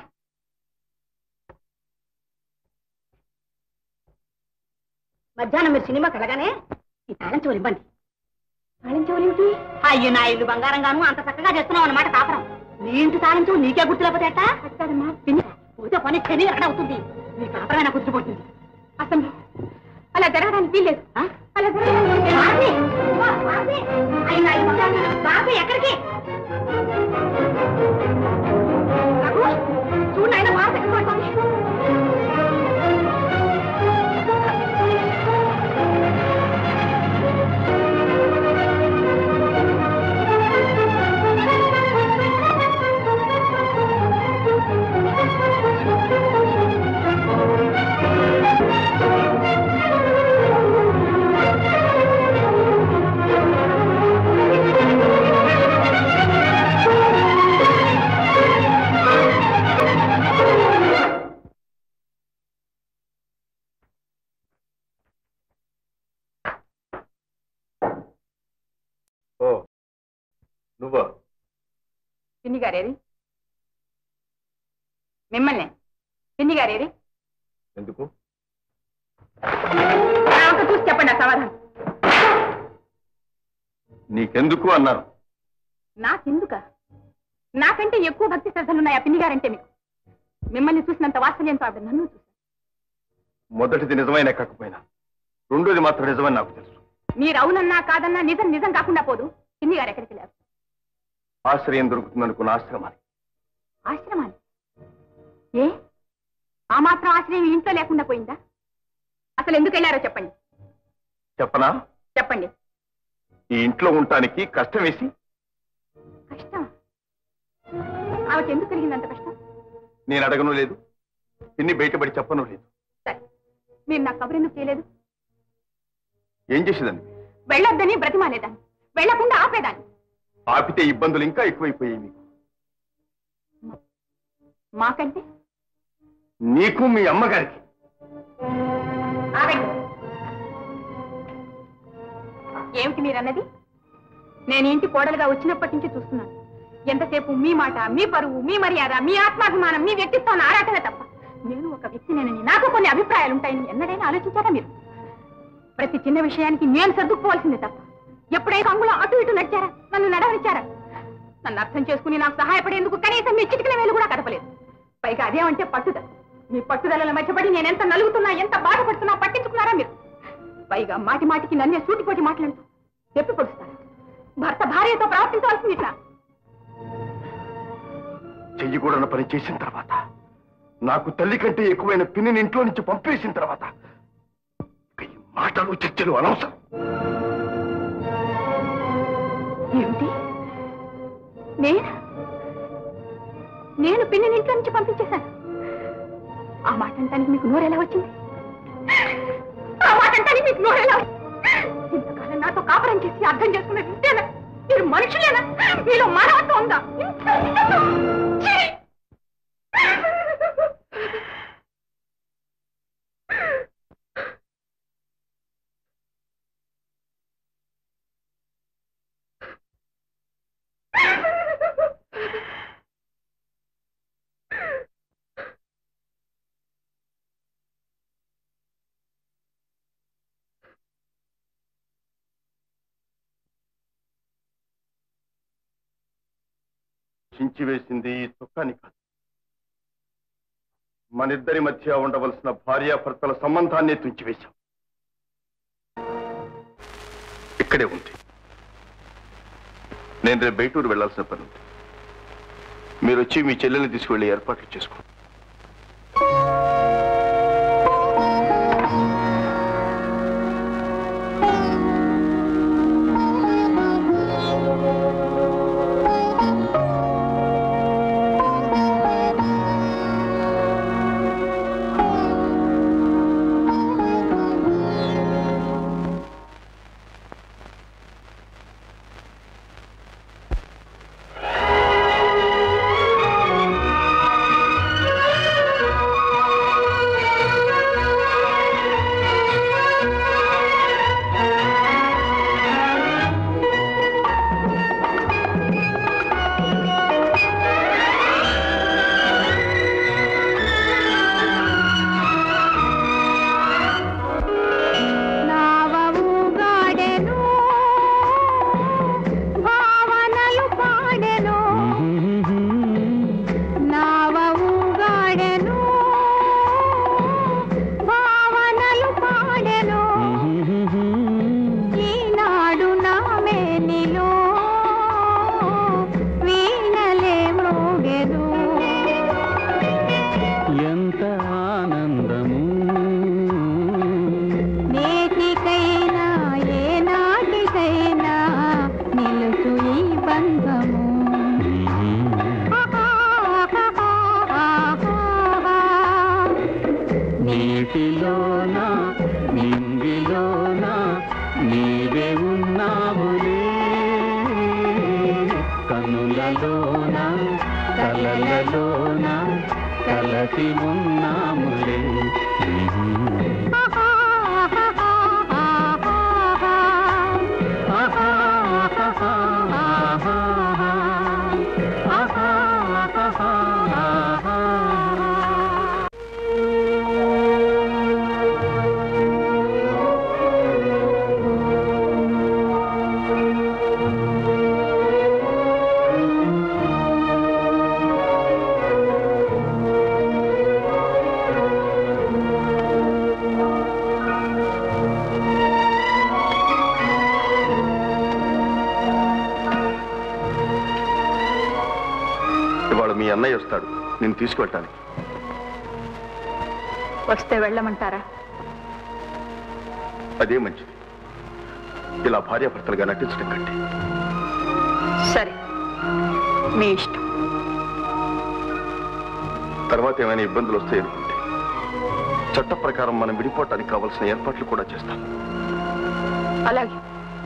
మధ్యాహ్నం మీరు సినిమాకి వెళ్ళగానే ఈ తాళం చెవులు ఇవ్వండి తాళం చెవులు ఏమిటి అయ్యో నా ఇల్లు బంగారం గాను అంత చక్కగా చేస్తున్నావు అన్నమాట కాపురం నీ ఇంటి తాళం చెవులు నీకే గుర్తు లేకపోతే ఎట్టా కదమ్మా పిన్ని పోతే పని శని ఎక్కడ అవుతుంది నీ కాపురమైనా గుర్తుపోతుంది అసలు అలా జరగడానికి వీల్లేదు ఆ? అలా జరగడానికి వీల్లేదు. భారతి! ఓ, భారతి! అయ్యో, నా ఇల్లు బంగారం. భారతి, ఎక్కడికి రఘు, చూడు నాయన భారత ఎక్కడ పడుతోంది ఓ నువ్వా పిన్ని గారేది మిమ్మల్ని పిన్ని గారేది ఎందుకు నా వంక చూసి చెప్పండి ఆ సమాధానం నీకెందుకు అన్నారు నాకెందుక నాకంటే ఎక్కువ భక్తి శ్రద్ధలు ఉన్నాయి ఆ పిన్ని గారంటే మీకు మిమ్మల్ని చూసినంత వాత్సల్యంతో ఆవిడ నన్ను చూశారు మొదటిది నిజమైన కాకపోయినా రెండోది మాత్రం నిజమని నాకు తెలుసు మీరు అవునన్నా కాదన్నా నిజం నిజం కాకుండా పోదు పిన్ని గారు ఎక్కడికి లేరు ఆశ్రయం దొరుకుతుందనుకున్న ఆశ్రమాన్ని ఆశ్రమాన్ని ఏ ఆ మాత్రం ఆశ్రయం ఈ ఇంట్లో లేకుండా పోయిందా అసలు ఎందుకు వెళ్ళారో చెప్పండి చెప్పనా చెప్పండి ఈ ఇంట్లో ఉండటానికి కష్టం వేసి ఆమెకి ఎందుకు కలిగింది అంత కష్టం నేను అడగను లేదు పిన్ని బయటపడి చెప్పను లేదు సరే మీరు నాకు కబురు ఎందుకు చేయలేదు ఏం చేసేదండి వెళ్ళొద్దని బ్రతిమాలేదాన్ని వెళ్లకుండా ఆపేదాన్ని ఆపితే ఇబ్బందులు ఇంకా ఎక్కువైపోయాయి మీకు మాకంటే నీకు మీ అమ్మగారికి ఆగండి ఏమిటి మీరన్నది నేను ఇంటి కోడలుగా వచ్చినప్పటి నుంచి చూస్తున్నాను ఎంతసేపు మీ మాట మీ పరువు మీ మర్యాద మీ ఆత్మాభిమానం మీ వ్యక్తిత్వాన్ని ఆరాటమే తప్ప నేను ఒక వ్యక్తినేనని నాకు కొన్ని అభిప్రాయాలు ఉంటాయని ఎన్నడైనా ఆలోచించారా మీరు ప్రతి చిన్న విషయానికి నేను సర్దుకుపోవాల్సిందే తప్ప ఎప్పుడైనా అంగుళం అటు ఇటు నడిచారా నన్ను నడవనిచ్చారా నన్ను అర్థం చేసుకుని నాకు సహాయపడేందుకు కనీసం మీ చిటికిన వేలు కూడా కదపలేదు పైగా అదేమంటే పట్టుదల మీ పట్టుదలల మధ్యపడి నేను ఎంత నలుగుతున్నా ఎంత బాధపడుతున్నా పట్టించుకున్నారా మీరు పైగా మాటి మాటికి నన్నే సూటిపోటి మాట్లాడుతూ చెప్పి పొడుస్తారా భర్త భార్యతో ప్రవర్తించవలసింది ఇట్లా చెయ్యకూడని పని చేసిన తర్వాత నాకు తల్లి కంటే ఎక్కువైన పిన్నిని ఇంట్లో నుంచి పంపేసిన తర్వాత ఇక ఈ మాటలు చర్చలు అనవసరం ఏమిటి నేను నేను పిన్నిని ఇంట్లో నుంచి పంపించేశాను ఆ మాట అంటానికి మీకు నోరెలా వచ్చింది ఆ మాట అంటానికి మీకు నోరెలా వచ్చింది? ఇంతకాలం నాతో కాపురం చేసి అర్థం చేసుకున్నది ఇంతేనా మీరు మనుషులేనా మీలో మానవత్వం ఉందా ఛీ! చించి వేసింది ఈ చుక్కాని కాదు మనిద్దరి మధ్య ఉండవలసిన భార్యాభర్తల సంబంధాన్ని తుంచివేశాం ఇక్కడే ఉంది నేను రేపు బయటూరు వెళ్లాల్సిన పని ఉంది మీరు వచ్చి మీ చెల్లెల్ని తీసుకువెళ్ళి ఏర్పాట్లు చేసుకోండి నావవుగాడెను భావనలు పాడెను నావవుగాడెను భావనలు పాడెను ఈనాడు నా మేనిలో వీణలే మ్రోగెను ఎంత ఆనందము నేటికైనా ఏ నాటికైనా నిలుచు ఈ బంధము నీటిలోన నింగిలోన నీవే ఉన్నావులే కనులలోన కలలలోన కలసి ఉన్నాములే ఇవాళ మీ అన్నయ్య వస్తాడు నేను తీసుకువెళ్ళటానికి వస్తే వెళ్ళమంటారా అదే మంచిది ఇలా భార్యాభర్తలుగా నటించడం కంటే సరే మీ ఇష్టం తర్వాత ఏమైనా ఇబ్బందులు వస్తాయి అనుకుంటే చట్ట ప్రకారం మనం విడిపోవటానికి కావలసిన ఏర్పాట్లు కూడా చేస్తాం అలాగే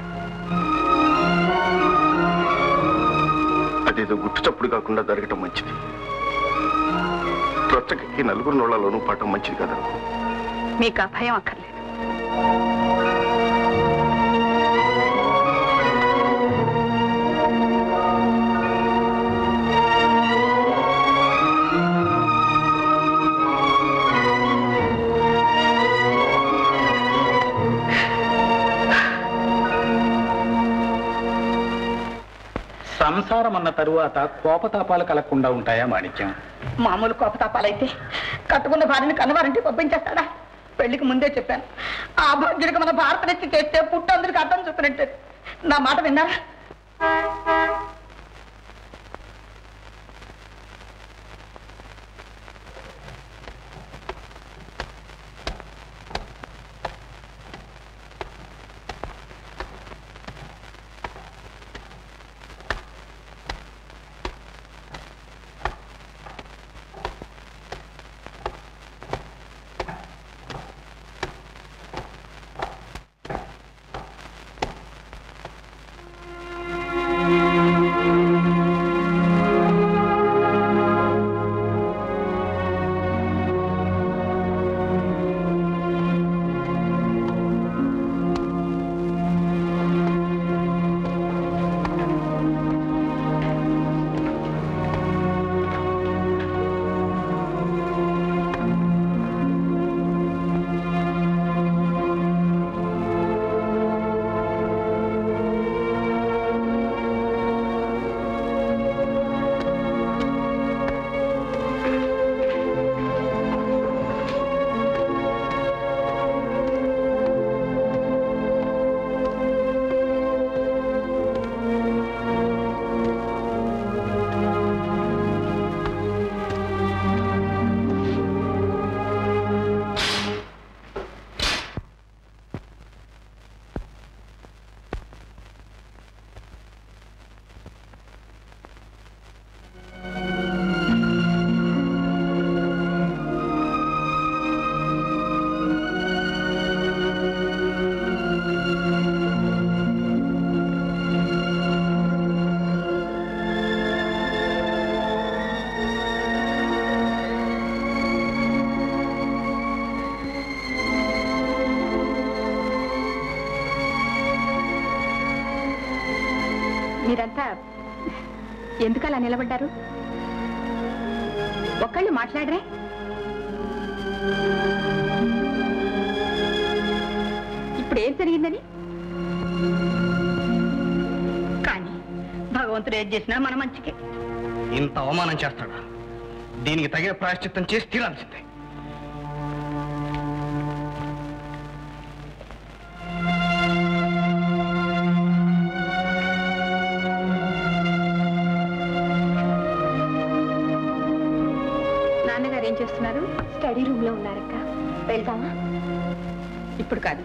అదేదో గుట్టు చప్పుడు కాకుండా జరగటం మంచిది రొచ్చకెక్కి నలుగురు నోళ్లలోనూ పాఠం మంచిది కదా మీకు ఆ భయం అక్కర్లేదు సంసారం అన్న తరువాత కోపతాపాలు కలగకుండా ఉంటాయా మాణిక్యం మామూలు కోపతాపాలైతే కట్టుకున్న భార్యని కన్నవారింటి పంపించేస్తాడా పెళ్లికి ముందే చెప్పాను ఆ భాగ్యుడికి మన భారతనిచ్చి చేస్తే పుట్టందరికి అర్థం చూపినట్టు నా మాట విన్నారా మీరంతా ఎందుకు అలా నిలబడ్డారు ఒక్కళ్ళు మాట్లాడరే ఇప్పుడు ఏం జరిగిందని కానీ భగవంతుడు ఏం చేసినా మన మంచికే ఇంత అవమానం చేస్తాడా దీనికి తగిన ప్రాయశ్చిత్తం చేసి తీరాల్సిందే నాన్నగారు ఏం చేస్తున్నారు స్టడీ రూమ్ లో ఉన్నారక్క వెళ్తామా ఇప్పుడు కాదు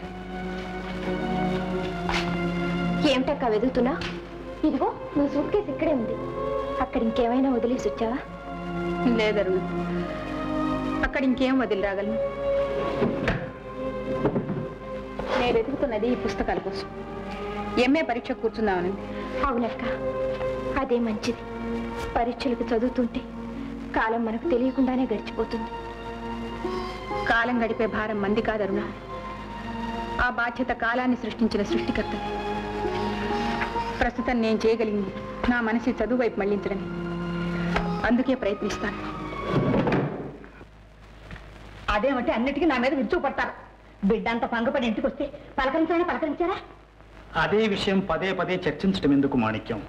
ఏమిటక్క వెతుకుతున్నా ఇదిగో నీ సూట్ కేసు ఇక్కడే ఉంది అక్కడ ఇంకేమైనా వదిలేసి వచ్చావా లేదరు అక్కడ ఇంకేం వదిలి రాగలను నేను వెతుకుతున్నది ఈ పుస్తకాల కోసం ఎంఏ పరీక్ష కూర్చుందామని అవునక్క అదే మంచిది పరీక్షలకు చదువుతుంటే కాలం మనకు తెలియకుండానే గడిచిపోతుంది కాలం గడిపే భారం మంది కాదరుణ ఆ బాధ్యత కాలాన్ని సృష్టించిన సృష్టికర్తది ప్రస్తుతం నేను చేయగలిగింది నా మనసి చదువు వైపు మళ్లించడమే అందుకే ప్రయత్నిస్తాను అదేమంటే అన్నిటికీ నా మీద విరుచు పడతారు బిడ్డ అంత పంగపడి ఇంటికి వస్తే పలకరించారా పలకరించారా అదే విషయం పదే పదే చర్చించడం ఎందుకు మాణిక్యం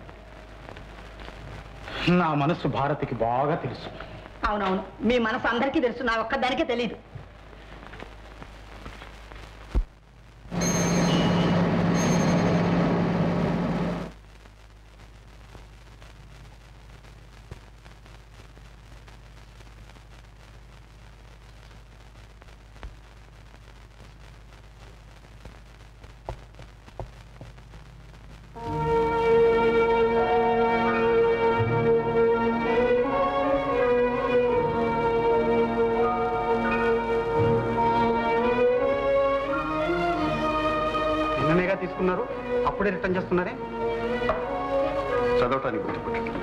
నా మనసు భారతికి బాగా తెలుసు అవునవును మీ మనసు అందరికీ తెలుసు నా ఒక్కదానికే తెలియదు తీసుకున్నారు అప్పుడే రిటర్న్ చేస్తున్నారే చదవటానికి గుర్తుపెట్టట్లేదు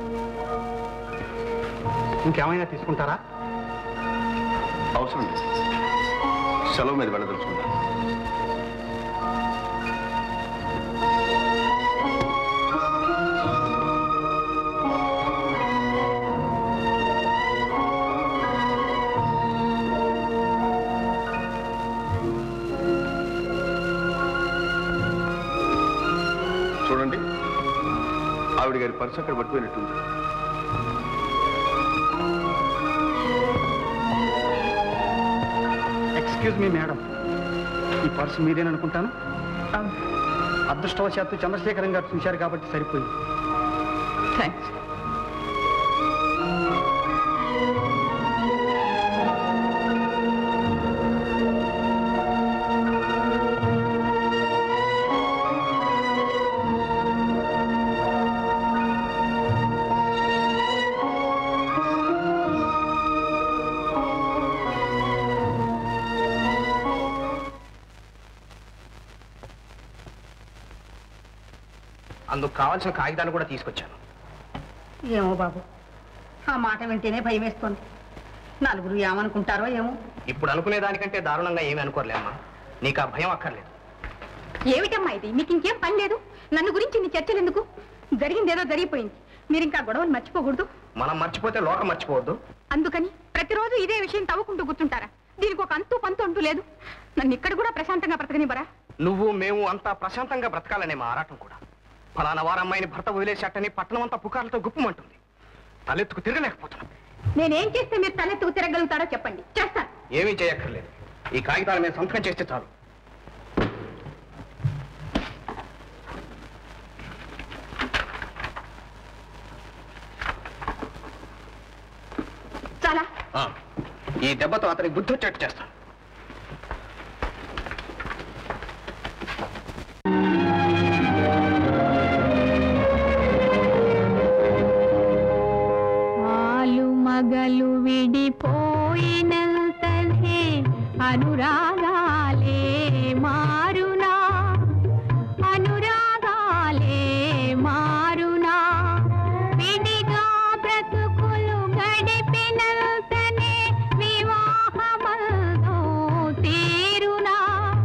ఇంకేమైనా తీసుకుంటారా అవసరం లేదు సెలవు మీద వెళ్ళదలుచుకున్నాను చూడండి ఆవిడ గారి పర్సు అక్కడ పట్టుకున్నట్టుంది ఎక్స్క్యూజ్ మీ మేడం ఈ పర్సు మీరేననుకుంటాను అదృష్టవశాత్తు చంద్రశేఖరం గారు చూశారు కాబట్టి సరిపోయింది థ్యాంక్స్ అందుకు కావాల్సిన కాగితాలు కూడా తీసుకొచ్చాను ఏమో బాబు ఆ మాట వింటేనే భయం వేస్తుంది నలుగురు ఏమనుకుంటారో ఏమో ఇప్పుడు అనుకునే దానికంటే దారుణంగా ఏమీ అనుకోర్లేమ్మా నీకు ఆ భయం అక్కర్లేదు ఏమిటమ్మా ఇది మీకు ఇంకేం పని లేదు నన్ను గురించి నీ చర్చలు ఎందుకు జరిగిందేదో జరిగిపోయింది మీరు ఇంకా గొడవలు మర్చిపోకూడదు మనం మర్చిపోతే లోకం మర్చిపోవద్దు అందుకని ప్రతిరోజు ఇదే విషయం తవ్వుకుంటూ కూర్చుంటారా దీనికి ఒక అంతు పంతు అంటూ లేదు నన్ను ఇక్కడ కూడా ప్రశాంతంగా బ్రతకనివ్వరా నువ్వు మేము అంతా ప్రశాంతంగా బ్రతకాలనే మా ఆరాటం కూడా ఫలానా వారమ్మాయిని భర్త వదిలేసేటని పట్టణం అంతా పుకార్లతో గుప్పమంటుంది తలెత్తుకు తిరగలేకపోతున్నాం నేనేం చేస్తే మీరు తలెత్తుకు తిరగలుగుతారో చెప్పండి చేస్తాను ఏమీ చేయక్కర్లేదు ఈ కాగితాల మీద సంతకం చేస్తే చాలు చాలా ఆ, ఈ దెబ్బతో అతనికి బుద్ధి వచ్చేట్టు చేస్తాను ఆలు మగలు విడిపోయినంతనే అనురాగాలే మారునా అనురాగాలే మారునా విడిగా బ్రతుకులు గడిపినంతనే వివాహమందో తీరునా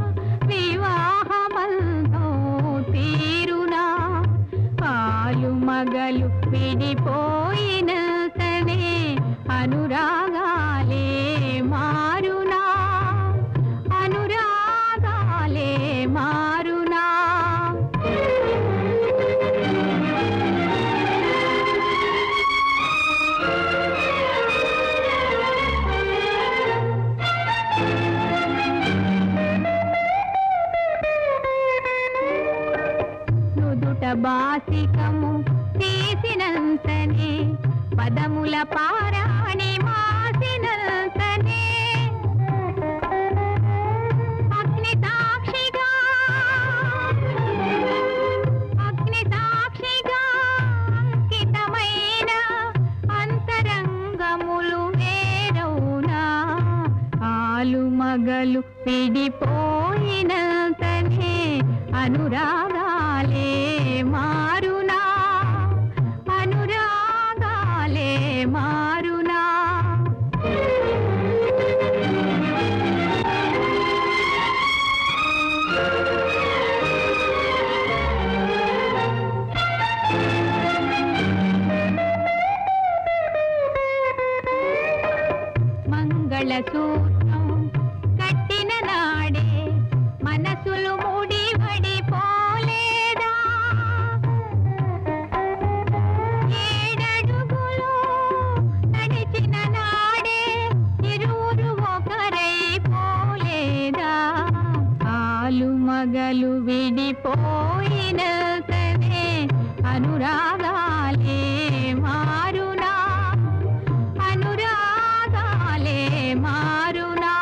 వివాహమందో తీరునా పాలు మగలు విడిపోయినంతనే అనురాగాలే మారునా అనురాగాలే మారునా నుదుట బాసికము తీసినంతనే పదముల పారాణి మాసినంతనే అగ్ని సాక్షిగా అగ్ని సాక్షిగా అంకితమైన అంతరంగములు వేరవునా ఆలు మగలు విడిపోయినంతనే అనురాగాలే మారునా అనురాగాలే మారునా మంగళసూత్రం కట్టిన నాడే మనసులు ముడివడిపోలేదా ఏడడుగులు నడిచిన నాడే ఇరువురు ఒకరైపోలేదా ఆలు మగలు విడిపోయినతనే అనురాగాలే మారునా అనురాగాలే మారునా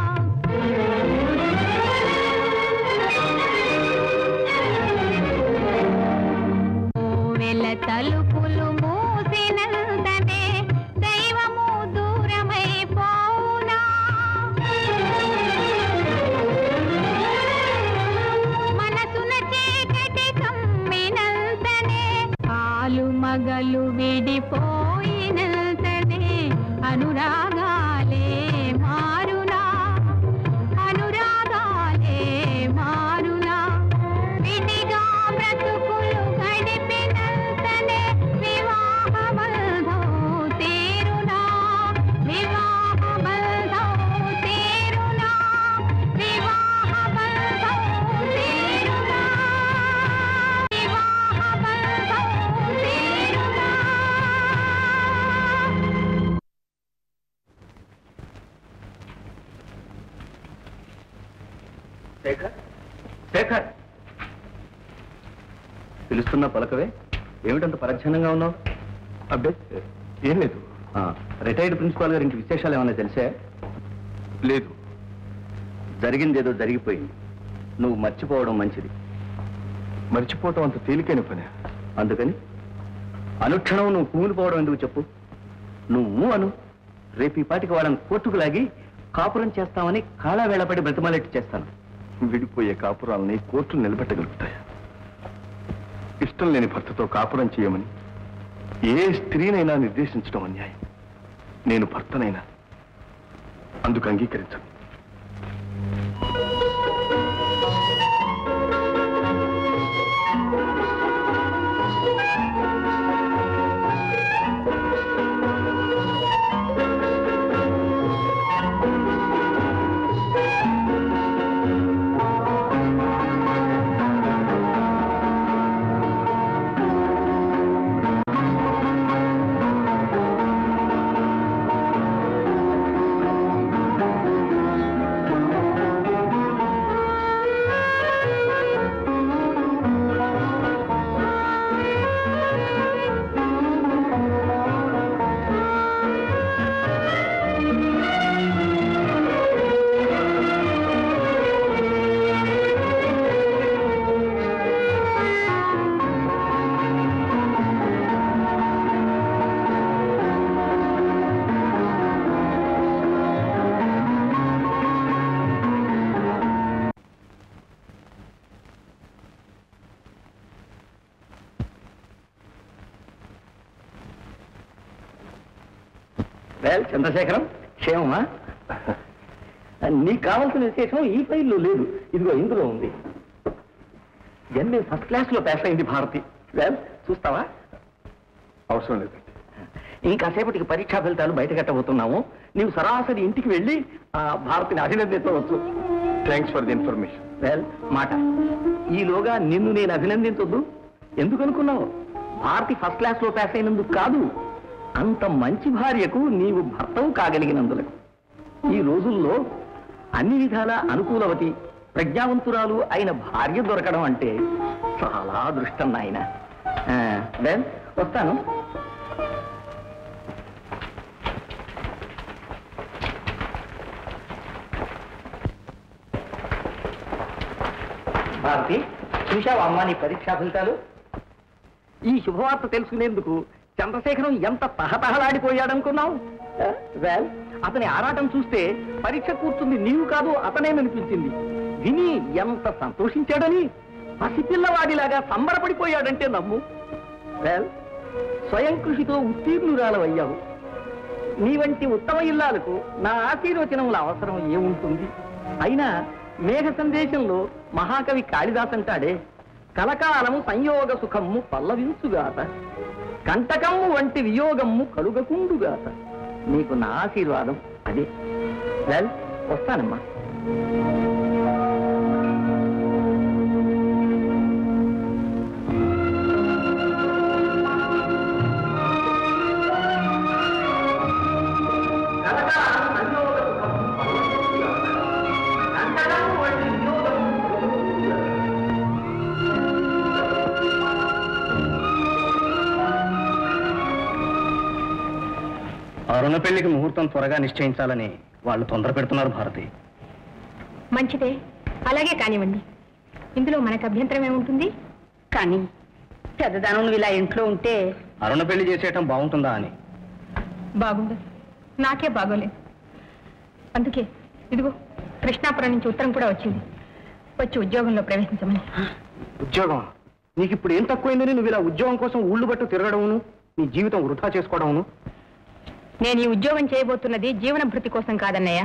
కోవెల తలుపులు మూసినంతనే దైవము దూరమైపోనా మనసున పగలు విడిపోయినంతనే అనురాగాలే మారునా అనురాగాలే మారునా విడిగా బ్రతుకులు గడిపినంతనే వివాహ బంధం తీరునా వివాహ బంధం తీరునా వివాహ బంధం తీరునా వివాహ బంధం తీరునా శేఖర్ శేఖర్ పిలుస్తున్నా పలకవే ఏమిటంత పరధ్యానంగా ఉన్నావు అప్డేట్ ఏం లేదు రిటైర్డ్ ప్రిన్సిపాల్ గారి ఇంటి విశేషాలు ఏమైనా తెలిసే లేదు జరిగిందేదో జరిగిపోయింది నువ్వు మర్చిపోవడం మంచిది మర్చిపోవటం అంత తేలికైన పని అందుకని అనుక్షణం నువ్వు కూలిపోవడం ఎందుకు చెప్పు నువ్వు అను రేపు ఈ పాటికి వాళ్ళని కోర్టుకు లాగి కాపురం చేస్తామని కాళా వేళపడి బ్రతిమాలెట్టి చేస్తాను విడిపోయే కాపురాలని కోర్టులు నిలబెట్టగలుగుతాయా ఇష్టం లేని భర్తతో కాపురం చేయమని ఏ స్త్రీనైనా నిర్దేశించడం అన్యాయం నేను భర్తనైనా అందుకు అంగీకరించను వేల్ చంద్రశేఖరం క్షేమమా నీకు కావాల్సిన విశేషం ఈ ఫైల్లో లేదు ఇదిగో ఇందులో ఉంది ఎంఏ ఫస్ట్ క్లాస్ లో పాస్ అయింది భారతి వేల్ చూస్తావా అవసరం లేదండి ఇంకాసేపటికి పరీక్షా ఫలితాలు బయట కట్టబోతున్నాము నీవు సరాసరి ఇంటికి వెళ్ళి ఆ భారతిని అభినందించవచ్చు thanks for the information well మాట ఈలోగా నిన్ను నేను అభినందించొద్దు ఎందుకు అనుకున్నావు భారతి ఫస్ట్ క్లాస్ లో పాస్ అయినందుకు కాదు అంత మంచి భార్యకు నీవు భర్తవు కాగలిగినందులకు ఈ రోజుల్లో అన్ని విధాల అనుకూలవతి ప్రజ్ఞావంతురాలు అయిన భార్య దొరకడం అంటే చాలా అదృష్టం నాయన వెల్ వస్తాను భారతి చూశావా అమ్మా నీ పరీక్షా ఫలితాలు ఈ శుభవార్త తెలుసుకునేందుకు చంద్రశేఖరం ఎంత తహతహలాడిపోయాడనుకున్నావు వెల్ అతని ఆరాటం చూస్తే పరీక్ష కూర్చుంది నీవు కాదు అతనేననిపించింది విని ఎంత సంతోషించాడని పసిపిల్లవాడిలాగా సంబరపడిపోయాడంటే నమ్ము వెల్ స్వయం కృషితో ఉత్తీర్ణురాలవయ్యావు నీ వంటి ఉత్తమ ఇల్లాలకు నా ఆశీర్వచనముల అవసరం ఏముంటుంది అయినా మేఘ సందేశంలో మహాకవి కాళిదాస్ అంటాడే కలకాలము సంయోగ సుఖమ్ము పల్లవించుగాత కంటకమ్ము వంటి వియోగమ్ము కలుగకుండుగాత నీకు నా ఆశీర్వాదం అదే వెల్ వస్తానమ్మా అరుణ పెళ్లికి ముహూర్తం త్వరగా నిశ్చయించాలని వాళ్ళు తొందర పెడుతున్నారు భారతి మంచిదే అలాగే కానివ్వండి ఇందులో మనకు అభ్యంతరం ఏముంటుంది కానీ పెద్దదానం నువ్వు ఇలా ఇంట్లో ఉంటే అరుణ పెళ్లి చేసేయటం బాగుంటుందా అని బాగుండదు నాకే బాగోలేదు అందుకే ఇదిగో కృష్ణాపురం నుంచి ఉత్తరం కూడా వచ్చింది వచ్చి ఉద్యోగంలో ప్రవేశించమని ఉద్యోగం నీకు ఇప్పుడు ఏం తక్కువైందని నువ్వు ఇలా ఉద్యోగం కోసం ఊళ్ళు బట్టు తిరగడమును నీ జీవితం వృధా చేసుకోవడమును నేను ఈ ఉద్యోగం చేయబోతున్నది జీవన భృతి కోసం కాదన్నయ్య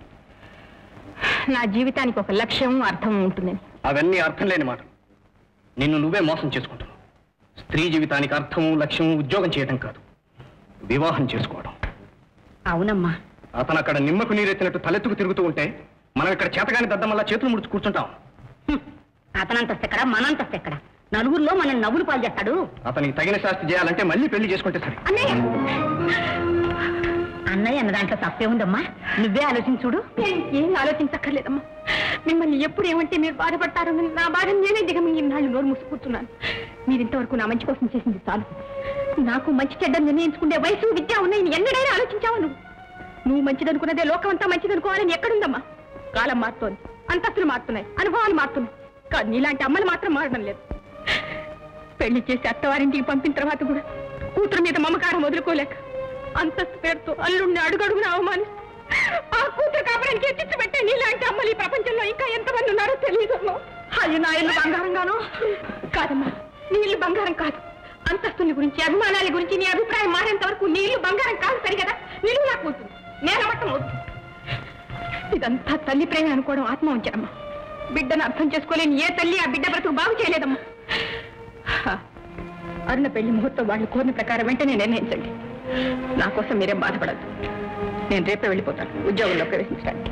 నా జీవితానికి ఒక లక్ష్యం అర్థం ఉంటుందని అవన్నీ అర్థం లేని మాట నిన్ను నువ్వే మోసం చేసుకుంటున్నావు స్త్రీ జీవితానికి అర్థము లక్ష్యము ఉద్యోగం చేయడం కాదు వివాహం చేసుకోవడం అవునమ్మా అతను అక్కడ నిమ్మకు నీరెత్తినట్టు తలెత్తుకు తిరుగుతూ ఉంటే మనం ఇక్కడ చేతగాని దద్దమల్లా చేతులు ముడుచు కూర్చుంటాం అతనంతస్తు ఎక్కడ మనంతస్తు ఎక్కడ నలుగురిలో మనం నవ్వులు పాలు చేస్తాడు అతనికి తగిన శాస్తి చేయాలంటే మళ్ళీ పెళ్లి చేసుకుంటే సరే అన్నయ్య అన్నయ్య అన్న దాంట్లో తప్పే ఉందమ్మా నువ్వే ఆలోచించుడు ఏం ఆలోచించక్కర్లేదమ్మా మిమ్మల్ని ఎప్పుడు ఏమంటే మీరు బాధపడతారో అని నా బాధ నేనే దిగమి నాళ్ళు నోరు మూసుకుంటున్నాను మీరు ఇంతవరకు నా మంచి కోసం చేసింది చాలు నాకు మంచి చెడ్డ నిర్ణయించుకునే వయసు విద్య ఉన్నాయి ఎన్నడైనా ఆలోచించావా నువ్వు నువ్వు మంచిదనుకున్నదే లోకం అంతా మంచిదనుకోవాలని ఎక్కడుందమ్మా కాలం మారుతోంది అంతస్తులు మారుతున్నాయి అనుభవాలు మారుతున్నాయి కానీ నీలాంటి అమ్మలు మాత్రం మారడం లేదు పెళ్లి చేసి అత్తవారింటికి పంపిన తర్వాత కూడా కూతురు మీద మమకారం వదులుకోలేక అంతస్తు పేరుతో అల్లుడిని అడుగడుగున అవమానిస్తూ ఆ కూతురు కాపడానికి ఎత్తిచ్చి పెట్టే నీలాంటి అమ్మలు ఈ ప్రపంచంలో ఇంకా ఎంతమంది ఉన్నారో తెలియదమ్మా అయ్యి నా ఇల్లు బంగారంగాను కాదమ్మా నీ ఇల్లు బంగారం కాదు అంతస్తుని గురించి అభిమానాల గురించి నీ అభిప్రాయం మారేంత వరకు నీ ఇల్లు బంగారం కాదు సరి కదా నిలువు నాకు అవుతుంది నేలమట్టం అవుతుంది ఇదంతా తల్లి ప్రేమ అనుకోవడం ఆత్మవంచనమ్మా బిడ్డను అర్థం చేసుకోలేని ఏ తల్లి ఆ బిడ్డ బ్రతుకు బాగు చేయలేదమ్మా హా, అరుణ పెళ్లి ముహూర్తం వాళ్ళు కోరిన ప్రకారం వెంటనే నిర్ణయించండి నా కోసం మీరేం బాధపడద్దు నేను రేపే వెళ్ళిపోతాను ఉద్యోగంలో ప్రవేశించడానికి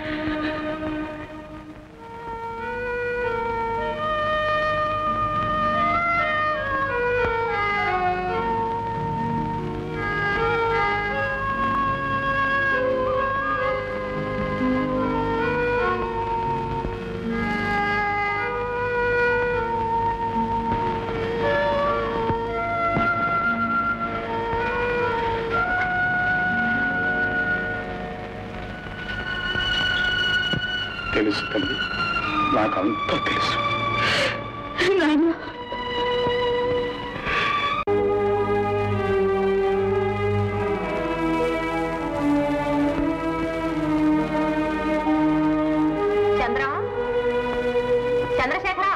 తెలుసు తల్లి నాకు అంతా తెలుసు నాన్న చంద్ర చంద్రశేఖర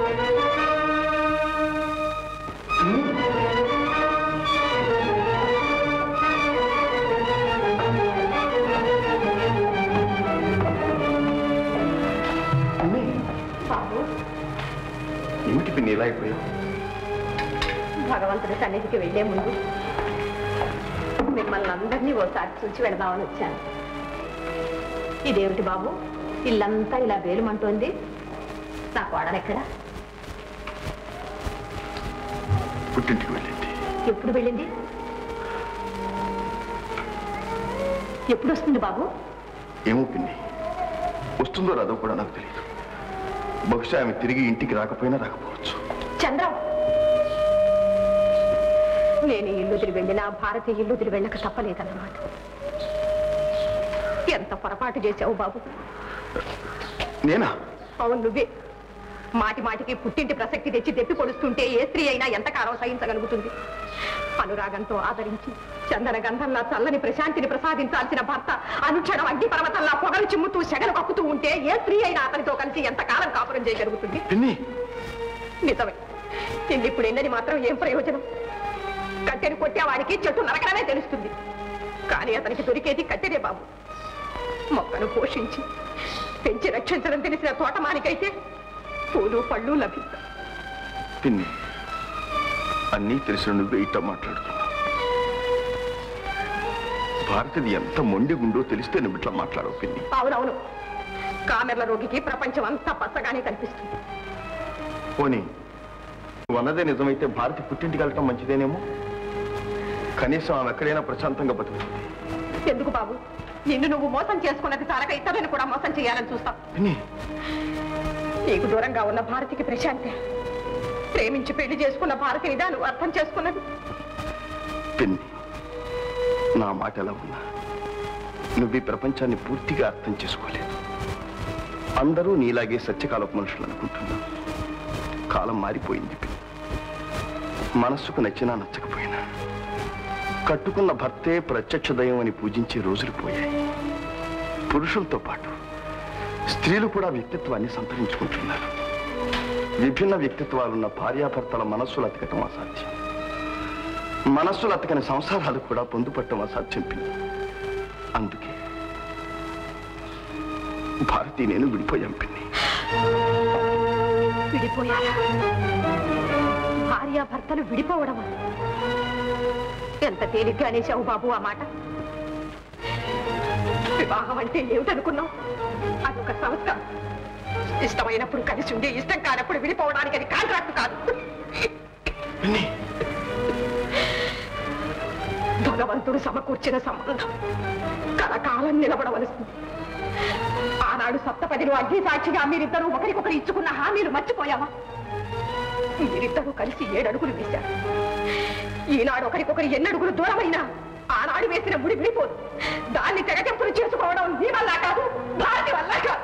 ఏమిటి పిన్ని ఇలా అయిపోయావు భగవంతుడి సన్నిధికి వెళ్లే ముందు మిమ్మల్ని అందరినీ ఓసారి చూసి వెళదామని వచ్చాను ఇదేమిటి బాబు ఇల్లంతా ఇలా వేలుమంటోంది నా కోడలెక్కడ పుట్టింటికి వెళ్ళింది ఎప్పుడు వెళ్ళింది ఎప్పుడు వస్తుంది బాబు ఏమో పిన్ని వస్తుందో రాదో కూడా నాకు తెలియదు బహుశా ఆమె తిరిగి ఇంటికి రాకపోయినా రాకపోవచ్చు చంద్ర నేను ఈ ఇల్లు వదిలి వెళ్ళినా భారతి ఇల్లు వదిలి వెళ్ళక తప్పలేదన్నమాట ఎంత పొరపాటు చేశావు బాబు నేనా అవును నువ్వే మాటి మాటికి పుట్టింటి ప్రసక్తి తెచ్చి తెప్పి పొడుస్తుంటే ఏ స్త్రీ అయినా ఎంతకాలం సహించగలుగుతుంది అనురాగంతో ఆదరించి చందన గంధంలా చల్లని ప్రశాంతిని ప్రసాదించాల్సిన భర్త అనుక్షణం అగ్ని పర్వతంలా పొగలు చిమ్ముతూ సెగలు కక్కుతూ ఉంటే ఏ స్త్రీ అయినా అతనితో కలిసి ఎంతకాలం కాపురం చేయగలుగుతుంది పిన్ని నిజమే నిన్ను ఇప్పుడు ఎన్నని మాత్రం ఏం ప్రయోజనం కట్టెను కొట్టే వాడికి చెట్టు నరకడమే తెలుస్తుంది కానీ అతనికి దొరికేది కట్టెనే బాబు మొక్కను పోషించి పెంచి రక్షించడం తెలిసిన తోటమానికైతే పూలు పళ్ళు లభిస్తాయి పిన్ని అన్నీ తెలిసిన నువ్వే ఇట్ట మాట్లాడుతున్నావు భారతిది ఎంత మొండి గుండో తెలిస్తే నువ్వు ఇట్లా మాట్లాడవు పిన్ని అవునవును కామెర్ల రోగికి ప్రపంచం అంతా పచ్చగానే కనిపిస్తుంది పోనీ నువ్వు అన్నదే నిజమైతే భారతి పుట్టింటికి వెళ్ళటం మంచిదేనేమో కనీసం ఆమె ఎక్కడైనా ప్రశాంతంగా బతుకుతుంది ఎందుకు బాబు నిన్ను నువ్వు మోసం చేసుకున్నది చాలక ఇతరులను కూడా మోసం చేయాలని చూస్తావు పిన్ని నీకు దూరంగా ఉన్న భారతికి ప్రశాంతి ప్రేమించి పెళ్లి చేసుకున్న భారతిని నువ్వు అర్థం చేసుకున్నది పిన్ని నా మాట ఎలా ఉన్నా నువ్వు ఈ ప్రపంచాన్ని పూర్తిగా అర్థం చేసుకోలేదు అందరూ నీలాగే సత్యకాలపు మనుషులు అనుకుంటున్నావు కాలం మారిపోయింది పిన్ని మనస్సుకు నచ్చినా నచ్చకపోయినా కట్టుకున్న భర్తే ప్రత్యక్ష దైవం అని పూజించే రోజులు పోయాయి పురుషులతో పాటు స్త్రీలు కూడా వ్యక్తిత్వాన్ని సంతరించుకుంటున్నారు విభిన్న వ్యక్తిత్వాలున్న భార్యాభర్తల మనస్సులు అతకటం అసాధ్యం మనస్సులు అతకని సంసారాలు కూడా పొందుపట్టడం అసాధ్యం పిన్ని అందుకే భారతి నేను విడిపోయాం పిన్ని విడిపోయారా భార్యాభర్తలు విడిపోవడమా ఎంత తేలిగ్గా అనేశావు బాబు ఆ మాట వివాహం అంటే ఏమిటనుకున్నావు అదొక సంస్కారం ఇష్టమైనప్పుడు కలిసి ఉండి ఇష్టం కానప్పుడు విడిపోవడానికి అది కాంట్రాక్ట్ కాదు పిన్ని భగవంతుడు సమకూర్చిన సంబంధం కలకాలం నిలబడవలసింది ఆనాడు సప్తపదిలో అగ్ని సాక్షిగా మీరిద్దరూ ఒకరికొకరు ఇచ్చుకున్న హామీలు మర్చిపోయావా మీరిద్దరూ కలిసి ఏడడుగులు వేశారు ఈనాడు ఒకరికొకరు ఎన్నడుగులు దూరమైనా ఆనాడు వేసిన ముడి విడిపోదు దాన్ని తెగటెంపులు చేసుకోవడం నీ వల్ల కాదు భారతి వల్ల కాదు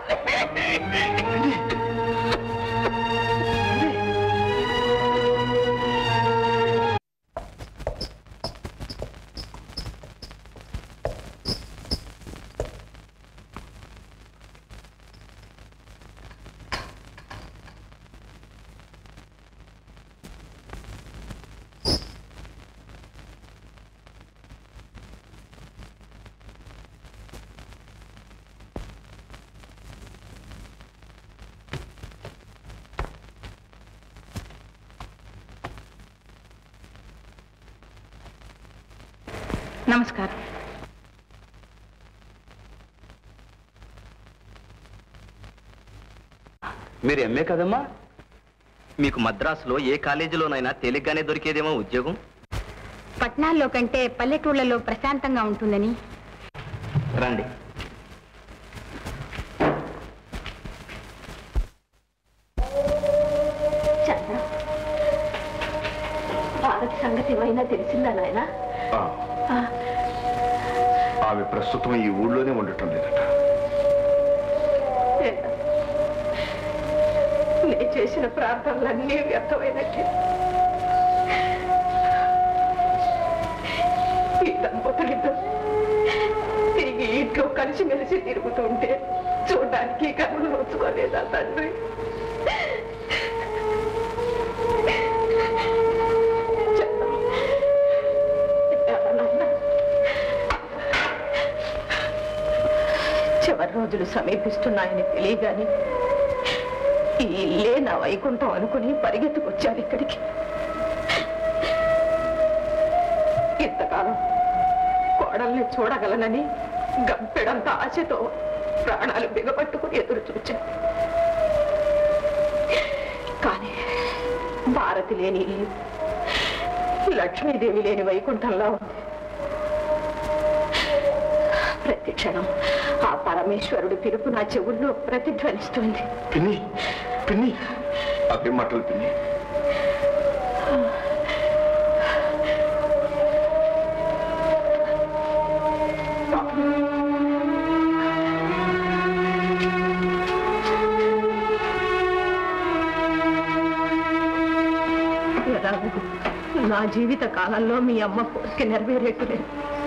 నమస్కారం మీరు ఎంఏ కదమ్మా మీకు మద్రాసులో ఏ కాలేజీలోనైనా తేలిగ్గానే దొరికేదేమో ఉద్యోగం పట్టణాల్లో కంటే పల్లెటూళ్ళలో ప్రశాంతంగా ఉంటుందని రండి చంద్ర భారతి సంగతి ఏమైనా తెలిసిందా నాయనా ఆ, ఆమె ప్రస్తుతం ఈ ఊళ్ళోనే ఉండటం లేదట లేదా? నేను చేసిన ప్రార్థనలన్నీ వ్యర్థమైనట్టే ఈ దంపతులిద్దరు తిరిగి ఇంట్లో కలిసిమెలిసి తిరుగుతుంటే చూడడానికి కనులు నోచుకోలేదా తండ్రి చెప్పు. ఎవరన్నా? చివరి రోజులు సమీపిస్తున్నాయని తెలియగాని ఈ ఇల్లే నా వైకుంఠం అనుకుని పరిగెత్తుకొచ్చాను ఇక్కడికి ఇంతకాలం కోడల్ని చూడగలనని గంపెడంత ఆశతో ప్రాణాలు బిగపట్టుకుని ఎదురు చూచాను కానీ భారతి లేని ఇల్లు లక్ష్మీదేవి లేని వైకుంఠంలో ఉంది ప్రతి క్షణం ఆ పరమేశ్వరుడి పిలుపు నా చెవుల్లో ప్రతిధ్వనిస్తుంది పిన్ని పిన్ని అవి మాటలు పిన్ని ఎలాగో నా జీవిత కాలంలో మీ అమ్మ కోరిక నెరవేరేట్టులేదు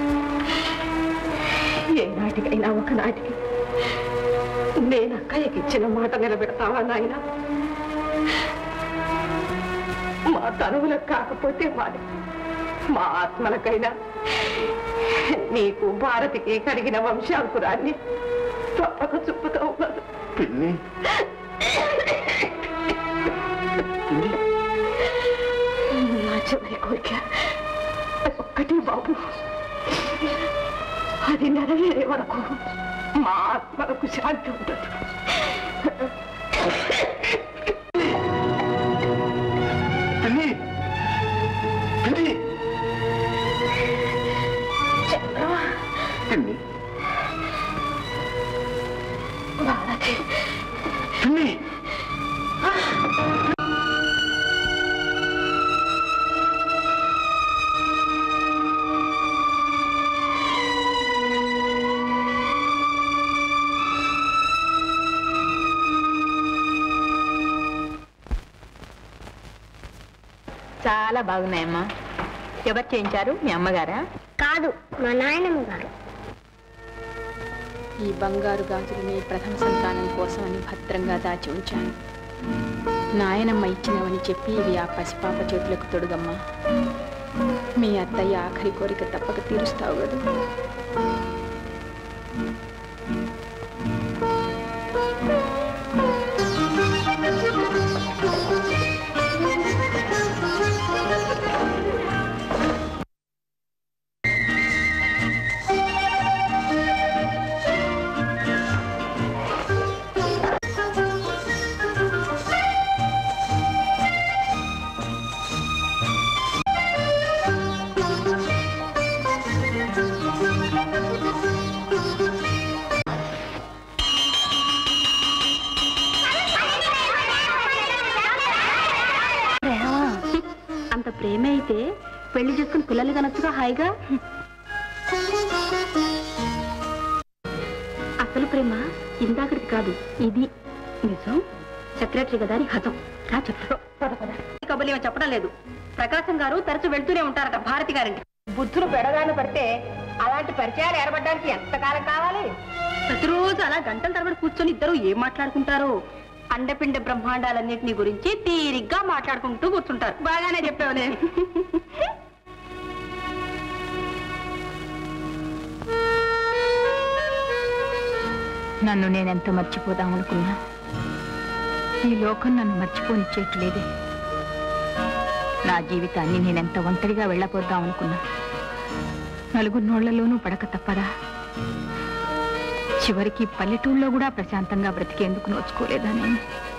ఏనాటికైనా ఒకనాటికి నేను అక్కయ్యకి ఇచ్చిన మాట నిలబెడతావా నాయన మా తనువులకు కాకపోతే మాది మా ఆత్మలకైనా నీకు భారతికి కలిగిన వంశాంకురాన్ని తప్పక చూపుతూ ఉన్నాను పిన్ని పిన్ని నా చివరి కోరిక ఒక్కటి బాబు అది నెరవేరే వరకు మా ఆత్మలకు శాంతి ఉండదు పిన్ని పిన్ని పిన్ని భారతి పిన్ని చాలా బాగున్నాయమ్మా ఎవరు చేయించారు మీ అమ్మగారా కాదు మా నాయనమ్మ గారు ఈ బంగారు గాజులు నీ ప్రథమ సంతానం కోసం అని భద్రంగా దాచి ఉంచాను నాయనమ్మ ఇచ్చినవని చెప్పి ఇవి ఆ పసిపాప చేతులకు తొడుగమ్మా మీ అత్తయ్య ఆఖరి కోరిక తప్పక తీరుస్తావు కదా అంత ప్రేమ అయితే పెళ్లి చేసుకుని పిల్లలు కనొచ్చుగా హాయిగా అసలు ప్రేమ ఇందాకటి కాదు ఇది నిజం సెక్రటరీ కదా అని హజం రా చెప్తా కబుర్లు ఏమో చెప్పడం లేదు ప్రకాశం గారు తరచు వెళ్తూనే ఉంటారట భారతి గారింటి బుద్ధులు పెడగాను పడితే అలాంటి పరిచయాలు ఏర్పడడానికి ఎంతకాలం కావాలి ప్రతిరోజు అలా గంటల తరబడి కూర్చొని ఇద్దరు ఏం మాట్లాడుకుంటారు అండపిండ బ్రహ్మాండాలన్నింటినీ గురించి తీరిగ్గా మాట్లాడుకుంటూ కూర్చుంటారు బాగానే చెప్పావు నేను నన్ను నేనెంత మర్చిపోదామనుకున్నా ఈ లోకం నన్ను మర్చిపోనిచ్చేట్లేదే నా జీవితాన్ని నేనెంత ఒంటరిగా వెళ్ళపోద్దామనుకున్నా నలుగురు నోళ్లలోనూ పడక తప్పదా చివరికి పల్లెటూళ్ళలో కూడా ప్రశాంతంగా బ్రతికేందుకు నోచుకోలేదా నేను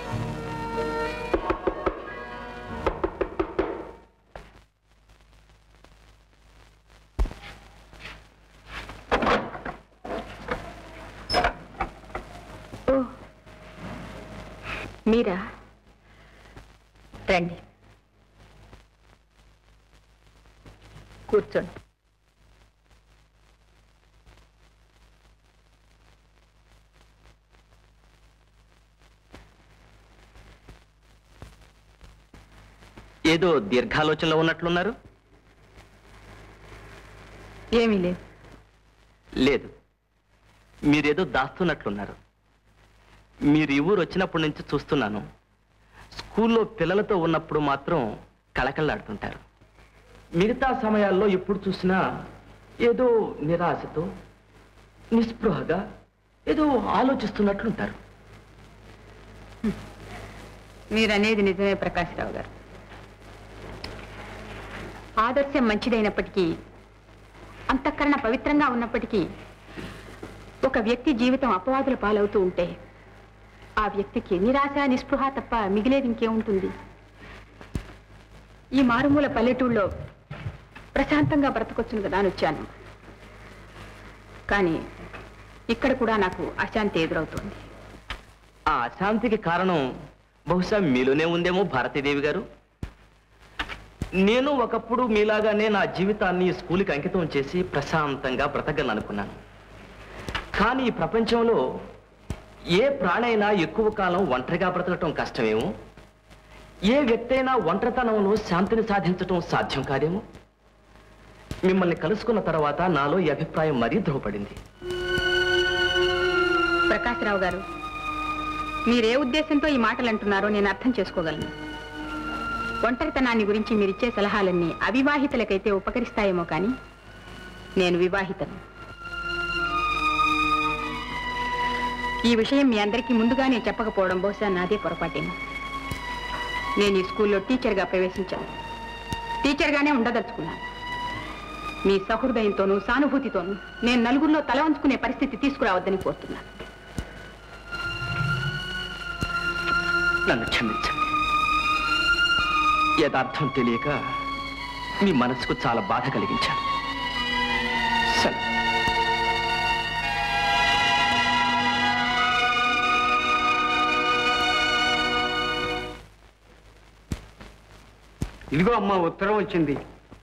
ఓ మీరా రండి కూర్చోండి ఏదో దీర్ఘాలోచనలో ఉన్నట్లున్నారు ఏమీ లేదు లేదు మీరేదో దాస్తున్నట్లున్నారు మీరు ఈ ఊరు వచ్చినప్పటి నుంచి చూస్తున్నాను స్కూల్లో పిల్లలతో ఉన్నప్పుడు మాత్రం కళకళలాడుతుంటారు మిగతా సమయాల్లో ఎప్పుడు చూసినా ఏదో నిరాశతో నిస్పృహగా ఏదో ఆలోచిస్తున్నట్లుంటారు మీరనేది నిజమే ప్రకాశ్రావు గారు ఆదర్శం మంచిదైనప్పటికీ అంతఃకరణ పవిత్రంగా ఉన్నప్పటికీ ఒక వ్యక్తి జీవితం అపవాదుల పాలవుతూ ఉంటే ఆ వ్యక్తికి నిరాశ నిస్పృహ తప్ప మిగిలేది ఇంకేముంటుంది ఈ మారుమూల పల్లెటూళ్ళలో ప్రశాంతంగా బ్రతకొచ్చును కదా అని వచ్చాను కానీ ఇక్కడ కూడా నాకు అశాంతి ఎదురవుతోంది ఆ అశాంతికి కారణం బహుశా మీలోనే ఉందేమో భారతీదేవి గారు నేను ఒకప్పుడు మీలాగానే నా జీవితాన్ని ఈ స్కూల్కి అంకితం చేసి ప్రశాంతంగా బ్రతకగలనుకున్నాను కానీ ఈ ప్రపంచంలో ఏ ప్రాణైనా ఎక్కువ కాలం ఒంటరిగా బ్రతకటం కష్టమేమో ఏ వ్యక్తి అయినా ఒంటరితనంలో శాంతిని సాధించటం సాధ్యం కాదేమో మిమ్మల్ని కలుసుకున్న తర్వాత నాలో ఈ అభిప్రాయం మరీ ధృవపడింది ప్రకాశ్రావు గారు మీరే ఉద్దేశంతో ఈ మాటలు అంటున్నారో నేను అర్థం చేసుకోగలను ఒంటరితనాన్ని గురించి మీరిచ్చే సలహాలన్నీ అవివాహితులకైతే ఉపకరిస్తాయేమో కానీ నేను వివాహితను ఈ విషయం మీ అందరికీ ముందుగానే చెప్పకపోవడం బహుశా నాదే పొరపాటేమో నేను ఈ స్కూల్లో టీచర్గా ప్రవేశించాను టీచర్గానే ఉండదలుచుకున్నాను మీ సహృదయంతోనూ సానుభూతితోనూ నేను నలుగురిలో తల వంచుకునే పరిస్థితి తీసుకురావద్దని కోరుతున్నాను నన్ను క్షమించండి యథార్థం తెలియక మీ మనసుకు చాలా బాధ కలిగించాను సరే ఇదిగో అమ్మా ఉత్తరం వచ్చింది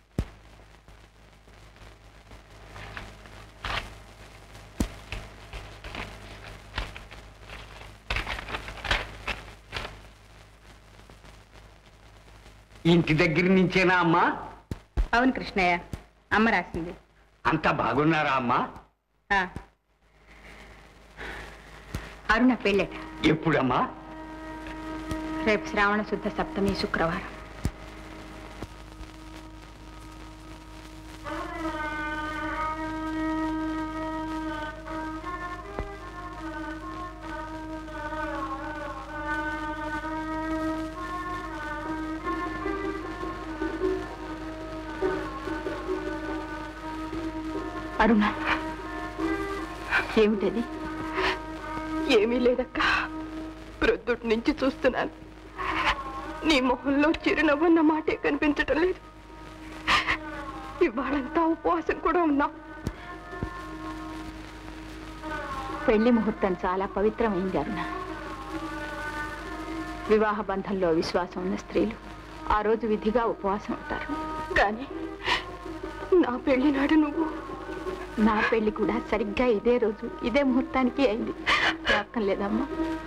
ఇంటి దగ్గర నుంచేనా అమ్మా అవును కృష్ణయ్య అమ్మ రాసింది అంత బాగున్నారా అమ్మా ఆ. అరుణ పెళ్ళట ఎప్పుడమ్మా రేపు శ్రావణ శుద్ధ సప్తమి శుక్రవారం అరుణ ఏమిటది ఏమీ లేదక్క ప్రొద్దుటి నుంచి చూస్తున్నాను నీ మొహంలో చిరునవ్వన్న మాటే కనిపించటం లేదు ఇవాళంతా ఉపవాసం కూడా ఉన్నా పెళ్లి ముహూర్తం చాలా పవిత్రమైంది అరుణ వివాహ బంధంలో విశ్వాసం ఉన్న స్త్రీలు ఆ రోజు విధిగా ఉపవాసం ఉంటారు కానీ నా పెళ్లి నాడు నువ్వు నా పెళ్లి కూడా సరిగ్గా ఇదే రోజు ఇదే ముహూర్తానికి అయింది జ్ఞాపకం లేదమ్మా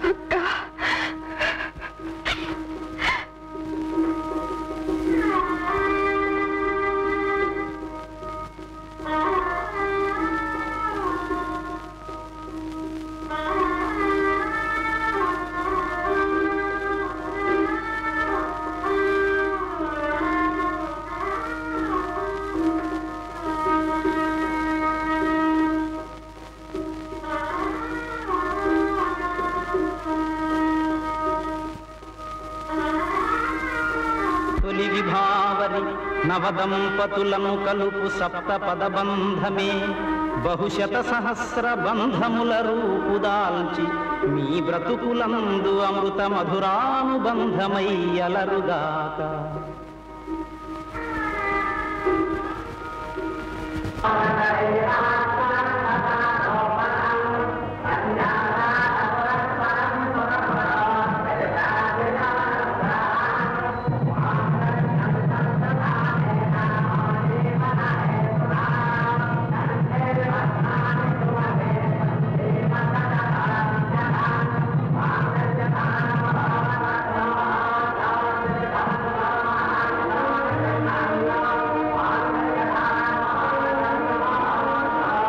తొలి విభావరి నవదంపతులను కలుపు సప్త పదబంధమే బహుశత సహస్ర బంధముల రూపుదాల్చి మీ బ్రతుకులందు అమృత మధురానుబంధమై అలరుగాక ఆ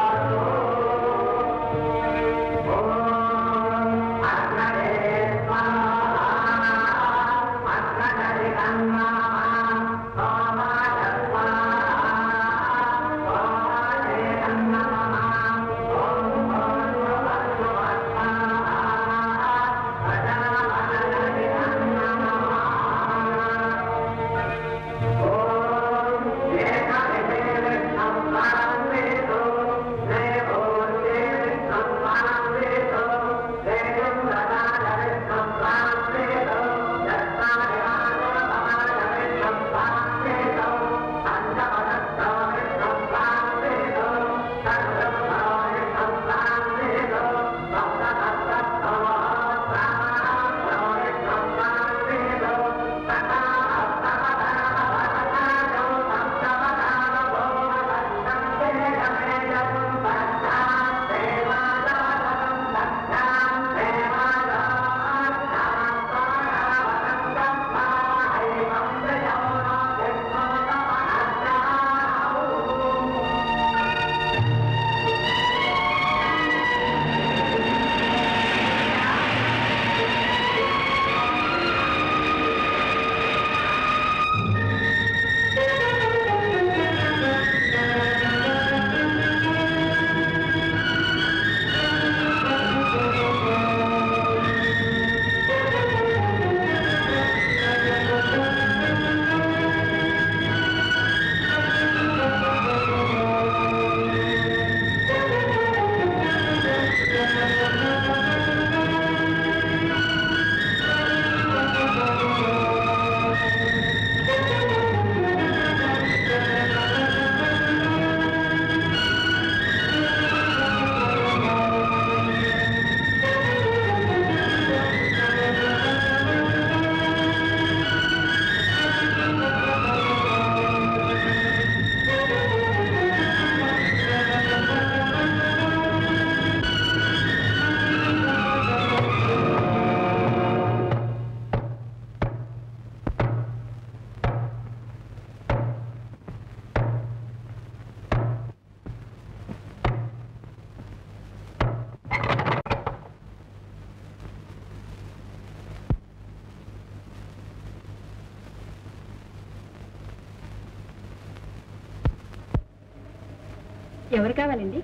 ఎవరు కావాలండి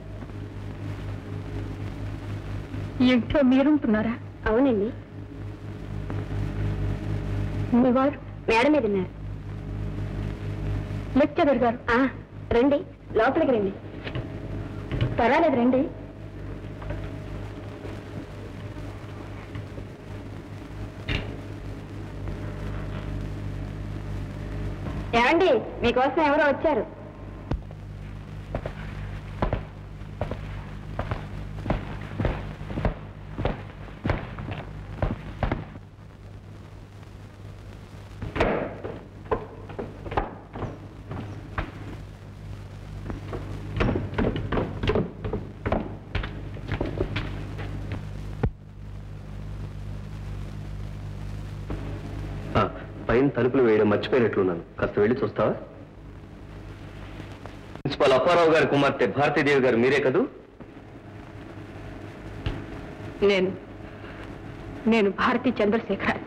ఇంట్లో మీరుంటున్నారా అవునండి మీ వారు మేడ మీద ఉన్నారు లెక్చరర్ గారు ఆ, రండి లోపలికి రండి పర్వాలేదు రండి ఏమండి మీకోసం ఎవరో వచ్చారు పైన తలుపులు వేయడం మర్చిపోయినట్లున్నాను కాస్త వెళ్ళి చూస్తావా ప్రిన్సిపాల్ అప్పారావు గారి కుమార్తె భారతీదేవి గారు మీరే కదూ నేను నేను భారతీ చంద్రశేఖర్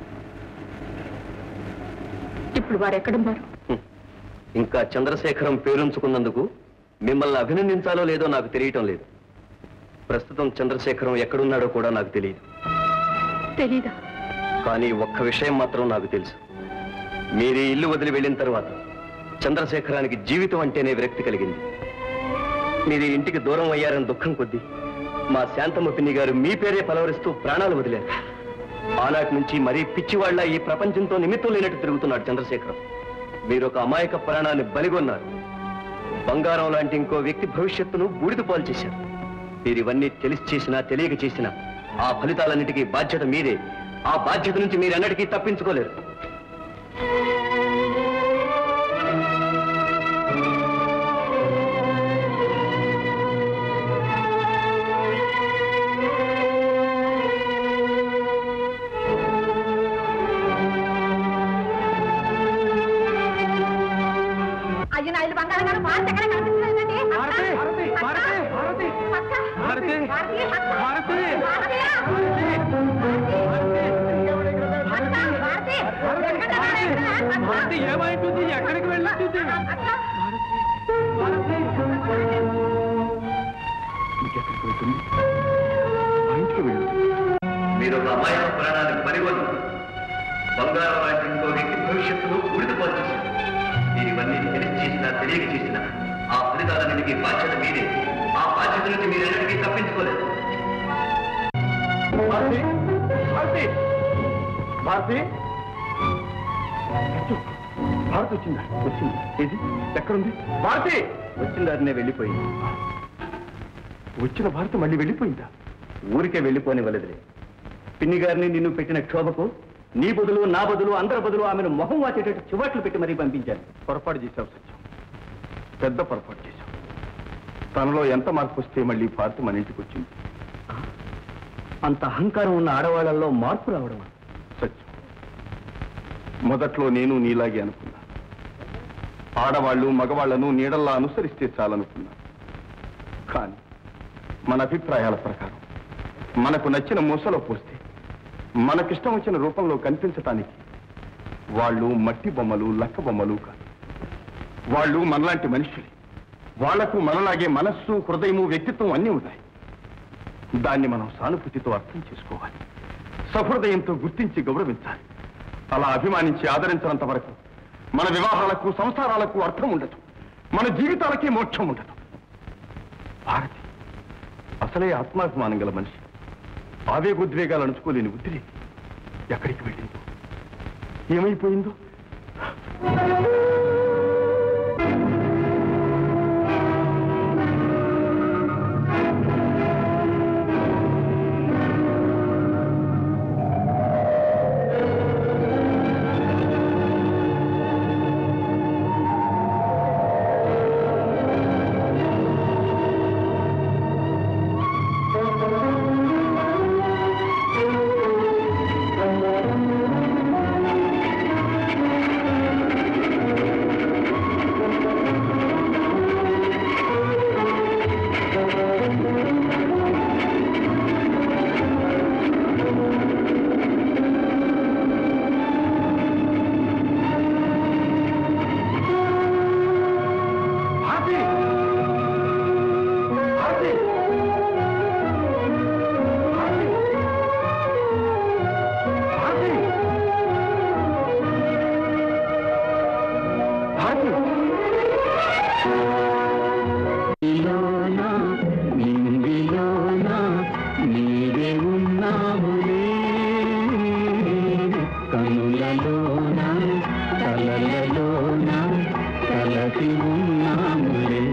ఇప్పుడు వారు ఎక్కడున్నారు ఇంకా చంద్రశేఖరం పేరుంచుకున్నందుకు మిమ్మల్ని అభినందించాలో లేదో నాకు తెలియటం లేదు ప్రస్తుతం చంద్రశేఖరం ఎక్కడున్నాడో కూడా నాకు తెలియదు తెలీదా కానీ ఒక్క విషయం మాత్రం నాకు తెలుసు మీరు ఈ ఇల్లు వదిలి వెళ్ళిన తర్వాత చంద్రశేఖరానికి జీవితం అంటేనే విరక్తి కలిగింది మీరు ఈ ఇంటికి దూరం అయ్యారని దుఃఖం కొద్దీ మా శాంతమ్మ పిన్ని గారు మీ పేరే పలవరిస్తూ ప్రాణాలు వదిలారు ఆనాటి నుంచి మరీ పిచ్చివాళ్ల ఈ ప్రపంచంతో నిమిత్తం లేనట్టు తిరుగుతున్నాడు చంద్రశేఖరం మీరు ఒక అమాయక ప్రాణాన్ని బలిగొన్నారు బంగారం లాంటి ఇంకో వ్యక్తి భవిష్యత్తును బూడిద పాలు చేశారు మీరు ఇవన్నీ తెలిసి చేసినా తెలియక చేసినా ఆ ఫలితాలన్నిటికీ బాధ్యత మీరే ఆ బాధ్యత నుంచి మీరు ఎన్నటికీ తప్పించుకోలేరు అయ్యో నా ఇల్లు బంగారం గారు భారతి ఎక్కడ కనిపిస్తుందండి భారతి, భారతి, భారతి, భారతి. భారతి, భారతి, భారతి ఏమైంటుంది ఎక్కడికి వెళ్ళింటుంది ఇంకెక్కడికి వెళ్తుంది మా ఇంటికి వెళ్ళు మీరు ఒక అమాయక ప్రాణాన్ని బలిగొన్నారు బంగారం లాంటి ఇంకో వ్యక్తి భవిష్యత్తును బూడిద పాలు చేశారు మీరు ఇవన్నీ తెలిసి చేసినా తెలియక చేసినా ఆ ఫలితాలన్నిటికీ బాధ్యత మీరే ఆ బాధ్యత నుంచి మీరు ఎన్నటికీ తప్పించుకోలేరు భారతి భారతి భారతి అచ్చో, భారతి వచ్చిందా వచ్చింది ఏది ఎక్కడుంది భారతి వచ్చిన దారినే వెళ్ళిపోయింది వచ్చిన భారతి మళ్ళీ వెళ్ళిపోయిందా ఊరికే వెళ్ళిపోనివ్వలేదులే పిన్ని గారిని నిన్ను పెట్టిన క్షోభకు నీ బదులు నా బదులు అందరి బదులు ఆమెను మొహం వాచేటట్టు చివాట్లు పెట్టి మరీ పంపించాను పొరపాటు చేశావు సత్యం పెద్ద పొరపాటు చేశావు తనలో ఎంత మార్పు వస్తే మళ్ళీ భారతి మన ఇంటికి వచ్చింది అంత అహంకారం ఉన్న ఆడవాళ్లలో మార్పు రావడం సత్యం మొదట్లో నేను నీలాగే అనుకున్నా ఆడవాళ్ళు మగవాళ్లను నీడల్లా అనుసరిస్తే చాలనుకున్నా కానీ మన అభిప్రాయాల ప్రకారం మనకు నచ్చిన మూసలో పోస్తే మనకిష్టం వచ్చిన రూపంలో కనిపించటానికి వాళ్ళు మట్టి బొమ్మలు లక్క బొమ్మలు కాదు వాళ్ళు మనలాంటి మనుషులే వాళ్లకు మనలాగే మనస్సు హృదయము వ్యక్తిత్వం అన్నీ ఉంటాయి దాన్ని మనం సానుభూతితో అర్థం చేసుకోవాలి సహృదయంతో గుర్తించి గౌరవించాలి అలా అభిమానించి ఆదరించినంత వరకు మన వివాహాలకు సంసారాలకు అర్థం ఉండదు మన జీవితాలకి మోక్షం ఉండదు భారతి అసలే ఆత్మాభిమానం గల మనిషి ఆవేగోద్వేగాలు అణుచుకోలేని ఉద్రేకి ఎక్కడికి వెళ్ళిందో ఏమైపోయిందో ఆ నింగిలోన నీవే ఉన్నావులే కనులలోన కలలలోన కలసి ఉన్నాములే